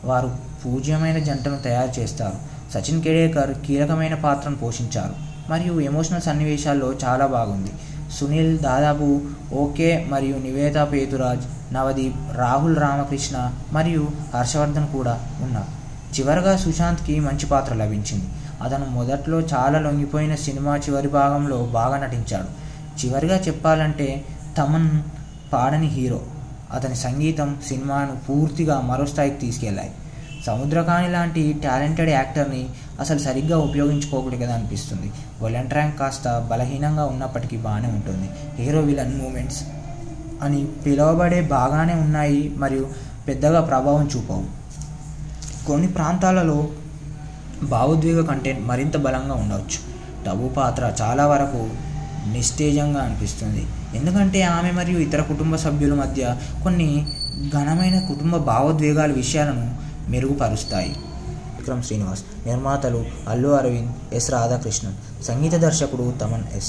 వారు పూజ్యమైన జంటను తయారు చేస్తారు సచిన్ కేడేకర్ కీలకమైన పాత్రను పోషించారు మరియు ఎమోషనల్ సన్నివేశాల్లో చాలా బాగుంది సునీల్ దాదాపు ఓకే మరియు నివేద పేతురాజ్ నవదీప్ రాహుల్ రామకృష్ణ మరియు హర్షవర్ధన్ కూడా ఉన్నారు చివరగా సుశాంత్కి మంచి పాత్ర లభించింది అతను మొదట్లో చాలా లొంగిపోయిన సినిమా చివరి భాగంలో బాగా నటించాడు చివరిగా చెప్పాలంటే తమన్ పాడని హీరో అతని సంగీతం సినిమాను పూర్తిగా మరో స్థాయికి తీసుకెళ్లాయి సముద్రకాని లాంటి టాలెంటెడ్ యాక్టర్ని అసలు సరిగ్గా ఉపయోగించుకోకూడదు కదా అనిపిస్తుంది వొలెంట్ ర్యాంక్ కాస్త బలహీనంగా ఉన్నప్పటికీ బాగానే ఉంటుంది హీరో విలన్ మూమెంట్స్ అని పిలువబడే బాగానే ఉన్నాయి మరియు పెద్దగా ప్రభావం చూపవు కొన్ని ప్రాంతాలలో భావోద్వేగ కంటెంట్ మరింత బలంగా ఉండవచ్చు టబు పాత్ర చాలా వరకు నిస్తేజంగా అనిపిస్తుంది ఎందుకంటే ఆమె మరియు ఇతర కుటుంబ సభ్యుల మధ్య కొన్ని ఘనమైన కుటుంబ భావోద్వేగాల విషయాలను మెరుగుపరుస్తాయి విక్రమ్ శ్రీనివాస్ నిర్మాతలు అల్లు అరవింద్ ఎస్ రాధాకృష్ణన్ సంగీత దర్శకుడు తమన్ ఎస్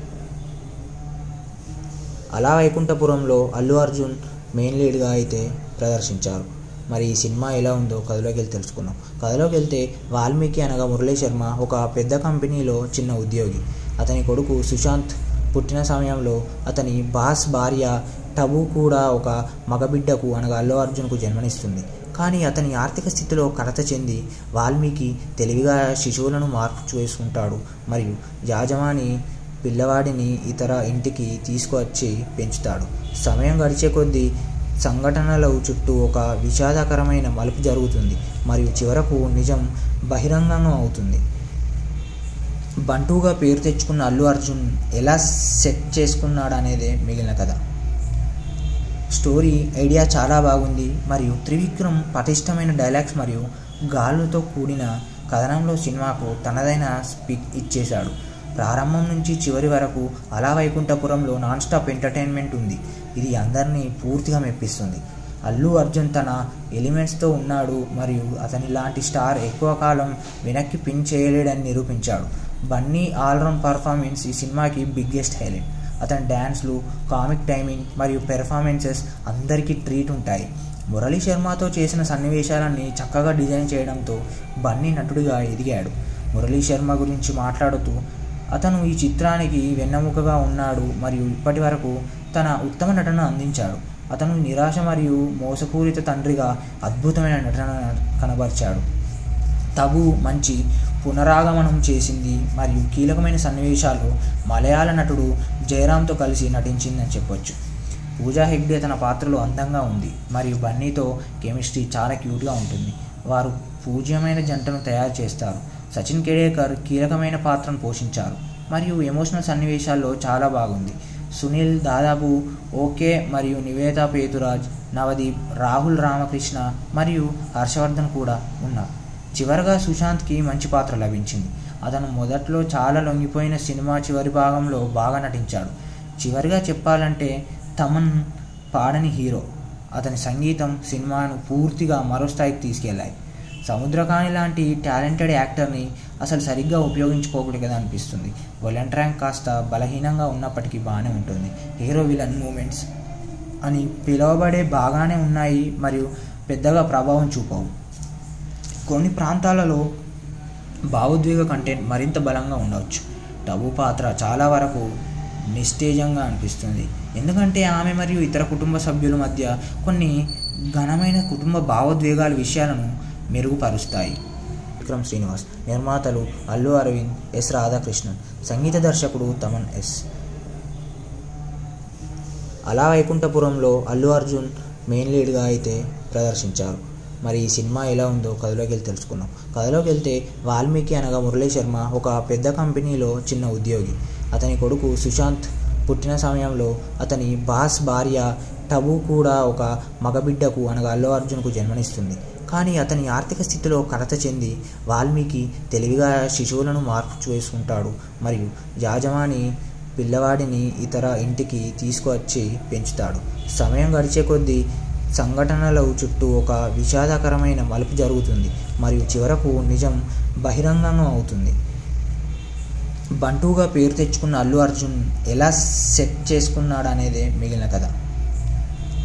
అలా వైకుంఠపురంలో అల్లు అర్జున్ మెయిన్ లీడ్గా అయితే ప్రదర్శించారు మరి ఈ సినిమా ఎలా ఉందో కథలోకి వెళ్ళి తెలుసుకుందాం కథలోకి వెళ్తే వాల్మీకి అనగా మురళీ శర్మ ఒక పెద్ద కంపెనీలో చిన్న ఉద్యోగి అతని కొడుకు సుశాంత్ పుట్టిన సమయంలో అతని బాస్ భార్య టబు కూడా ఒక మగబిడ్డకు అనగా అల్లు అర్జున్కు జన్మనిస్తుంది కానీ అతని ఆర్థిక స్థితిలో కలత చెంది వాల్మీకి తెలివిగా శిశువులను మార్పు చేసుకుంటాడు మరియు యాజమాని పిల్లవాడిని ఇతర ఇంటికి తీసుకువచ్చి పెంచుతాడు సమయం గడిచే కొద్దీ సంఘటనల చుట్టూ ఒక విషాదకరమైన మలుపు జరుగుతుంది మరియు చివరకు నిజం బహిరంగం అవుతుంది బంటుగా పేరు తెచ్చుకున్న అల్లు అర్జున్ ఎలా సెట్ చేసుకున్నాడు అనేదే మిగిలిన కథ స్టోరీ ఐడియా చాలా బాగుంది మరియు త్రివిక్రమ్ పటిష్టమైన డైలాగ్స్ మరియు గాలుతో కూడిన కథనంలో సినిమాకు తనదైన స్పీక్ ఇచ్చేశాడు ప్రారంభం నుంచి చివరి వరకు అలా వైకుంఠపురంలో నాన్ స్టాప్ ఎంటర్టైన్మెంట్ ఉంది ఇది అందరినీ పూర్తిగా మెప్పిస్తుంది అల్లు అర్జున్ తన ఎలిమెంట్స్తో ఉన్నాడు మరియు అతని లాంటి స్టార్ ఎక్కువ కాలం వెనక్కి పిన్ చేయలేడని నిరూపించాడు బన్నీ ఆల్రౌండ్ పర్ఫార్మెన్స్ ఈ సినిమాకి బిగ్గెస్ట్ హైలైట్ అతని డ్యాన్స్లు కామిక్ టైమింగ్ మరియు పెర్ఫార్మెన్సెస్ అందరికీ ట్రీట్ ఉంటాయి మురళీ శర్మతో చేసిన సన్నివేశాలన్నీ చక్కగా డిజైన్ చేయడంతో బన్నీ నటుడిగా ఎదిగాడు మురళీ శర్మ గురించి మాట్లాడుతూ అతను ఈ చిత్రానికి వెన్నెముకగా ఉన్నాడు మరియు ఇప్పటి వరకు తన ఉత్తమ నటన అందించాడు అతను నిరాశ మరియు మోసపూరిత తండ్రిగా అద్భుతమైన నటన కనబరిచాడు తబు మంచి పునరాగమనం చేసింది మరియు కీలకమైన సన్నివేశాలు మలయాళ నటుడు జయరామ్తో కలిసి నటించిందని చెప్పొచ్చు పూజా హెగ్డే తన పాత్రలో అందంగా ఉంది మరియు బన్నీతో కెమిస్ట్రీ చాలా క్యూట్గా ఉంటుంది వారు పూజ్యమైన జంటను తయారు చేస్తారు సచిన్ కేడేకర్ కీలకమైన పాత్రను పోషించారు మరియు ఎమోషనల్ సన్నివేశాల్లో చాలా బాగుంది సునీల్ దాదాపు ఓకే మరియు నివేద పేతురాజ్ నవదీప్ రాహుల్ రామకృష్ణ మరియు హర్షవర్ధన్ కూడా ఉన్నారు చివరగా సుశాంత్కి మంచి పాత్ర లభించింది అతను మొదట్లో చాలా లొంగిపోయిన సినిమా చివరి భాగంలో బాగా నటించాడు చివరిగా చెప్పాలంటే తమన్ పాడని హీరో అతని సంగీతం సినిమాను పూర్తిగా మరో స్థాయికి తీసుకెళ్లాయి సముద్రకాని లాంటి టాలెంటెడ్ యాక్టర్ని అసలు సరిగ్గా ఉపయోగించుకోకూడదు కదా అనిపిస్తుంది వొలెంట్ ర్యాంక్ కాస్త బలహీనంగా ఉన్నప్పటికీ బాగానే ఉంటుంది హీరో విలన్ మూమెంట్స్ అని పిలువబడే బాగానే ఉన్నాయి మరియు పెద్దగా ప్రభావం చూపవు కొన్ని ప్రాంతాలలో భావోద్వేగ కంటెంట్ మరింత బలంగా ఉండవచ్చు టబు పాత్ర చాలా వరకు నిస్తేజంగా అనిపిస్తుంది ఎందుకంటే ఆమె మరియు ఇతర కుటుంబ సభ్యుల మధ్య కొన్ని ఘనమైన కుటుంబ భావోద్వేగాల విషయాలను మెరుగుపరుస్తాయి విక్రమ్ శ్రీనివాస్ నిర్మాతలు అల్లు అరవింద్ ఎస్ రాధాకృష్ణన్ సంగీత దర్శకుడు తమన్ ఎస్ అలా వైకుంఠపురంలో అల్లు అర్జున్ మెయిన్ లీడ్గా అయితే ప్రదర్శించారు మరి ఈ సినిమా ఎలా ఉందో కథలోకి వెళ్ళి తెలుసుకుందాం కథలోకి వెళ్తే వాల్మీకి అనగా మురళీ శర్మ ఒక పెద్ద కంపెనీలో చిన్న ఉద్యోగి అతని కొడుకు సుశాంత్ పుట్టిన సమయంలో అతని బాస్ భార్య టబు కూడా ఒక మగబిడ్డకు అనగా అల్లు అర్జున్కు జన్మనిస్తుంది కానీ అతని ఆర్థిక స్థితిలో కలత చెంది వాల్మీకి తెలివిగా శిశువులను మార్పు చేసుకుంటాడు మరియు యాజమాని పిల్లవాడిని ఇతర ఇంటికి తీసుకువచ్చి పెంచుతాడు సమయం గడిచే కొద్దీ సంఘటనల చుట్టూ ఒక విషాదకరమైన మలుపు జరుగుతుంది మరియు చివరకు నిజం బహిరంగం అవుతుంది బంటుగా పేరు తెచ్చుకున్న అల్లు అర్జున్ ఎలా సెట్ చేసుకున్నాడు అనేదే మిగిలిన కథ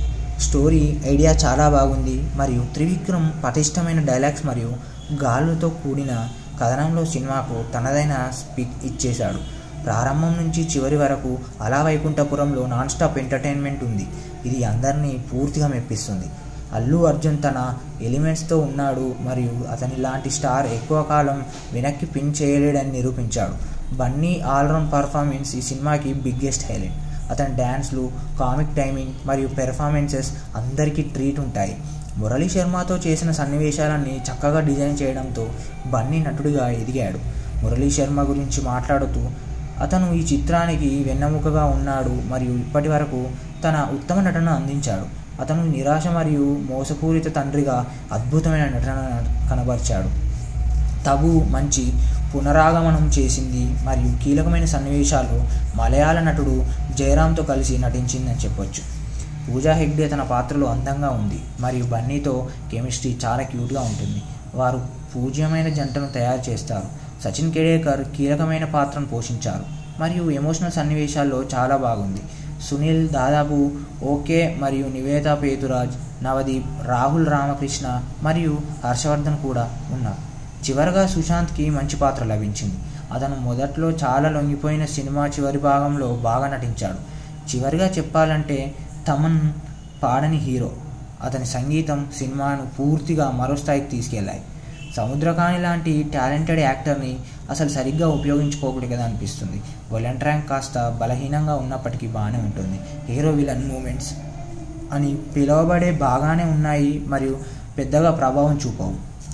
స్టోరీ ఐడియా చాలా బాగుంది మరియు త్రివిక్రమ్ పటిష్టమైన డైలాగ్స్ మరియు గాలుతో కూడిన కథనంలో సినిమాకు తనదైన స్పీక్ ఇచ్చేశాడు ప్రారంభం నుంచి చివరి వరకు అలా వైకుంఠపురంలో నాన్ స్టాప్ ఎంటర్టైన్మెంట్ ఉంది ఇది అందరినీ పూర్తిగా మెప్పిస్తుంది అల్లు అర్జున్ తన ఎలిమెంట్స్తో ఉన్నాడు మరియు అతని లాంటి స్టార్ ఎక్కువ కాలం వెనక్కి పిన్ చేయలేడని నిరూపించాడు బన్నీ ఆల్రౌండ్ పర్ఫార్మెన్స్ ఈ సినిమాకి బిగ్గెస్ట్ హైలైట్ అతని డ్యాన్స్లు కామిక్ టైమింగ్ మరియు పెర్ఫార్మెన్సెస్ అందరికీ ట్రీట్ ఉంటాయి మురళీ శర్మతో చేసిన సన్నివేశాలన్నీ చక్కగా డిజైన్ చేయడంతో బన్నీ నటుడిగా ఎదిగాడు మురళీ శర్మ గురించి మాట్లాడుతూ అతను ఈ చిత్రానికి వెన్నెముకగా ఉన్నాడు మరియు ఇప్పటి వరకు తన ఉత్తమ నటన అందించాడు అతను నిరాశ మరియు మోసపూరిత తండ్రిగా అద్భుతమైన నటన కనబరిచాడు తబు మంచి పునరాగమనం చేసింది మరియు కీలకమైన సన్నివేశాల్లో మలయాళ నటుడు జయరామ్తో కలిసి నటించిందని చెప్పొచ్చు పూజా హెగ్డే తన పాత్రలో అందంగా ఉంది మరియు బన్నీతో కెమిస్ట్రీ చాలా క్యూట్గా ఉంటుంది వారు పూజ్యమైన జంటను తయారు చేస్తారు సచిన్ కేడేకర్ కీలకమైన పాత్రను పోషించారు మరియు ఎమోషనల్ సన్నివేశాల్లో చాలా బాగుంది సునీల్ దాదాపు ఓకే మరియు నివేద పేతురాజ్ నవదీప్ రాహుల్ రామకృష్ణ మరియు హర్షవర్ధన్ కూడా ఉన్నారు చివరగా సుశాంత్కి మంచి పాత్ర లభించింది అతను మొదట్లో చాలా లొంగిపోయిన సినిమా చివరి భాగంలో బాగా నటించాడు చివరిగా చెప్పాలంటే తమన్ పాడని హీరో అతని సంగీతం సినిమాను పూర్తిగా మరో స్థాయికి తీసుకెళ్లాయి సముద్రకాని లాంటి టాలెంటెడ్ యాక్టర్ని అసలు సరిగ్గా ఉపయోగించుకోకూడదు కదా అనిపిస్తుంది వలెంట్ ర్యాంక్ కాస్త బలహీనంగా ఉన్నప్పటికీ బాగానే ఉంటుంది హీరో విలన్ మూమెంట్స్ అని పిలువబడే బాగానే ఉన్నాయి మరియు పెద్దగా ప్రభావం చూపవు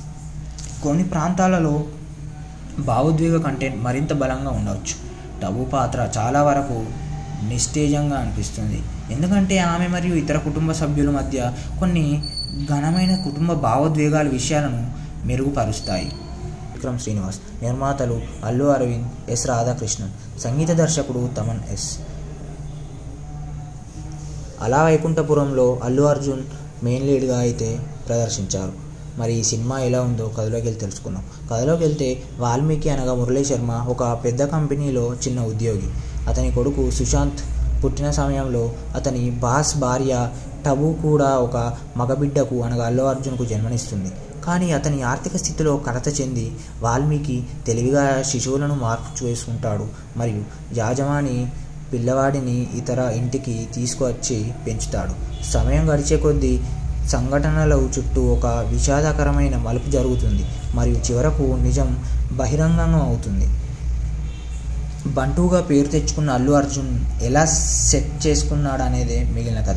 కొన్ని ప్రాంతాలలో భావోద్వేగ కంటెంట్ మరింత బలంగా ఉండవచ్చు టబు పాత్ర చాలా వరకు నిస్తేజంగా అనిపిస్తుంది ఎందుకంటే ఆమె మరియు ఇతర కుటుంబ సభ్యుల మధ్య కొన్ని ఘనమైన కుటుంబ భావోద్వేగాల విషయాలను మెరుగుపరుస్తాయి విక్రమ్ శ్రీనివాస్ నిర్మాతలు అల్లు అరవింద్ ఎస్ రాధాకృష్ణన్ సంగీత దర్శకుడు తమన్ ఎస్ అలా వైకుంఠపురంలో అల్లు అర్జున్ మెయిన్ లీడ్గా అయితే ప్రదర్శించారు మరి ఈ సినిమా ఎలా ఉందో కథలోకి వెళ్ళి తెలుసుకుందాం కథలోకి వెళ్తే వాల్మీకి అనగా మురళీ శర్మ ఒక పెద్ద కంపెనీలో చిన్న ఉద్యోగి అతని కొడుకు సుశాంత్ పుట్టిన సమయంలో అతని బాస్ భార్య టబు కూడా ఒక మగబిడ్డకు అనగా అల్లు అర్జున్కు జన్మనిస్తుంది కానీ అతని ఆర్థిక స్థితిలో కలత చెంది వాల్మీకి తెలివిగా శిశువులను మార్పు చేసుకుంటాడు మరియు యాజమాని పిల్లవాడిని ఇతర ఇంటికి తీసుకువచ్చి పెంచుతాడు సమయం గడిచే కొద్దీ సంఘటనల చుట్టూ ఒక విషాదకరమైన మలుపు జరుగుతుంది మరియు చివరకు నిజం బహిరంగంగా అవుతుంది బంటుగా పేరు తెచ్చుకున్న అల్లు అర్జున్ ఎలా సెట్ చేసుకున్నాడు అనేదే మిగిలిన కథ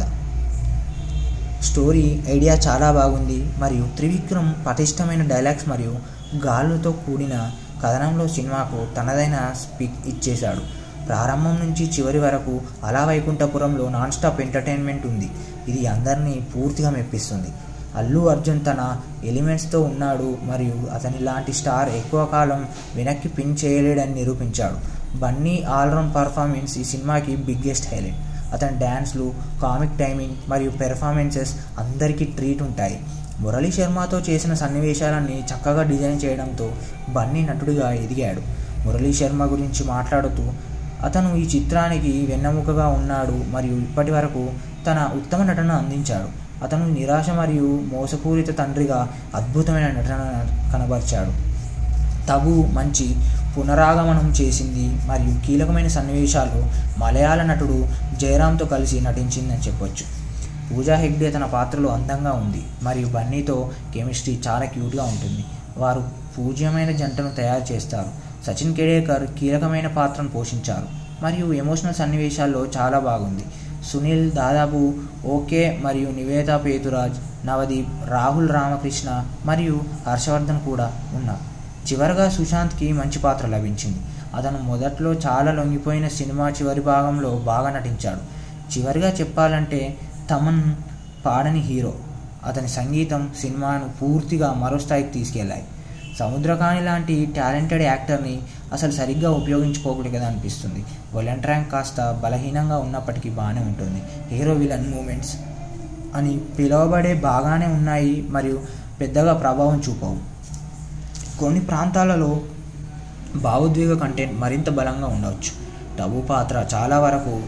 స్టోరీ ఐడియా చాలా బాగుంది మరియు త్రివిక్రమ్ పటిష్టమైన డైలాగ్స్ మరియు గాలుతో కూడిన కథనంలో సినిమాకు తనదైన స్పీక్ ఇచ్చేశాడు ప్రారంభం నుంచి చివరి వరకు అలా వైకుంఠపురంలో నాన్ స్టాప్ ఎంటర్టైన్మెంట్ ఉంది ఇది అందరినీ పూర్తిగా మెప్పిస్తుంది అల్లు అర్జున్ తన ఎలిమెంట్స్తో ఉన్నాడు మరియు అతని లాంటి స్టార్ ఎక్కువ కాలం వెనక్కి పిన్ చేయలేడని నిరూపించాడు బన్నీ ఆల్రౌండ్ పర్ఫార్మెన్స్ ఈ సినిమాకి బిగ్గెస్ట్ హైలైట్ అతని డ్యాన్స్లు కామిక్ టైమింగ్ మరియు పెర్ఫార్మెన్సెస్ అందరికీ ట్రీట్ ఉంటాయి మురళీ శర్మతో చేసిన సన్నివేశాలన్నీ చక్కగా డిజైన్ చేయడంతో బన్నీ నటుడిగా ఎదిగాడు మురళీ శర్మ గురించి మాట్లాడుతూ అతను ఈ చిత్రానికి వెన్నెముకగా ఉన్నాడు మరియు ఇప్పటి వరకు తన ఉత్తమ నటన అందించాడు అతను నిరాశ మరియు మోసపూరిత తండ్రిగా అద్భుతమైన నటన కనబరిచాడు తబు మంచి పునరాగమనం చేసింది మరియు కీలకమైన సన్నివేశాల్లో మలయాళ నటుడు జయరామ్తో కలిసి నటించిందని చెప్పొచ్చు పూజా హెగ్డే తన పాత్రలో అందంగా ఉంది మరియు బన్నీతో కెమిస్ట్రీ చాలా క్యూట్గా ఉంటుంది వారు పూజ్యమైన జంటను తయారు చేస్తారు సచిన్ కేడేకర్ కీలకమైన పాత్రను పోషించారు మరియు ఎమోషనల్ సన్నివేశాల్లో చాలా బాగుంది సునీల్ దాదాపు ఓకే మరియు నివేద పేతురాజ్ నవదీప్ రాహుల్ రామకృష్ణ మరియు హర్షవర్ధన్ కూడా ఉన్నారు చివరగా సుశాంత్కి మంచి పాత్ర లభించింది అతను మొదట్లో చాలా లొంగిపోయిన సినిమా చివరి భాగంలో బాగా నటించాడు చివరిగా చెప్పాలంటే తమన్ పాడని హీరో అతని సంగీతం సినిమాను పూర్తిగా మరో స్థాయికి తీసుకెళ్లాయి సముద్రకాని లాంటి టాలెంటెడ్ యాక్టర్ని అసలు సరిగ్గా ఉపయోగించుకోకూడదు కదా అనిపిస్తుంది వలెంట్ ర్యాంక్ కాస్త బలహీనంగా ఉన్నప్పటికీ బాగానే ఉంటుంది హీరో విలన్ మూమెంట్స్ అని పిలువబడే బాగానే ఉన్నాయి మరియు పెద్దగా ప్రభావం చూపవు కొన్ని ప్రాంతాలలో భావోద్వేగ కంటెంట్ మరింత బలంగా ఉండవచ్చు టబు పాత్ర చాలా వరకు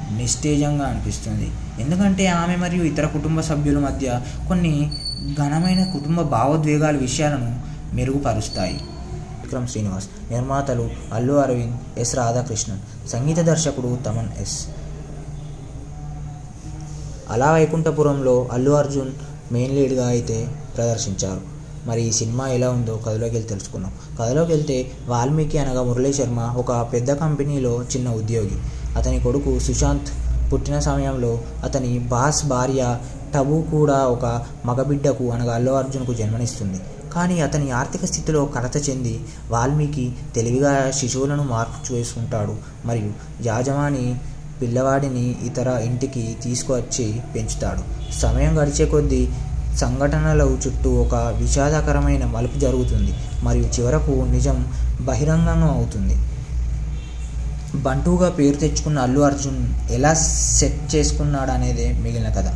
నిస్తేజంగా అనిపిస్తుంది ఎందుకంటే ఆమె మరియు ఇతర కుటుంబ సభ్యుల మధ్య కొన్ని ఘనమైన కుటుంబ భావోద్వేగాల విషయాలను మెరుగుపరుస్తాయి విక్రమ్ శ్రీనివాస్ నిర్మాతలు అల్లు అరవింద్ ఎస్ రాధాకృష్ణన్ సంగీత దర్శకుడు తమన్ ఎస్ అలా వైకుంఠపురంలో అల్లు అర్జున్ మెయిన్ లీడ్గా అయితే ప్రదర్శించారు మరి ఈ సినిమా ఎలా ఉందో కథలోకి వెళ్ళి తెలుసుకున్నాం కథలోకి వెళ్తే వాల్మీకి అనగా మురళీ శర్మ ఒక పెద్ద కంపెనీలో చిన్న ఉద్యోగి అతని కొడుకు సుశాంత్ పుట్టిన సమయంలో అతని బాస్ భార్య టబు కూడా ఒక మగబిడ్డకు అనగా అల్లు అర్జున్కు జన్మనిస్తుంది కానీ అతని ఆర్థిక స్థితిలో కలత చెంది వాల్మీకి తెలివిగా శిశువులను మార్పు చేసుకుంటాడు మరియు యాజమాని పిల్లవాడిని ఇతర ఇంటికి తీసుకువచ్చి పెంచుతాడు సమయం గడిచే కొద్దీ సంఘటనల చుట్టూ ఒక విషాదకరమైన మలుపు జరుగుతుంది మరియు చివరకు నిజం బహిరంగం అవుతుంది బంటుగా పేరు తెచ్చుకున్న అల్లు అర్జున్ ఎలా సెట్ చేసుకున్నాడు అనేదే మిగిలిన కథ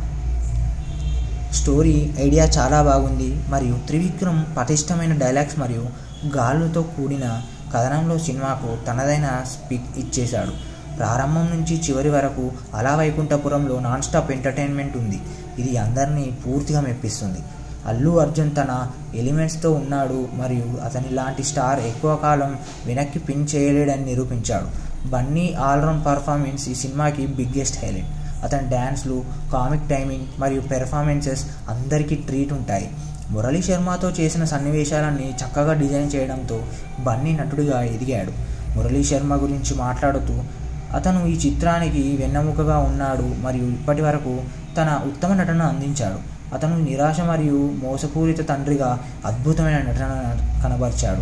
స్టోరీ ఐడియా చాలా బాగుంది మరియు త్రివిక్రమ్ పటిష్టమైన డైలాగ్స్ మరియు గాలుతో కూడిన కథనంలో సినిమాకు తనదైన స్పీక్ ఇచ్చేశాడు ప్రారంభం నుంచి చివరి వరకు అలా వైకుంఠపురంలో నాన్ స్టాప్ ఎంటర్టైన్మెంట్ ఉంది ఇది అందరినీ పూర్తిగా మెప్పిస్తుంది అల్లు అర్జున్ తన ఎలిమెంట్స్తో ఉన్నాడు మరియు అతని లాంటి స్టార్ ఎక్కువ కాలం వెనక్కి పిన్ చేయలేడని నిరూపించాడు బన్నీ ఆల్రౌండ్ పర్ఫార్మెన్స్ ఈ సినిమాకి బిగ్గెస్ట్ హైలైట్ అతని డ్యాన్స్లు కామిక్ టైమింగ్ మరియు పెర్ఫార్మెన్సెస్ అందరికీ ట్రీట్ ఉంటాయి మురళీ శర్మతో చేసిన సన్నివేశాలన్నీ చక్కగా డిజైన్ చేయడంతో బన్నీ నటుడిగా ఎదిగాడు మురళీ శర్మ గురించి మాట్లాడుతూ అతను ఈ చిత్రానికి వెన్నెముకగా ఉన్నాడు మరియు ఇప్పటి వరకు తన ఉత్తమ నటన అందించాడు అతను నిరాశ మరియు మోసపూరిత తండ్రిగా అద్భుతమైన నటన కనబరిచాడు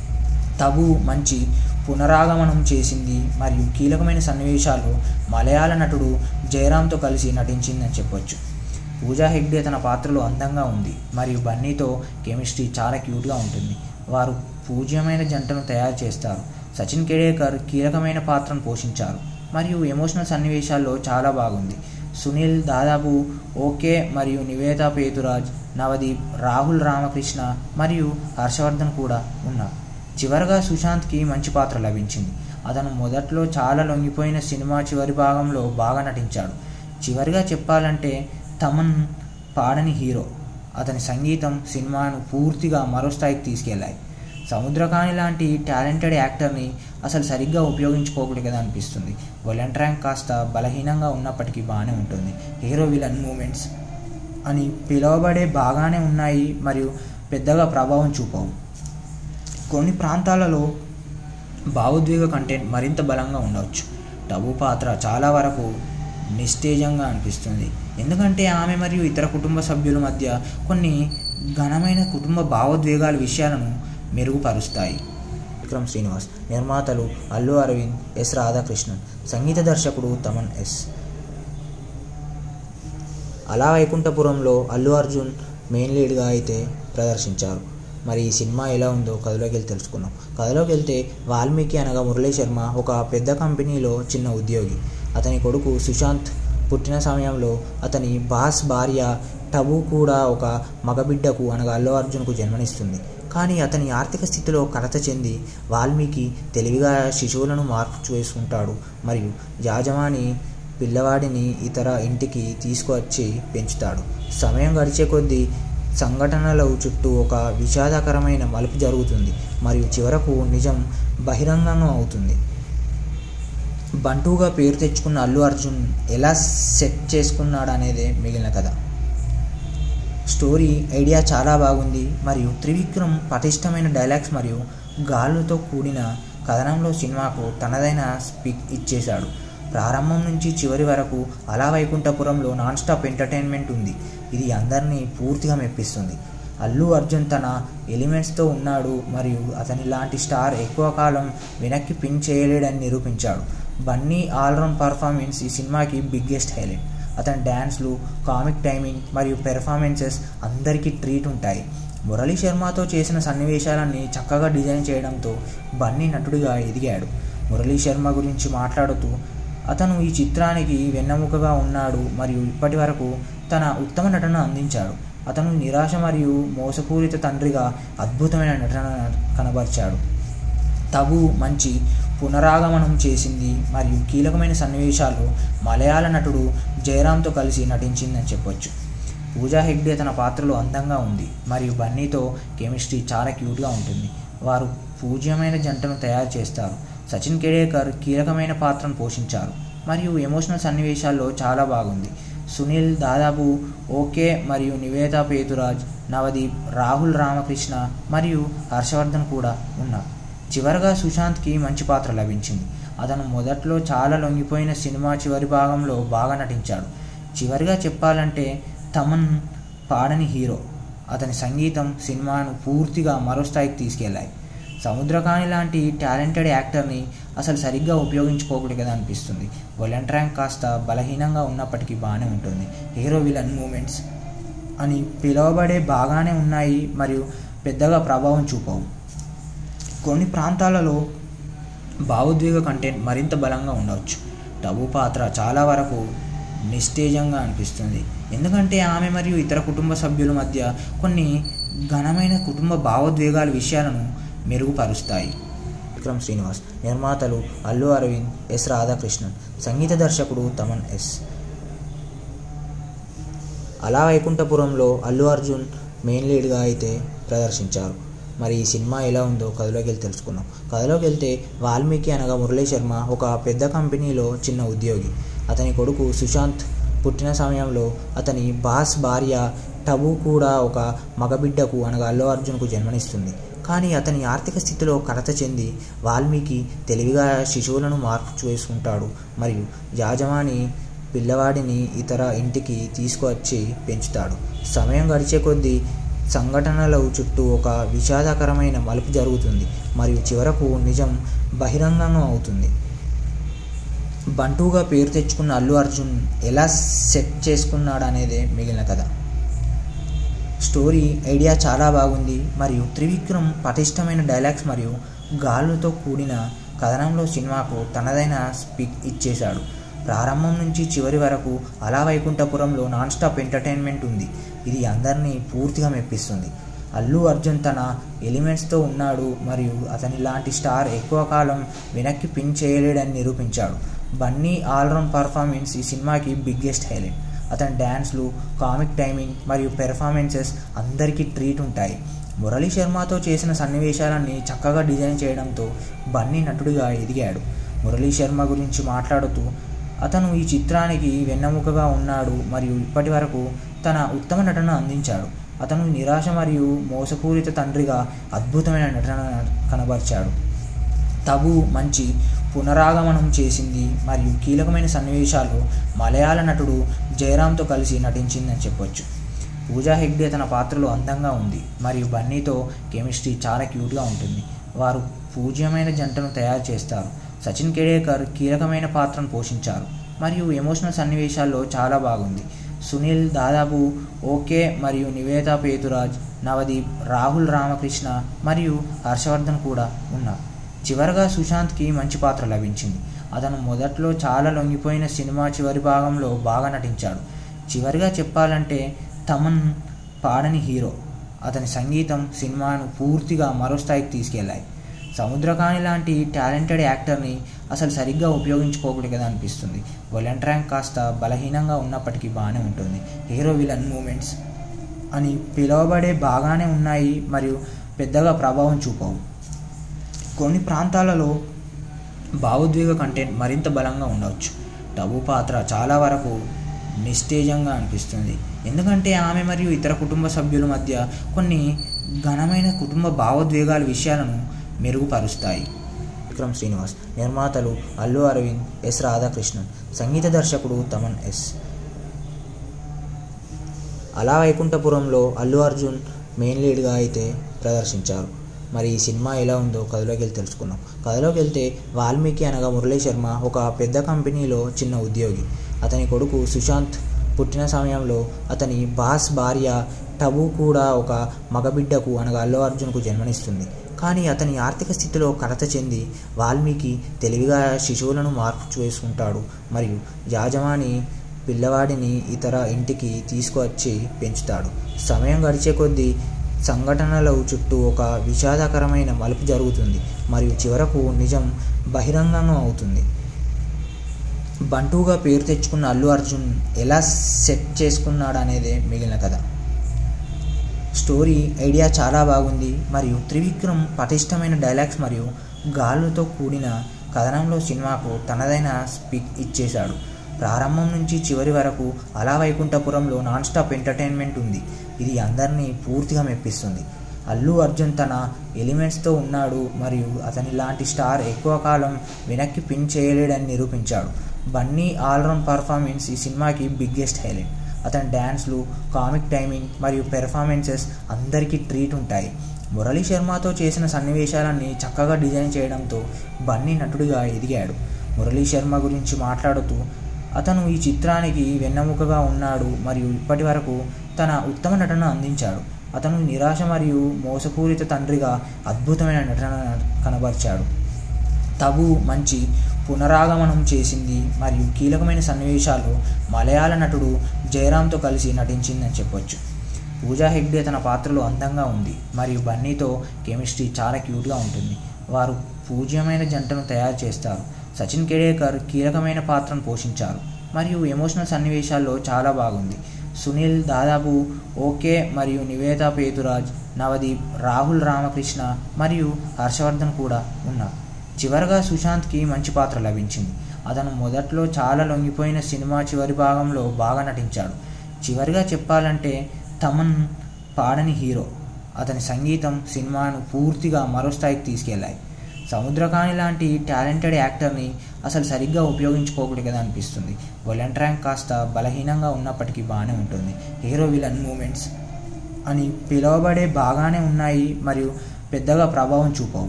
తబు మంచి పునరాగమనం చేసింది మరియు కీలకమైన సన్నివేశాలు మలయాళ నటుడు జయరామ్తో కలిసి నటించిందని చెప్పొచ్చు పూజా హెగ్డే తన పాత్రలో అందంగా ఉంది మరియు బన్నీతో కెమిస్ట్రీ చాలా క్యూట్గా ఉంటుంది వారు పూజ్యమైన జంటను తయారు చేస్తారు సచిన్ కేడేకర్ కీలకమైన పాత్రను పోషించారు మరియు ఎమోషనల్ సన్నివేశాల్లో చాలా బాగుంది సునీల్ దాదాపు ఓకే మరియు నివేద పేతురాజ్ నవదీప్ రాహుల్ రామకృష్ణ మరియు హర్షవర్ధన్ కూడా ఉన్నారు చివరగా సుశాంత్కి మంచి పాత్ర లభించింది అతను మొదట్లో చాలా లొంగిపోయిన సినిమా చివరి భాగంలో బాగా నటించాడు చివరిగా చెప్పాలంటే తమన్ పాడని హీరో అతని సంగీతం సినిమాను పూర్తిగా మరో స్థాయికి తీసుకెళ్లాయి సముద్రకాని లాంటి టాలెంటెడ్ యాక్టర్ని అసలు సరిగ్గా ఉపయోగించుకోకూడదు కదా అనిపిస్తుంది వలెంట్ ర్యాంక్ కాస్త బలహీనంగా ఉన్నప్పటికీ బాగానే ఉంటుంది హీరో విలన్ మూమెంట్స్ అని పిలువబడే బాగానే ఉన్నాయి మరియు పెద్దగా ప్రభావం చూపవు కొన్ని ప్రాంతాలలో భావోద్వేగ కంటెంట్ మరింత బలంగా ఉండవచ్చు టబు పాత్ర చాలా వరకు నిస్తేజంగా అనిపిస్తుంది ఎందుకంటే ఆమె మరియు ఇతర కుటుంబ సభ్యుల మధ్య కొన్ని ఘనమైన కుటుంబ భావోద్వేగాల విషయాలను మెరుగుపరుస్తాయి విక్రమ్ శ్రీనివాస్ నిర్మాతలు అల్లు అరవింద్ ఎస్ రాధాకృష్ణన్ సంగీత దర్శకుడు తమన్ ఎస్ అలా వైకుంఠపురంలో అల్లు అర్జున్ మెయిన్ లీడ్గా అయితే ప్రదర్శించారు మరి ఈ సినిమా ఎలా ఉందో కథలోకి వెళ్ళి తెలుసుకున్నాం కథలోకి వెళ్తే వాల్మీకి అనగా మురళీ శర్మ ఒక పెద్ద కంపెనీలో చిన్న ఉద్యోగి అతని కొడుకు సుశాంత్ పుట్టిన సమయంలో అతని బాస్ భార్య టబు కూడా ఒక మగబిడ్డకు అనగా అల్లు అర్జున్కు జన్మనిస్తుంది కానీ అతని ఆర్థిక స్థితిలో కలత చెంది వాల్మీకి తెలివిగా శిశువులను మార్పు చేసుకుంటాడు మరియు యాజమాని పిల్లవాడిని ఇతర ఇంటికి తీసుకువచ్చి పెంచుతాడు సమయం గడిచే కొద్దీ సంఘటనల చుట్టూ ఒక విషాదకరమైన మలుపు జరుగుతుంది మరియు చివరకు నిజం బహిరంగం అవుతుంది బంటుగా పేరు తెచ్చుకున్న అల్లు అర్జున్ ఎలా సెట్ చేసుకున్నాడు అనేదే మిగిలిన కథ స్టోరీ ఐడియా చాలా బాగుంది మరియు త్రివిక్రమ్ పటిష్టమైన డైలాగ్స్ మరియు గాలుతో కూడిన కథనంలో సినిమాకు తనదైన స్పీక్ ఇచ్చేశాడు ప్రారంభం నుంచి చివరి వరకు అలా వైకుంఠపురంలో నాన్ స్టాప్ ఎంటర్టైన్మెంట్ ఉంది ఇది అందరినీ పూర్తిగా మెప్పిస్తుంది అల్లు అర్జున్ తన ఎలిమెంట్స్తో ఉన్నాడు మరియు అతని లాంటి స్టార్ ఎక్కువ కాలం వెనక్కి పిన్ చేయలేడని నిరూపించాడు బన్నీ ఆల్రౌండ్ పర్ఫార్మెన్స్ ఈ సినిమాకి బిగ్గెస్ట్ హైలైట్ అతని డ్యాన్స్లు కామిక్ టైమింగ్ మరియు పెర్ఫార్మెన్సెస్ అందరికీ ట్రీట్ ఉంటాయి మురళీ శర్మతో చేసిన సన్నివేశాలన్నీ చక్కగా డిజైన్ చేయడంతో బన్నీ నటుడిగా ఎదిగాడు మురళీ శర్మ గురించి మాట్లాడుతూ అతను ఈ చిత్రానికి వెన్నెముకగా ఉన్నాడు మరియు ఇప్పటి వరకు తన ఉత్తమ నటన అందించాడు అతను నిరాశ మరియు మోసపూరిత తండ్రిగా అద్భుతమైన నటన కనబరిచాడు తబు మంచి పునరాగమనం చేసింది మరియు కీలకమైన సన్నివేశాలు మలయాళ నటుడు జయరామ్తో కలిసి నటించిందని చెప్పొచ్చు పూజా హెగ్డే తన పాత్రలో అందంగా ఉంది మరియు బన్నీతో కెమిస్ట్రీ చాలా క్యూట్గా ఉంటుంది వారు పూజ్యమైన జంటను తయారు చేస్తారు సచిన్ కేడేకర్ కీలకమైన పాత్రను పోషించారు మరియు ఎమోషనల్ సన్నివేశాల్లో చాలా బాగుంది సునీల్ దాదాపు ఓకే మరియు నివేద పేతురాజ్ నవదీప్ రాహుల్ రామకృష్ణ మరియు హర్షవర్ధన్ కూడా ఉన్నారు చివరగా సుశాంత్కి మంచి పాత్ర లభించింది అతను మొదట్లో చాలా లొంగిపోయిన సినిమా చివరి భాగంలో బాగా నటించాడు చివరిగా చెప్పాలంటే తమన్ పాడని హీరో అతని సంగీతం సినిమాను పూర్తిగా మరో స్థాయికి తీసుకెళ్లాయి సముద్రకాని లాంటి టాలెంటెడ్ యాక్టర్ని అసలు సరిగ్గా ఉపయోగించుకోకూడదు కదా అనిపిస్తుంది వొలెంట్ ర్యాంక్ కాస్త బలహీనంగా ఉన్నప్పటికీ బాగానే ఉంటుంది హీరో విలన్ మూమెంట్స్ అని పిలువబడే బాగానే ఉన్నాయి మరియు పెద్దగా ప్రభావం చూపవు కొన్ని ప్రాంతాలలో భావోద్వేగ కంటెంట్ మరింత బలంగా ఉండవచ్చు టబు పాత్ర చాలా వరకు నిస్తేజంగా అనిపిస్తుంది ఎందుకంటే ఆమె మరియు ఇతర కుటుంబ సభ్యుల మధ్య కొన్ని ఘనమైన కుటుంబ భావోద్వేగాల విషయాలను మెరుగుపరుస్తాయి విక్రమ్ శ్రీనివాస్ నిర్మాతలు అల్లు అరవింద్ ఎస్ రాధాకృష్ణన్ సంగీత దర్శకుడు తమన్ ఎస్ అలా వైకుంఠపురంలో అల్లు అర్జున్ మెయిన్ లీడ్గా అయితే ప్రదర్శించారు మరి ఈ సినిమా ఎలా ఉందో కథలోకి వెళ్ళి తెలుసుకుందాం కథలోకి వెళ్తే వాల్మీకి అనగా మురళీ శర్మ ఒక పెద్ద కంపెనీలో చిన్న ఉద్యోగి అతని కొడుకు సుశాంత్ పుట్టిన సమయంలో అతని బాస్ భార్య టబు కూడా ఒక మగబిడ్డకు అనగా అల్లు అర్జున్కు జన్మనిస్తుంది కానీ అతని ఆర్థిక స్థితిలో కలత చెంది వాల్మీకి తెలివిగా శిశువులను మార్పు చేసుకుంటాడు మరియు యాజమాని పిల్లవాడిని ఇతర ఇంటికి తీసుకువచ్చి పెంచుతాడు సమయం గడిచే కొద్దీ సంఘటనల చుట్టూ ఒక విషాదకరమైన మలుపు జరుగుతుంది మరియు చివరకు నిజం బహిరంగం అవుతుంది బంటుగా పేరు తెచ్చుకున్న అల్లు అర్జున్ ఎలా సెట్ చేసుకున్నాడు అనేదే మిగిలిన కథ స్టోరీ ఐడియా చాలా బాగుంది మరియు త్రివిక్రమ్ పటిష్టమైన డైలాగ్స్ మరియు గాలుతో కూడిన కథనంలో సినిమాకు తనదైన స్పీక్ ఇచ్చేశాడు ప్రారంభం నుంచి చివరి వరకు అలా వైకుంఠపురంలో నాన్ స్టాప్ ఎంటర్టైన్మెంట్ ఉంది ఇది అందరినీ పూర్తిగా మెప్పిస్తుంది అల్లు అర్జున్ తన ఎలిమెంట్స్తో ఉన్నాడు మరియు అతని లాంటి స్టార్ ఎక్కువ కాలం వెనక్కి పిన్ చేయలేడని నిరూపించాడు బన్నీ ఆల్రౌండ్ పర్ఫార్మెన్స్ ఈ సినిమాకి బిగ్గెస్ట్ హైలైట్ అతని డ్యాన్స్లు కామిక్ టైమింగ్ మరియు పెర్ఫార్మెన్సెస్ అందరికీ ట్రీట్ ఉంటాయి మురళీ శర్మతో చేసిన సన్నివేశాలన్నీ చక్కగా డిజైన్ చేయడంతో బన్నీ నటుడిగా ఎదిగాడు మురళీ శర్మ గురించి మాట్లాడుతూ అతను ఈ చిత్రానికి వెన్నెముకగా ఉన్నాడు మరియు ఇప్పటి వరకు తన ఉత్తమ నటన అందించాడు అతను నిరాశ మరియు మోసపూరిత తండ్రిగా అద్భుతమైన నటన కనబరిచాడు తబు మంచి పునరాగమనం చేసింది మరియు కీలకమైన సన్నివేశాలు మలయాళ నటుడు జయరామ్తో కలిసి నటించిందని చెప్పొచ్చు పూజా హెగ్డే తన పాత్రలో అందంగా ఉంది మరియు బన్నీతో కెమిస్ట్రీ చాలా క్యూట్గా ఉంటుంది వారు పూజ్యమైన జంటను తయారు చేస్తారు సచిన్ కేడేకర్ కీలకమైన పాత్రను పోషించారు మరియు ఎమోషనల్ సన్నివేశాల్లో చాలా బాగుంది సునీల్ దాదాపు ఓకే మరియు నివేద పేతురాజ్ నవదీప్ రాహుల్ రామకృష్ణ మరియు హర్షవర్ధన్ కూడా ఉన్నారు చివరగా సుశాంత్కి మంచి పాత్ర లభించింది అతను మొదట్లో చాలా లొంగిపోయిన సినిమా చివరి భాగంలో బాగా నటించాడు చివరిగా చెప్పాలంటే తమన్ పాడని హీరో అతని సంగీతం సినిమాను పూర్తిగా మరో స్థాయికి తీసుకెళ్లాయి సముద్రకాని లాంటి టాలెంటెడ్ యాక్టర్ని అసలు సరిగ్గా ఉపయోగించుకోకూడదు కదా అనిపిస్తుంది వొలెంట్ ర్యాంక్ కాస్త బలహీనంగా ఉన్నప్పటికీ బాగానే ఉంటుంది హీరో విలన్ మూమెంట్స్ అని పిలువబడే బాగానే ఉన్నాయి మరియు పెద్దగా ప్రభావం చూపవు కొన్ని ప్రాంతాలలో భావోద్వేగ కంటెంట్ మరింత బలంగా ఉండవచ్చు టబు పాత్ర చాలా వరకు నిస్తేజంగా అనిపిస్తుంది ఎందుకంటే ఆమె మరియు ఇతర కుటుంబ సభ్యుల మధ్య కొన్ని ఘనమైన కుటుంబ భావోద్వేగాల విషయాలను మెరుగుపరుస్తాయి విక్రమ్ శ్రీనివాస్ నిర్మాతలు అల్లు అరవింద్ ఎస్ రాధాకృష్ణన్ సంగీత దర్శకుడు తమన్ ఎస్ అలా వైకుంఠపురంలో అల్లు అర్జున్ మెయిన్ లీడ్గా అయితే ప్రదర్శించారు మరి ఈ సినిమా ఎలా ఉందో కథలోకి వెళ్ళి తెలుసుకుందాం కథలోకి వెళ్తే వాల్మీకి అనగా మురళీ శర్మ ఒక పెద్ద కంపెనీలో చిన్న ఉద్యోగి అతని కొడుకు సుశాంత్ పుట్టిన సమయంలో అతని బాస్ భార్య టబు కూడా ఒక మగబిడ్డకు అనగా అల్లు అర్జున్కు జన్మనిస్తుంది కానీ అతని ఆర్థిక స్థితిలో కలత చెంది వాల్మీకి తెలివిగా శిశువులను మార్పు చేసుకుంటాడు మరియు యాజమాని పిల్లవాడిని ఇతర ఇంటికి తీసుకువచ్చి పెంచుతాడు సమయం గడిచే కొద్దీ సంఘటనల చుట్టూ ఒక విషాదకరమైన మలుపు జరుగుతుంది మరియు చివరకు నిజం బహిరంగం అవుతుంది బంటుగా పేరు తెచ్చుకున్న అల్లు అర్జున్ ఎలా సెట్ చేసుకున్నాడనేదే మిగిలిన కథ స్టోరీ ఐడియా చాలా బాగుంది మరియు త్రివిక్రమ్ పటిష్టమైన డైలాగ్స్ మరియు గాలుతో కూడిన కథనంలో సినిమాకు తనదైన స్పీక్ ఇచ్చేశాడు ప్రారంభం నుంచి చివరి వరకు అలా వైకుంఠపురంలో నాన్ స్టాప్ ఎంటర్టైన్మెంట్ ఉంది ఇది అందరినీ పూర్తిగా మెప్పిస్తుంది అల్లు అర్జున్ తన ఎలిమెంట్స్తో ఉన్నాడు మరియు అతని లాంటి స్టార్ ఎక్కువ కాలం వెనక్కి పిన్ చేయలేడని నిరూపించాడు బన్నీ ఆల్రౌండ్ పర్ఫార్మెన్స్ ఈ సినిమాకి బిగ్గెస్ట్ హైలైట్ అతని డ్యాన్స్లు కామిక్ టైమింగ్ మరియు పెర్ఫార్మెన్సెస్ అందరికీ ట్రీట్ ఉంటాయి మురళీ శర్మతో చేసిన సన్నివేశాలన్నీ చక్కగా డిజైన్ చేయడంతో బన్నీ నటుడిగా ఎదిగాడు మురళీ శర్మ గురించి మాట్లాడుతూ అతను ఈ చిత్రానికి వెన్నెముకగా ఉన్నాడు మరియు ఇప్పటి వరకు తన ఉత్తమ నటన అందించాడు అతను నిరాశ మరియు మోసపూరిత తండ్రిగా అద్భుతమైన నటన కనబరిచాడు తబు మంచి పునరాగమనం చేసింది మరియు కీలకమైన సన్నివేశాలు మలయాళ నటుడు జయరామ్తో కలిసి నటించిందని చెప్పొచ్చు పూజా హెగ్డే తన పాత్రలో అందంగా ఉంది మరియు బన్నీతో కెమిస్ట్రీ చాలా క్యూట్గా ఉంటుంది వారు పూజ్యమైన జంటను తయారు చేస్తారు సచిన్ కేడేకర్ కీలకమైన పాత్రను పోషించారు మరియు ఎమోషనల్ సన్నివేశాల్లో చాలా బాగుంది సునీల్ దాదాపు ఓకే మరియు నివేద పేతురాజ్ నవదీప్ రాహుల్ రామకృష్ణ మరియు హర్షవర్ధన్ కూడా ఉన్నారు చివరగా సుశాంత్కి మంచి పాత్ర లభించింది అతను మొదట్లో చాలా లొంగిపోయిన సినిమా చివరి భాగంలో బాగా నటించాడు చివరిగా చెప్పాలంటే తమన్ పాడని హీరో అతని సంగీతం సినిమాను పూర్తిగా మరో స్థాయికి తీసుకెళ్లాయి సముద్రకాని లాంటి టాలెంటెడ్ యాక్టర్ని అసలు సరిగ్గా ఉపయోగించుకోకూడదు కదా అనిపిస్తుంది వలెంట్ ర్యాంక్ కాస్త బలహీనంగా ఉన్నప్పటికీ బాగానే ఉంటుంది హీరో విలన్ మూమెంట్స్ అని పిలువబడే బాగానే ఉన్నాయి మరియు పెద్దగా ప్రభావం చూపవు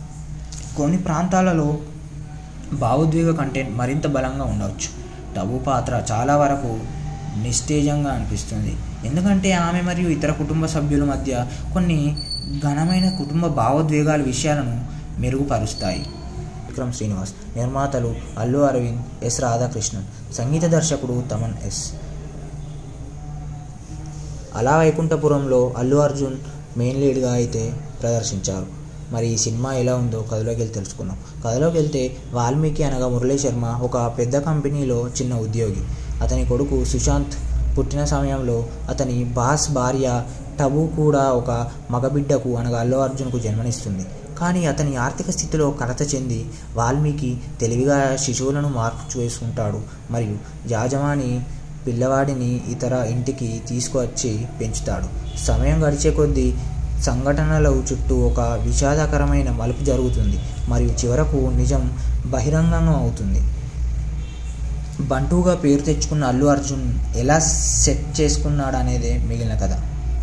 కొన్ని ప్రాంతాలలో భావోద్వేగ కంటెంట్ మరింత బలంగా ఉండవచ్చు టబు పాత్ర చాలా వరకు నిస్తేజంగా అనిపిస్తుంది ఎందుకంటే ఆమె మరియు ఇతర కుటుంబ సభ్యుల మధ్య కొన్ని ఘనమైన కుటుంబ భావోద్వేగాల విషయాలను మెరుగుపరుస్తాయి విక్రమ్ శ్రీనివాస్ నిర్మాతలు అల్లు అరవింద్ ఎస్ రాధాకృష్ణన్ సంగీత దర్శకుడు తమన్ ఎస్ అలా వైకుంఠపురంలో అల్లు అర్జున్ మెయిన్ లీడ్గా అయితే ప్రదర్శించారు మరి ఈ సినిమా ఎలా ఉందో కథలోకి వెళ్ళి తెలుసుకుందాం కథలోకి వెళ్తే వాల్మీకి అనగా మురళీ శర్మ ఒక పెద్ద కంపెనీలో చిన్న ఉద్యోగి అతని కొడుకు సుశాంత్ పుట్టిన సమయంలో అతని బాస్ భార్య టబు కూడా ఒక మగబిడ్డకు అనగా అల్లు అర్జున్కు జన్మనిస్తుంది కానీ అతని ఆర్థిక స్థితిలో కలత చెంది వాల్మీకి తెలివిగా శిశువులను మార్పు చేసుకుంటాడు మరియు యాజమాని పిల్లవాడిని ఇతర ఇంటికి తీసుకువచ్చి పెంచుతాడు సమయం గడిచే కొద్దీ సంఘటనల చుట్టూ ఒక విషాదకరమైన మలుపు జరుగుతుంది మరియు చివరకు నిజం బహిరంగం అవుతుంది బంటుగా పేరు తెచ్చుకున్న అల్లు అర్జున్ ఎలా సెట్ చేసుకున్నాడు అనేదే మిగిలిన కథ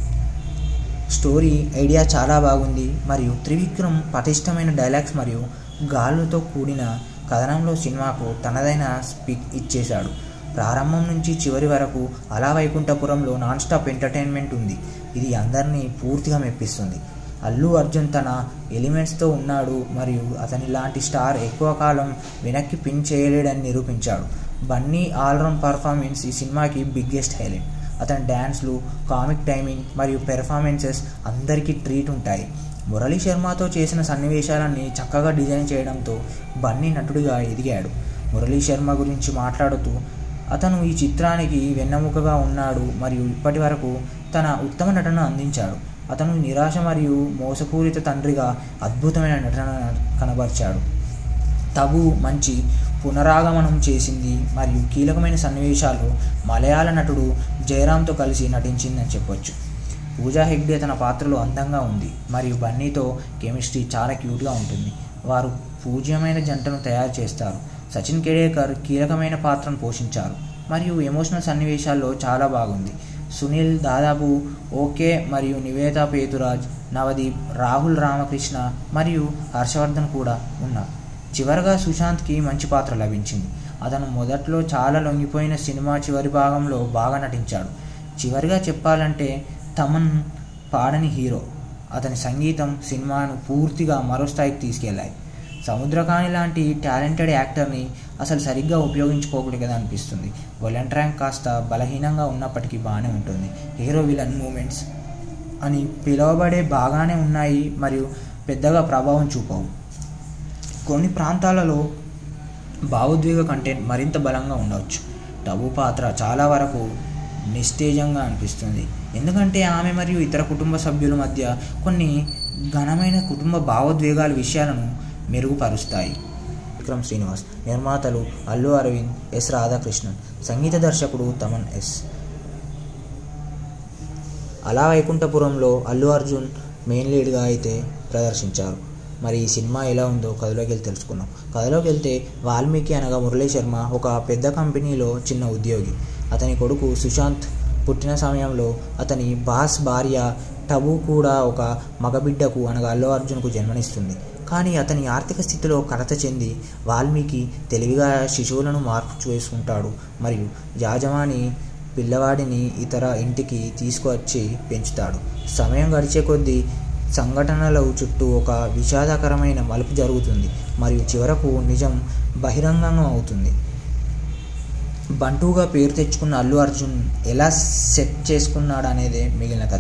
స్టోరీ ఐడియా చాలా బాగుంది మరియు త్రివిక్రమ్ పటిష్టమైన డైలాగ్స్ మరియు గాలుతో కూడిన కథనంలో సినిమాకు తనదైన స్పీక్ ఇచ్చేశాడు ప్రారంభం నుంచి చివరి వరకు అలా వైకుంఠపురంలో నాన్ స్టాప్ ఎంటర్టైన్మెంట్ ఉంది ఇది అందరినీ పూర్తిగా మెప్పిస్తుంది అల్లు అర్జున్ తన ఎలిమెంట్స్తో ఉన్నాడు మరియు అతని లాంటి స్టార్ ఎక్కువ కాలం వెనక్కి పిన్ చేయలేడని నిరూపించాడు బన్నీ ఆల్రౌండ్ పర్ఫార్మెన్స్ ఈ సినిమాకి బిగ్గెస్ట్ హైలైట్ అతని డ్యాన్స్లు కామిక్ టైమింగ్ మరియు పెర్ఫార్మెన్సెస్ అందరికీ ట్రీట్ ఉంటాయి మురళీ శర్మతో చేసిన సన్నివేశాలన్నీ చక్కగా డిజైన్ చేయడంతో బన్నీ నటుడిగా ఎదిగాడు మురళీ శర్మ గురించి మాట్లాడుతూ అతను ఈ చిత్రానికి వెన్నెముకగా ఉన్నాడు మరియు ఇప్పటి వరకు తన ఉత్తమ నటన అందించాడు అతను నిరాశ మరియు మోసపూరిత తండ్రిగా అద్భుతమైన నటన కనబరిచాడు తబు మంచి పునరాగమనం చేసింది మరియు కీలకమైన సన్నివేశాలు మలయాళ నటుడు జయరామ్తో కలిసి నటించిందని చెప్పొచ్చు పూజా హెగ్డే తన పాత్రలో అందంగా ఉంది మరియు బన్నీతో కెమిస్ట్రీ చాలా క్యూట్గా ఉంటుంది వారు పూజ్యమైన జంటను తయారు చేస్తారు సచిన్ కేడేకర్ కీలకమైన పాత్రను పోషించారు మరియు ఎమోషనల్ సన్నివేశాల్లో చాలా బాగుంది సునీల్ దాదాపు ఓకే మరియు నివేద పేతురాజ్ నవదీప్ రాహుల్ రామకృష్ణ మరియు హర్షవర్ధన్ కూడా ఉన్నారు చివరగా సుశాంత్కి మంచి పాత్ర లభించింది అతను మొదట్లో చాలా లొంగిపోయిన సినిమా చివరి భాగంలో బాగా నటించాడు చివరిగా చెప్పాలంటే తమన్ పాడని హీరో అతని సంగీతం సినిమాను పూర్తిగా మరో స్థాయికి తీసుకెళ్లాయి సముద్రకాని లాంటి టాలెంటెడ్ యాక్టర్ని అసలు సరిగ్గా ఉపయోగించుకోకూడదు కదా అనిపిస్తుంది వలెంట్ ర్యాంక్ కాస్త బలహీనంగా ఉన్నప్పటికీ బాగానే ఉంటుంది హీరో విలన్ మూమెంట్స్ అని పిలువబడే బాగానే ఉన్నాయి మరియు పెద్దగా ప్రభావం చూపవు కొన్ని ప్రాంతాలలో భావోద్వేగ కంటెంట్ మరింత బలంగా ఉండవచ్చు టబు పాత్ర చాలా వరకు నిస్తేజంగా అనిపిస్తుంది ఎందుకంటే ఆమె మరియు ఇతర కుటుంబ సభ్యుల మధ్య కొన్ని ఘనమైన కుటుంబ భావోద్వేగాల విషయాలను మెరుగుపరుస్తాయి విక్రమ్ శ్రీనివాస్ నిర్మాతలు అల్లు అరవింద్ ఎస్ రాధాకృష్ణన్ సంగీత దర్శకుడు తమన్ ఎస్ అలా వైకుంఠపురంలో అల్లు అర్జున్ మెయిన్ లీడ్గా అయితే ప్రదర్శించారు మరి ఈ సినిమా ఎలా ఉందో కథలోకి వెళ్ళి తెలుసుకుందాం కథలోకి వెళ్తే వాల్మీకి అనగా మురళీ శర్మ ఒక పెద్ద కంపెనీలో చిన్న ఉద్యోగి అతని కొడుకు సుశాంత్ పుట్టిన సమయంలో అతని బాస్ భార్య టబు కూడా ఒక మగబిడ్డకు అనగా అల్లు అర్జున్కు జన్మనిస్తుంది కానీ అతని ఆర్థిక స్థితిలో కలత చెంది వాల్మీకి తెలివిగా శిశువులను మార్పు చేసుకుంటాడు మరియు యాజమాని పిల్లవాడిని ఇతర ఇంటికి తీసుకువచ్చి పెంచుతాడు సమయం గడిచే కొద్దీ సంఘటనల చుట్టూ ఒక విషాదకరమైన మలుపు జరుగుతుంది మరియు చివరకు నిజం బహిరంగం అవుతుంది బంటుగా పేరు తెచ్చుకున్న అల్లు అర్జున్ ఎలా సెట్ చేసుకున్నాడు అనేదే మిగిలిన కథ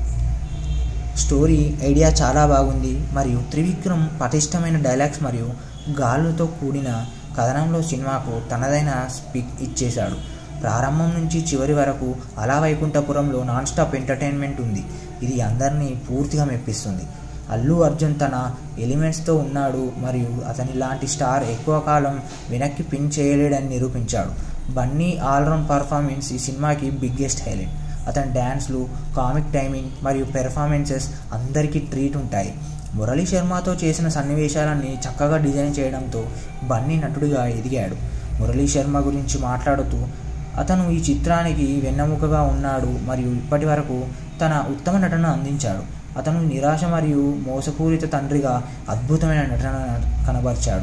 స్టోరీ ఐడియా చాలా బాగుంది మరియు త్రివిక్రమ్ పటిష్టమైన డైలాగ్స్ మరియు గాలుతో కూడిన కథనంలో సినిమాకు తనదైన స్పీక్ ఇచ్చేశాడు ప్రారంభం నుంచి చివరి వరకు అలా వైకుంఠపురంలో నాన్ స్టాప్ ఎంటర్టైన్మెంట్ ఉంది ఇది అందరినీ పూర్తిగా మెప్పిస్తుంది అల్లు అర్జున్ తన ఎలిమెంట్స్తో ఉన్నాడు మరియు అతని లాంటి స్టార్ ఎక్కువ కాలం వెనక్కి పిన్ చేయలేడని నిరూపించాడు బన్నీ ఆల్రౌండ్ పర్ఫార్మెన్స్ ఈ సినిమాకి బిగ్గెస్ట్ హైలైట్ అతని డ్యాన్స్లు కామిక్ టైమింగ్ మరియు పెర్ఫార్మెన్సెస్ అందరికీ ట్రీట్ ఉంటాయి మురళీ శర్మతో చేసిన సన్నివేశాలన్నీ చక్కగా డిజైన్ చేయడంతో బన్నీ నటుడిగా ఎదిగాడు మురళీ శర్మ గురించి మాట్లాడుతూ అతను ఈ చిత్రానికి వెన్నెముకగా ఉన్నాడు మరియు ఇప్పటి వరకు తన ఉత్తమ నటన అందించాడు అతను నిరాశ మరియు మోసపూరిత తండ్రిగా అద్భుతమైన నటన కనబరిచాడు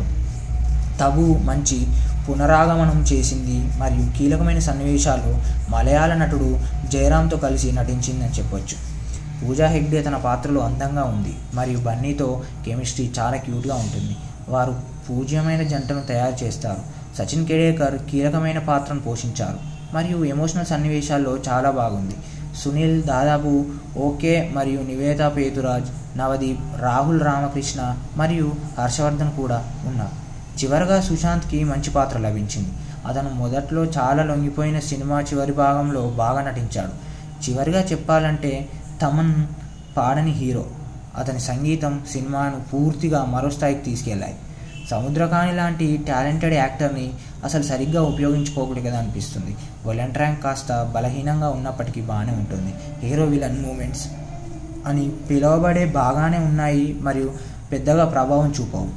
తబు మంచి పునరాగమనం చేసింది మరియు కీలకమైన సన్నివేశాలు మలయాళ నటుడు జయరామ్తో కలిసి నటించిందని చెప్పొచ్చు పూజా హెగ్డే తన పాత్రలో అందంగా ఉంది మరియు బన్నీతో కెమిస్ట్రీ చాలా క్యూట్గా ఉంటుంది వారు పూజ్యమైన జంటను తయారు చేస్తారు సచిన్ కేడేకర్ కీలకమైన పాత్రను పోషించారు మరియు ఎమోషనల్ సన్నివేశాల్లో చాలా బాగుంది సునీల్ దాదాపు ఓకే మరియు నివేద పేతురాజ్ నవదీప్ రాహుల్ రామకృష్ణ మరియు హర్షవర్ధన్ కూడా ఉన్నారు చివరగా సుశాంత్కి మంచి పాత్ర లభించింది అతను మొదట్లో చాలా లొంగిపోయిన సినిమా చివరి భాగంలో బాగా నటించాడు చివరిగా చెప్పాలంటే తమన్ పాడని హీరో అతని సంగీతం సినిమాను పూర్తిగా మరో స్థాయికి తీసుకెళ్లాయి సముద్రకాని లాంటి టాలెంటెడ్ యాక్టర్ని అసలు సరిగ్గా ఉపయోగించుకోకూడదు కదా అనిపిస్తుంది వొలెంట్ ర్యాంక్ కాస్త బలహీనంగా ఉన్నప్పటికీ బాగానే ఉంటుంది హీరో విలన్ మూమెంట్స్ అని పిలువబడే బాగానే ఉన్నాయి మరియు పెద్దగా ప్రభావం చూపవు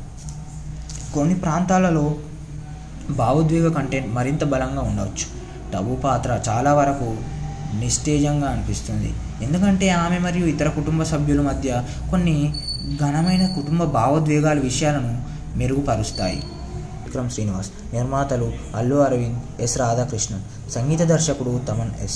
కొన్ని ప్రాంతాలలో భావోద్వేగ కంటెంట్ మరింత బలంగా ఉండవచ్చు టబు పాత్ర చాలా వరకు నిస్తేజంగా అనిపిస్తుంది ఎందుకంటే ఆమె మరియు ఇతర కుటుంబ సభ్యుల మధ్య కొన్ని ఘనమైన కుటుంబ భావోద్వేగాల విషయాలను మెరుగుపరుస్తాయి విక్రమ్ శ్రీనివాస్ నిర్మాతలు అల్లు అరవింద్ ఎస్ రాధాకృష్ణన్ సంగీత దర్శకుడు తమన్ ఎస్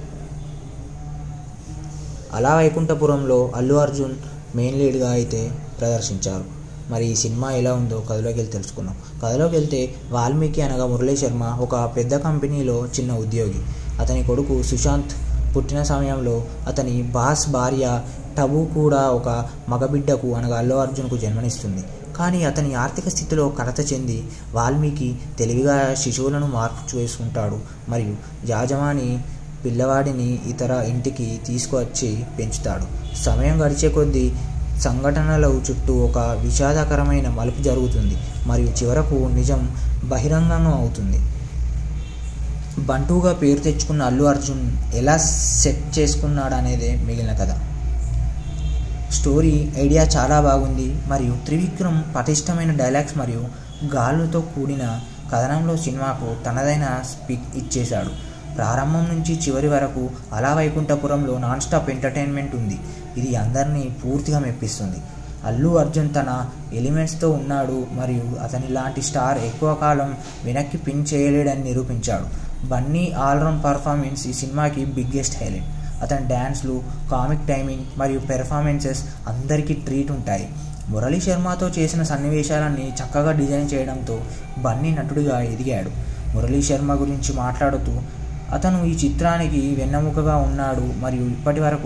అలా వైకుంఠపురంలో అల్లు అర్జున్ మెయిన్ లీడ్గా అయితే ప్రదర్శించారు మరి ఈ సినిమా ఎలా ఉందో కథలోకి వెళ్ళి తెలుసుకుందాం కథలోకి వెళ్తే వాల్మీకి అనగా మురళీ శర్మ ఒక పెద్ద కంపెనీలో చిన్న ఉద్యోగి అతని కొడుకు సుశాంత్ పుట్టిన సమయంలో అతని బాస్ భార్య టబు కూడా ఒక మగబిడ్డకు అనగా అల్లు అర్జున్కు జన్మనిస్తుంది కానీ అతని ఆర్థిక స్థితిలో కలత చెంది వాల్మీకి తెలివిగా శిశువులను మార్పు చేసుకుంటాడు మరియు యాజమాని పిల్లవాడిని ఇతర ఇంటికి తీసుకువచ్చి పెంచుతాడు సమయం గడిచే కొద్దీ సంఘటనల చుట్టూ ఒక విషాదకరమైన మలుపు జరుగుతుంది మరియు చివరకు నిజం బహిరంగం అవుతుంది బంటుగా పేరు తెచ్చుకున్న అల్లు అర్జున్ ఎలా సెట్ చేసుకున్నాడు అనేదే మిగిలిన కథ స్టోరీ ఐడియా చాలా బాగుంది మరియు త్రివిక్రమ్ పటిష్టమైన డైలాగ్స్ మరియు గాలుతో కూడిన కథనంలో సినిమాకు తనదైన స్పీక్ ఇచ్చేశాడు ప్రారంభం నుంచి చివరి వరకు అలా వైకుంఠపురంలో నాన్ స్టాప్ ఎంటర్టైన్మెంట్ ఉంది ఇది అందరినీ పూర్తిగా మెప్పిస్తుంది అల్లు అర్జున్ తన ఎలిమెంట్స్తో ఉన్నాడు మరియు అతని లాంటి స్టార్ ఎక్కువ కాలం వెనక్కి పిన్ చేయలేడని నిరూపించాడు బన్నీ ఆల్రౌండ్ పర్ఫార్మెన్స్ ఈ సినిమాకి బిగ్గెస్ట్ హైలైట్ అతని డ్యాన్స్లు కామిక్ టైమింగ్ మరియు పెర్ఫార్మెన్సెస్ అందరికీ ట్రీట్ ఉంటాయి మురళీ శర్మతో చేసిన సన్నివేశాలన్నీ చక్కగా డిజైన్ చేయడంతో బన్నీ నటుడిగా ఎదిగాడు మురళీ శర్మ గురించి మాట్లాడుతూ అతను ఈ చిత్రానికి వెన్నెముకగా ఉన్నాడు మరియు ఇప్పటి వరకు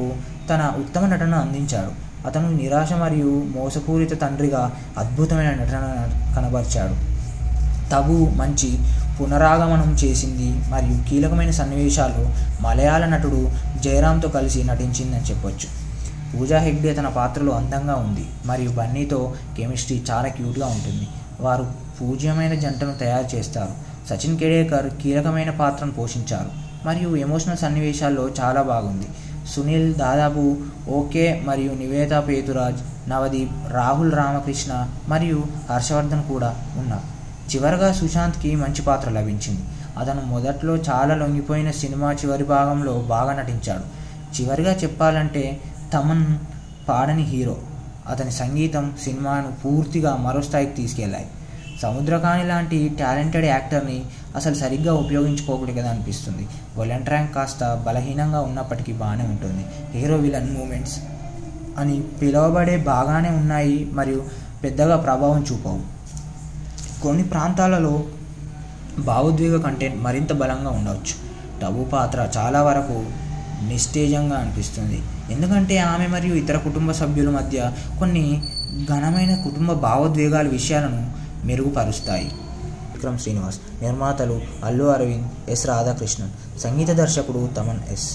తన ఉత్తమ నటన అందించాడు అతను నిరాశ మరియు మోసపూరిత తండ్రిగా అద్భుతమైన నటన కనబరిచాడు తబు మంచి పునరాగమనం చేసింది మరియు కీలకమైన సన్నివేశాల్లో మలయాళ నటుడు జయరామ్తో కలిసి నటించిందని చెప్పొచ్చు పూజా హెగ్డే తన పాత్రలో అందంగా ఉంది మరియు బన్నీతో కెమిస్ట్రీ చాలా క్యూట్గా ఉంటుంది వారు పూజ్యమైన జంటను తయారు చేస్తారు సచిన్ కేడేకర్ కీలకమైన పాత్రను పోషించారు మరియు ఎమోషనల్ సన్నివేశాల్లో చాలా బాగుంది సునీల్ దాదాపు ఓకే మరియు నివేద పేతురాజ్ నవదీప్ రాహుల్ రామకృష్ణ మరియు హర్షవర్ధన్ కూడా ఉన్నారు చివరగా సుశాంత్కి మంచి పాత్ర లభించింది అతను మొదట్లో చాలా లొంగిపోయిన సినిమా చివరి భాగంలో బాగా నటించాడు చివరిగా చెప్పాలంటే తమన్ పాడని హీరో అతని సంగీతం సినిమాను పూర్తిగా మరో స్థాయికి తీసుకెళ్లాయి సముద్రకాని లాంటి టాలెంటెడ్ యాక్టర్ని అసలు సరిగ్గా ఉపయోగించుకోకూడదు కదా అనిపిస్తుంది వొలెంట్ ర్యాంక్ కాస్త బలహీనంగా ఉన్నప్పటికీ బాగానే ఉంటుంది హీరో విలన్ మూమెంట్స్ అని పిలువబడే బాగానే ఉన్నాయి మరియు పెద్దగా ప్రభావం చూపవు కొన్ని ప్రాంతాలలో భావోద్వేగ కంటెంట్ మరింత బలంగా ఉండవచ్చు టబు పాత్ర చాలా వరకు నిస్తేజంగా అనిపిస్తుంది ఎందుకంటే ఆమె మరియు ఇతర కుటుంబ సభ్యుల మధ్య కొన్ని ఘనమైన కుటుంబ భావోద్వేగాల విషయాలను మెరుగుపరుస్తాయి విక్రమ్ శ్రీనివాస్ నిర్మాతలు అల్లు అరవింద్ ఎస్ రాధాకృష్ణన్ సంగీత దర్శకుడు తమన్ ఎస్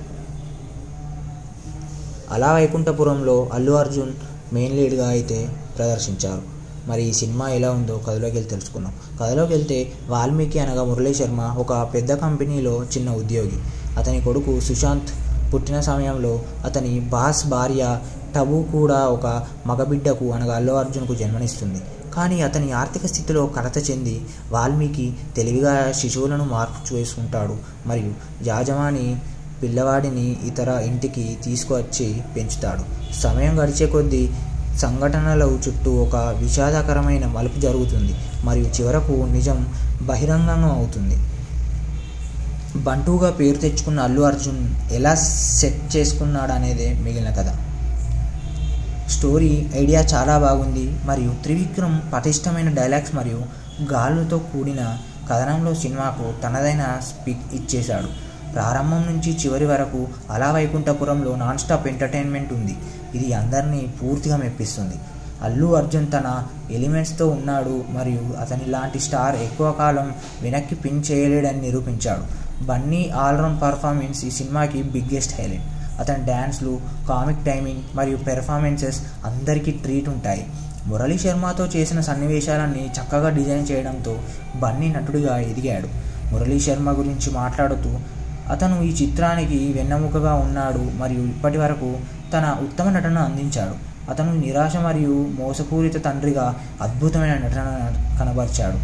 అలా వైకుంఠపురంలో అల్లు అర్జున్ మెయిన్ లీడ్గా అయితే ప్రదర్శించారు మరి ఈ సినిమా ఎలా ఉందో కథలోకి వెళ్ళి తెలుసుకుందాం కథలోకి వెళ్తే వాల్మీకి అనగా మురళీ శర్మ ఒక పెద్ద కంపెనీలో చిన్న ఉద్యోగి అతని కొడుకు సుశాంత్ పుట్టిన సమయంలో అతని బాస్ భార్య టబు కూడా ఒక మగబిడ్డకు అనగా అల్లు అర్జున్కు జన్మనిస్తుంది కానీ అతని ఆర్థిక స్థితిలో కలత చెంది వాల్మీకి తెలివిగా శిశువులను మార్పు చేసుకుంటాడు మరియు యాజమాని పిల్లవాడిని ఇతర ఇంటికి తీసుకువచ్చి పెంచుతాడు సమయం గడిచే కొద్దీ సంఘటనల చుట్టూ ఒక విషాదకరమైన మలుపు జరుగుతుంది మరియు చివరకు నిజం బహిరంగంగా అవుతుంది బంటుగా పేరు తెచ్చుకున్న అల్లు అర్జున్ ఎలా సెట్ చేసుకున్నాడు అనేదే మిగిలిన కథ స్టోరీ ఐడియా చాలా బాగుంది మరియు త్రివిక్రమ్ పటిష్టమైన డైలాగ్స్ మరియు గాలుతో కూడిన కథనంలో సినిమాకు తనదైన స్పీక్ ఇచ్చేశాడు ప్రారంభం నుంచి చివరి వరకు అలా వైకుంఠపురంలో నాన్ స్టాప్ ఎంటర్టైన్మెంట్ ఉంది ఇది అందరినీ పూర్తిగా మెప్పిస్తుంది అల్లు అర్జున్ తన ఎలిమెంట్స్తో ఉన్నాడు మరియు అతని లాంటి స్టార్ ఎక్కువ కాలం వెనక్కి పిన్ చేయలేడని నిరూపించాడు బన్నీ ఆల్రౌండ్ పర్ఫార్మెన్స్ ఈ సినిమాకి బిగ్గెస్ట్ హైలైట్ అతని డ్యాన్స్లు కామిక్ టైమింగ్ మరియు పెర్ఫార్మెన్సెస్ అందరికీ ట్రీట్ ఉంటాయి మురళీ శర్మతో చేసిన సన్నివేశాలన్నీ చక్కగా డిజైన్ చేయడంతో బన్నీ నటుడిగా ఎదిగాడు మురళీ శర్మ గురించి మాట్లాడుతూ అతను ఈ చిత్రానికి వెన్నెముకగా ఉన్నాడు మరియు ఇప్పటి వరకు తన ఉత్తమ నటన అందించాడు అతను నిరాశ మరియు మోసపూరిత తండ్రిగా అద్భుతమైన నటన కనబరిచాడు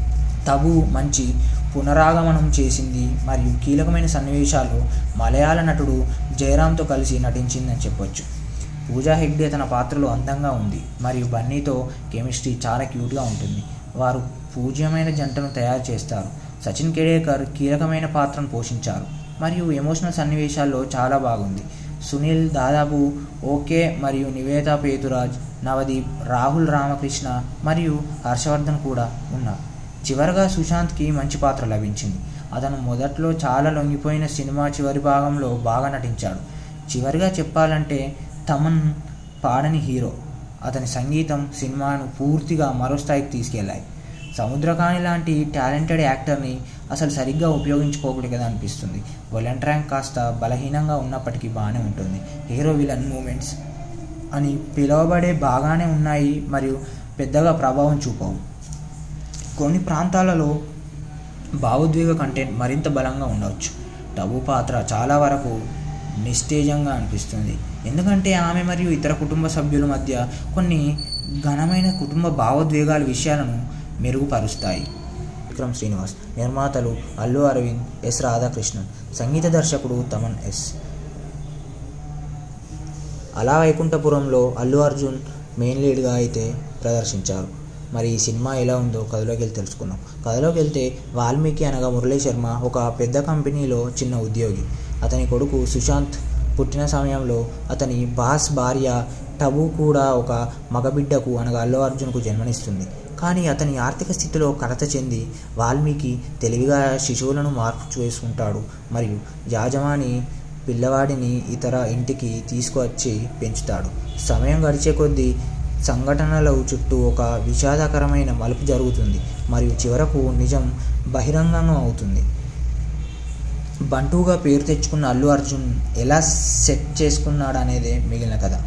తబు మంచి పునరాగమనం చేసింది మరియు కీలకమైన సన్నివేశాల్లో మలయాళ నటుడు జయరామ్తో కలిసి నటించిందని చెప్పొచ్చు పూజా హెగ్డే తన పాత్రలో అందంగా ఉంది మరియు బన్నీతో కెమిస్ట్రీ చాలా క్యూట్గా ఉంటుంది వారు పూజ్యమైన జంటను తయారు చేస్తారు సచిన్ కేడేకర్ కీలకమైన పాత్రను పోషించారు మరియు ఎమోషనల్ సన్నివేశాల్లో చాలా బాగుంది సునీల్ దాదాపు ఓకే మరియు నివేద పేతురాజ్ నవదీప్ రాహుల్ రామకృష్ణ మరియు హర్షవర్ధన్ కూడా ఉన్నారు చివరగా సుశాంత్కి మంచి పాత్ర లభించింది అతను మొదట్లో చాలా లొంగిపోయిన సినిమా చివరి భాగంలో బాగా నటించాడు చివరిగా చెప్పాలంటే తమన్ పాడని హీరో అతని సంగీతం సినిమాను పూర్తిగా మరో స్థాయికి తీసుకెళ్లాయి సముద్రకాని లాంటి టాలెంటెడ్ యాక్టర్ని అసలు సరిగ్గా ఉపయోగించుకోకూడదు కదా అనిపిస్తుంది వొలెంట్ ర్యాంక్ కాస్త బలహీనంగా ఉన్నప్పటికీ బాగానే ఉంటుంది హీరో విలన్ మూమెంట్స్ అని పిలువబడే బాగానే ఉన్నాయి మరియు పెద్దగా ప్రభావం చూపవు కొన్ని ప్రాంతాలలో భావోద్వేగ కంటెంట్ మరింత బలంగా ఉండవచ్చు టబు పాత్ర చాలా వరకు నిస్తేజంగా అనిపిస్తుంది ఎందుకంటే ఆమె మరియు ఇతర కుటుంబ సభ్యుల మధ్య కొన్ని ఘనమైన కుటుంబ భావోద్వేగాల విషయాలను మెరుగుపరుస్తాయి విక్రమ్ శ్రీనివాస్ నిర్మాతలు అల్లు అరవింద్ ఎస్ రాధాకృష్ణన్ సంగీత దర్శకుడు తమన్ ఎస్ అలా వైకుంఠపురంలో అల్లు అర్జున్ మెయిన్ లీడ్గా అయితే ప్రదర్శించారు మరి ఈ సినిమా ఎలా ఉందో కథలోకి వెళ్ళి తెలుసుకుందాం కథలోకి వెళ్తే వాల్మీకి అనగా మురళీ శర్మ ఒక పెద్ద కంపెనీలో చిన్న ఉద్యోగి అతని కొడుకు సుశాంత్ పుట్టిన సమయంలో అతని బాస్ భార్య టబు కూడా ఒక మగబిడ్డకు అనగా అల్లు అర్జున్కు జన్మనిస్తుంది కానీ అతని ఆర్థిక స్థితిలో కలత చెంది వాల్మీకి తెలివిగా శిశువులను మార్పు చేసుకుంటాడు మరియు యాజమాని పిల్లవాడిని ఇతర ఇంటికి తీసుకువచ్చి పెంచుతాడు సమయం గడిచే కొద్దీ సంఘటనల చుట్టూ ఒక విషాదకరమైన మలుపు జరుగుతుంది మరియు చివరకు నిజం బహిరంగం అవుతుంది బంటుగా పేరు తెచ్చుకున్న అల్లు అర్జున్ ఎలా సెట్ చేసుకున్నాడనేదే మిగిలిన కథ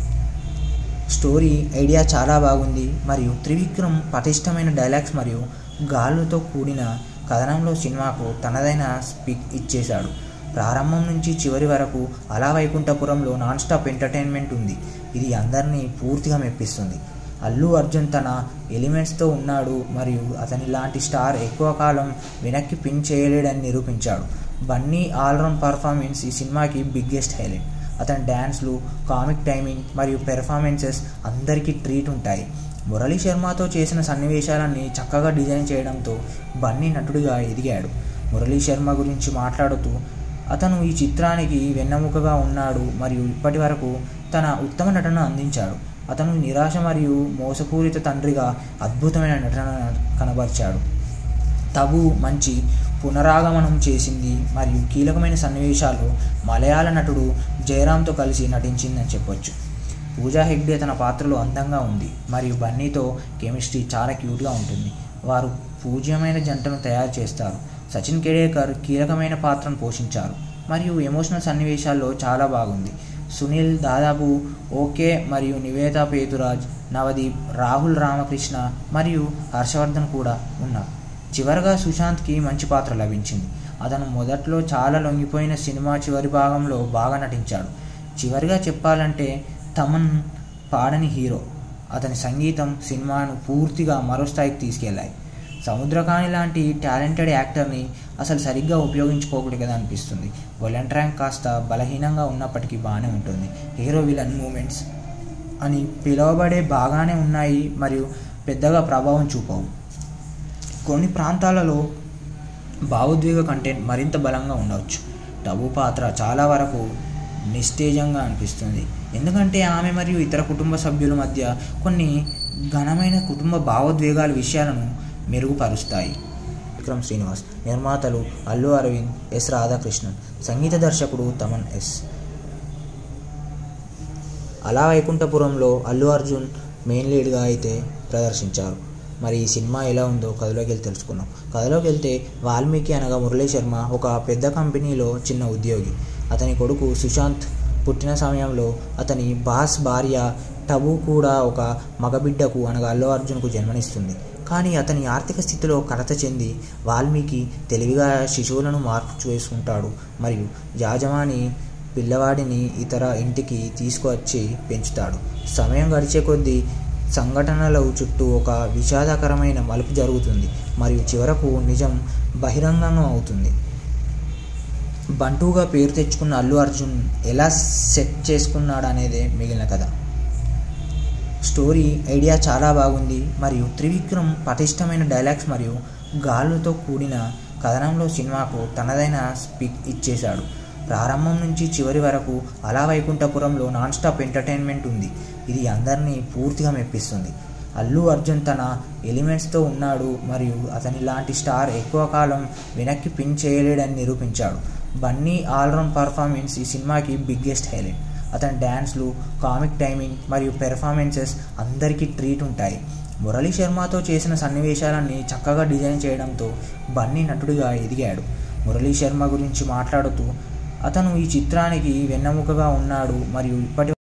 స్టోరీ ఐడియా చాలా బాగుంది మరియు త్రివిక్రమ్ పటిష్టమైన డైలాగ్స్ మరియు గాలుతో కూడిన కథనంలో సినిమాకు తనదైన స్పీక్ ఇచ్చేశాడు ప్రారంభం నుంచి చివరి వరకు అలా వైకుంఠపురంలో నాన్ స్టాప్ ఎంటర్టైన్మెంట్ ఉంది ఇది అందరినీ పూర్తిగా మెప్పిస్తుంది అల్లు అర్జున్ తన ఎలిమెంట్స్తో ఉన్నాడు మరియు అతని లాంటి స్టార్ ఎక్కువ కాలం వెనక్కి పిన్ చేయలేడని నిరూపించాడు బన్నీ ఆల్రౌండ్ పర్ఫార్మెన్స్ ఈ సినిమాకి బిగ్గెస్ట్ హైలైట్ అతని డ్యాన్స్లు కామిక్ టైమింగ్ మరియు పెర్ఫార్మెన్సెస్ అందరికీ ట్రీట్ ఉంటాయి మురళీ శర్మతో చేసిన సన్నివేశాలన్నీ చక్కగా డిజైన్ చేయడంతో బన్నీ నటుడిగా ఎదిగాడు మురళీ శర్మ గురించి మాట్లాడుతూ అతను ఈ చిత్రానికి వెన్నెముకగా ఉన్నాడు మరియు ఇప్పటి వరకు తన ఉత్తమ నటన అందించాడు అతను నిరాశ మరియు మోసపూరిత తండ్రిగా అద్భుతమైన నటన కనబరిచాడు తబు మంచి పునరాగమనం చేసింది మరియు కీలకమైన సన్నివేశాలు మలయాళ నటుడు జయరామ్తో కలిసి నటించిందని చెప్పొచ్చు పూజా హెగ్డే తన పాత్రలో అందంగా ఉంది మరియు బన్నీతో కెమిస్ట్రీ చాలా క్యూట్గా ఉంటుంది వారు పూజ్యమైన జంటను తయారు చేస్తారు సచిన్ కేడేకర్ కీలకమైన పాత్రను పోషించారు మరియు ఎమోషనల్ సన్నివేశాల్లో చాలా బాగుంది సునీల్ దాదాపు ఓకే మరియు నివేద పేతురాజ్ నవదీప్ రాహుల్ రామకృష్ణ మరియు హర్షవర్ధన్ కూడా ఉన్నారు చివరగా సుశాంత్కి మంచి పాత్ర లభించింది అతను మొదట్లో చాలా లొంగిపోయిన సినిమా చివరి భాగంలో బాగా నటించాడు చివరిగా చెప్పాలంటే తమన్ పాడని హీరో అతని సంగీతం సినిమాను పూర్తిగా మరో స్థాయికి తీసుకెళ్లాయి సముద్రకాని లాంటి టాలెంటెడ్ యాక్టర్ని అసలు సరిగ్గా ఉపయోగించుకోకూడదు కదా అనిపిస్తుంది వొలెంట్ ర్యాంక్ కాస్త బలహీనంగా ఉన్నప్పటికీ బాగానే ఉంటుంది హీరో విలన్ మూమెంట్స్ అని పిలువబడే బాగానే ఉన్నాయి మరియు పెద్దగా ప్రభావం చూపవు కొన్ని ప్రాంతాలలో భావోద్వేగ కంటెంట్ మరింత బలంగా ఉండవచ్చు టబు పాత్ర చాలా వరకు నిస్తేజంగా అనిపిస్తుంది ఎందుకంటే ఆమె మరియు ఇతర కుటుంబ సభ్యుల మధ్య కొన్ని ఘనమైన కుటుంబ భావోద్వేగాల విషయాలను మెరుగుపరుస్తాయి విక్రమ్ శ్రీనివాస్ నిర్మాతలు అల్లు అరవింద్ ఎస్ రాధాకృష్ణన్ సంగీత దర్శకుడు తమన్ ఎస్ అలా వైకుంఠపురంలో అల్లు అర్జున్ మెయిన్ లీడ్గా అయితే ప్రదర్శించారు మరి ఈ సినిమా ఎలా ఉందో కథలోకి వెళ్ళి తెలుసుకున్నాం కథలోకి వెళ్తే వాల్మీకి అనగా మురళీ శర్మ ఒక పెద్ద కంపెనీలో చిన్న ఉద్యోగి అతని కొడుకు సుశాంత్ పుట్టిన సమయంలో అతని బాస్ భార్య టబు కూడా ఒక మగబిడ్డకు అనగా అల్లు అర్జున్కు జన్మనిస్తుంది కానీ అతని ఆర్థిక స్థితిలో కలత చెంది వాల్మీకి తెలివిగా శిశువులను మార్పు చేసుకుంటాడు మరియు యాజమాని పిల్లవాడిని ఇతర ఇంటికి తీసుకువచ్చి పెంచుతాడు సమయం గడిచే కొద్దీ సంఘటనల చుట్టూ ఒక విషాదకరమైన మలుపు జరుగుతుంది మరియు చివరకు నిజం బహిరంగం అవుతుంది బంటుగా పేరు తెచ్చుకున్న అల్లు అర్జున్ ఎలా సెట్ చేసుకున్నాడనేదే మిగిలిన కథ స్టోరీ ఐడియా చాలా బాగుంది మరియు త్రివిక్రమ్ పటిష్టమైన డైలాగ్స్ మరియు గాలుతో కూడిన కథనంలో సినిమాకు తనదైన స్పీక్ ఇచ్చేశాడు ప్రారంభం నుంచి చివరి వరకు అలా వైకుంఠపురంలో నాన్ స్టాప్ ఎంటర్టైన్మెంట్ ఉంది ఇది అందరినీ పూర్తిగా మెప్పిస్తుంది అల్లు అర్జున్ తన ఎలిమెంట్స్తో ఉన్నాడు మరియు అతని లాంటి స్టార్ ఎక్కువ కాలం వెనక్కి పిన్ చేయలేడని నిరూపించాడు బన్నీ ఆల్రౌండ్ పర్ఫార్మెన్స్ ఈ సినిమాకి బిగ్గెస్ట్ హైలైట్ అతని డ్యాన్స్లు కామిక్ టైమింగ్ మరియు పెర్ఫార్మెన్సెస్ అందరికీ ట్రీట్ ఉంటాయి మురళీ శర్మతో చేసిన సన్నివేశాలన్నీ చక్కగా డిజైన్ చేయడంతో బన్నీ నటుడిగా ఎదిగాడు మురళీ శర్మ గురించి మాట్లాడుతూ అతను ఈ చిత్రానికి వెన్నెముకగా ఉన్నాడు మరియు ఇప్పటి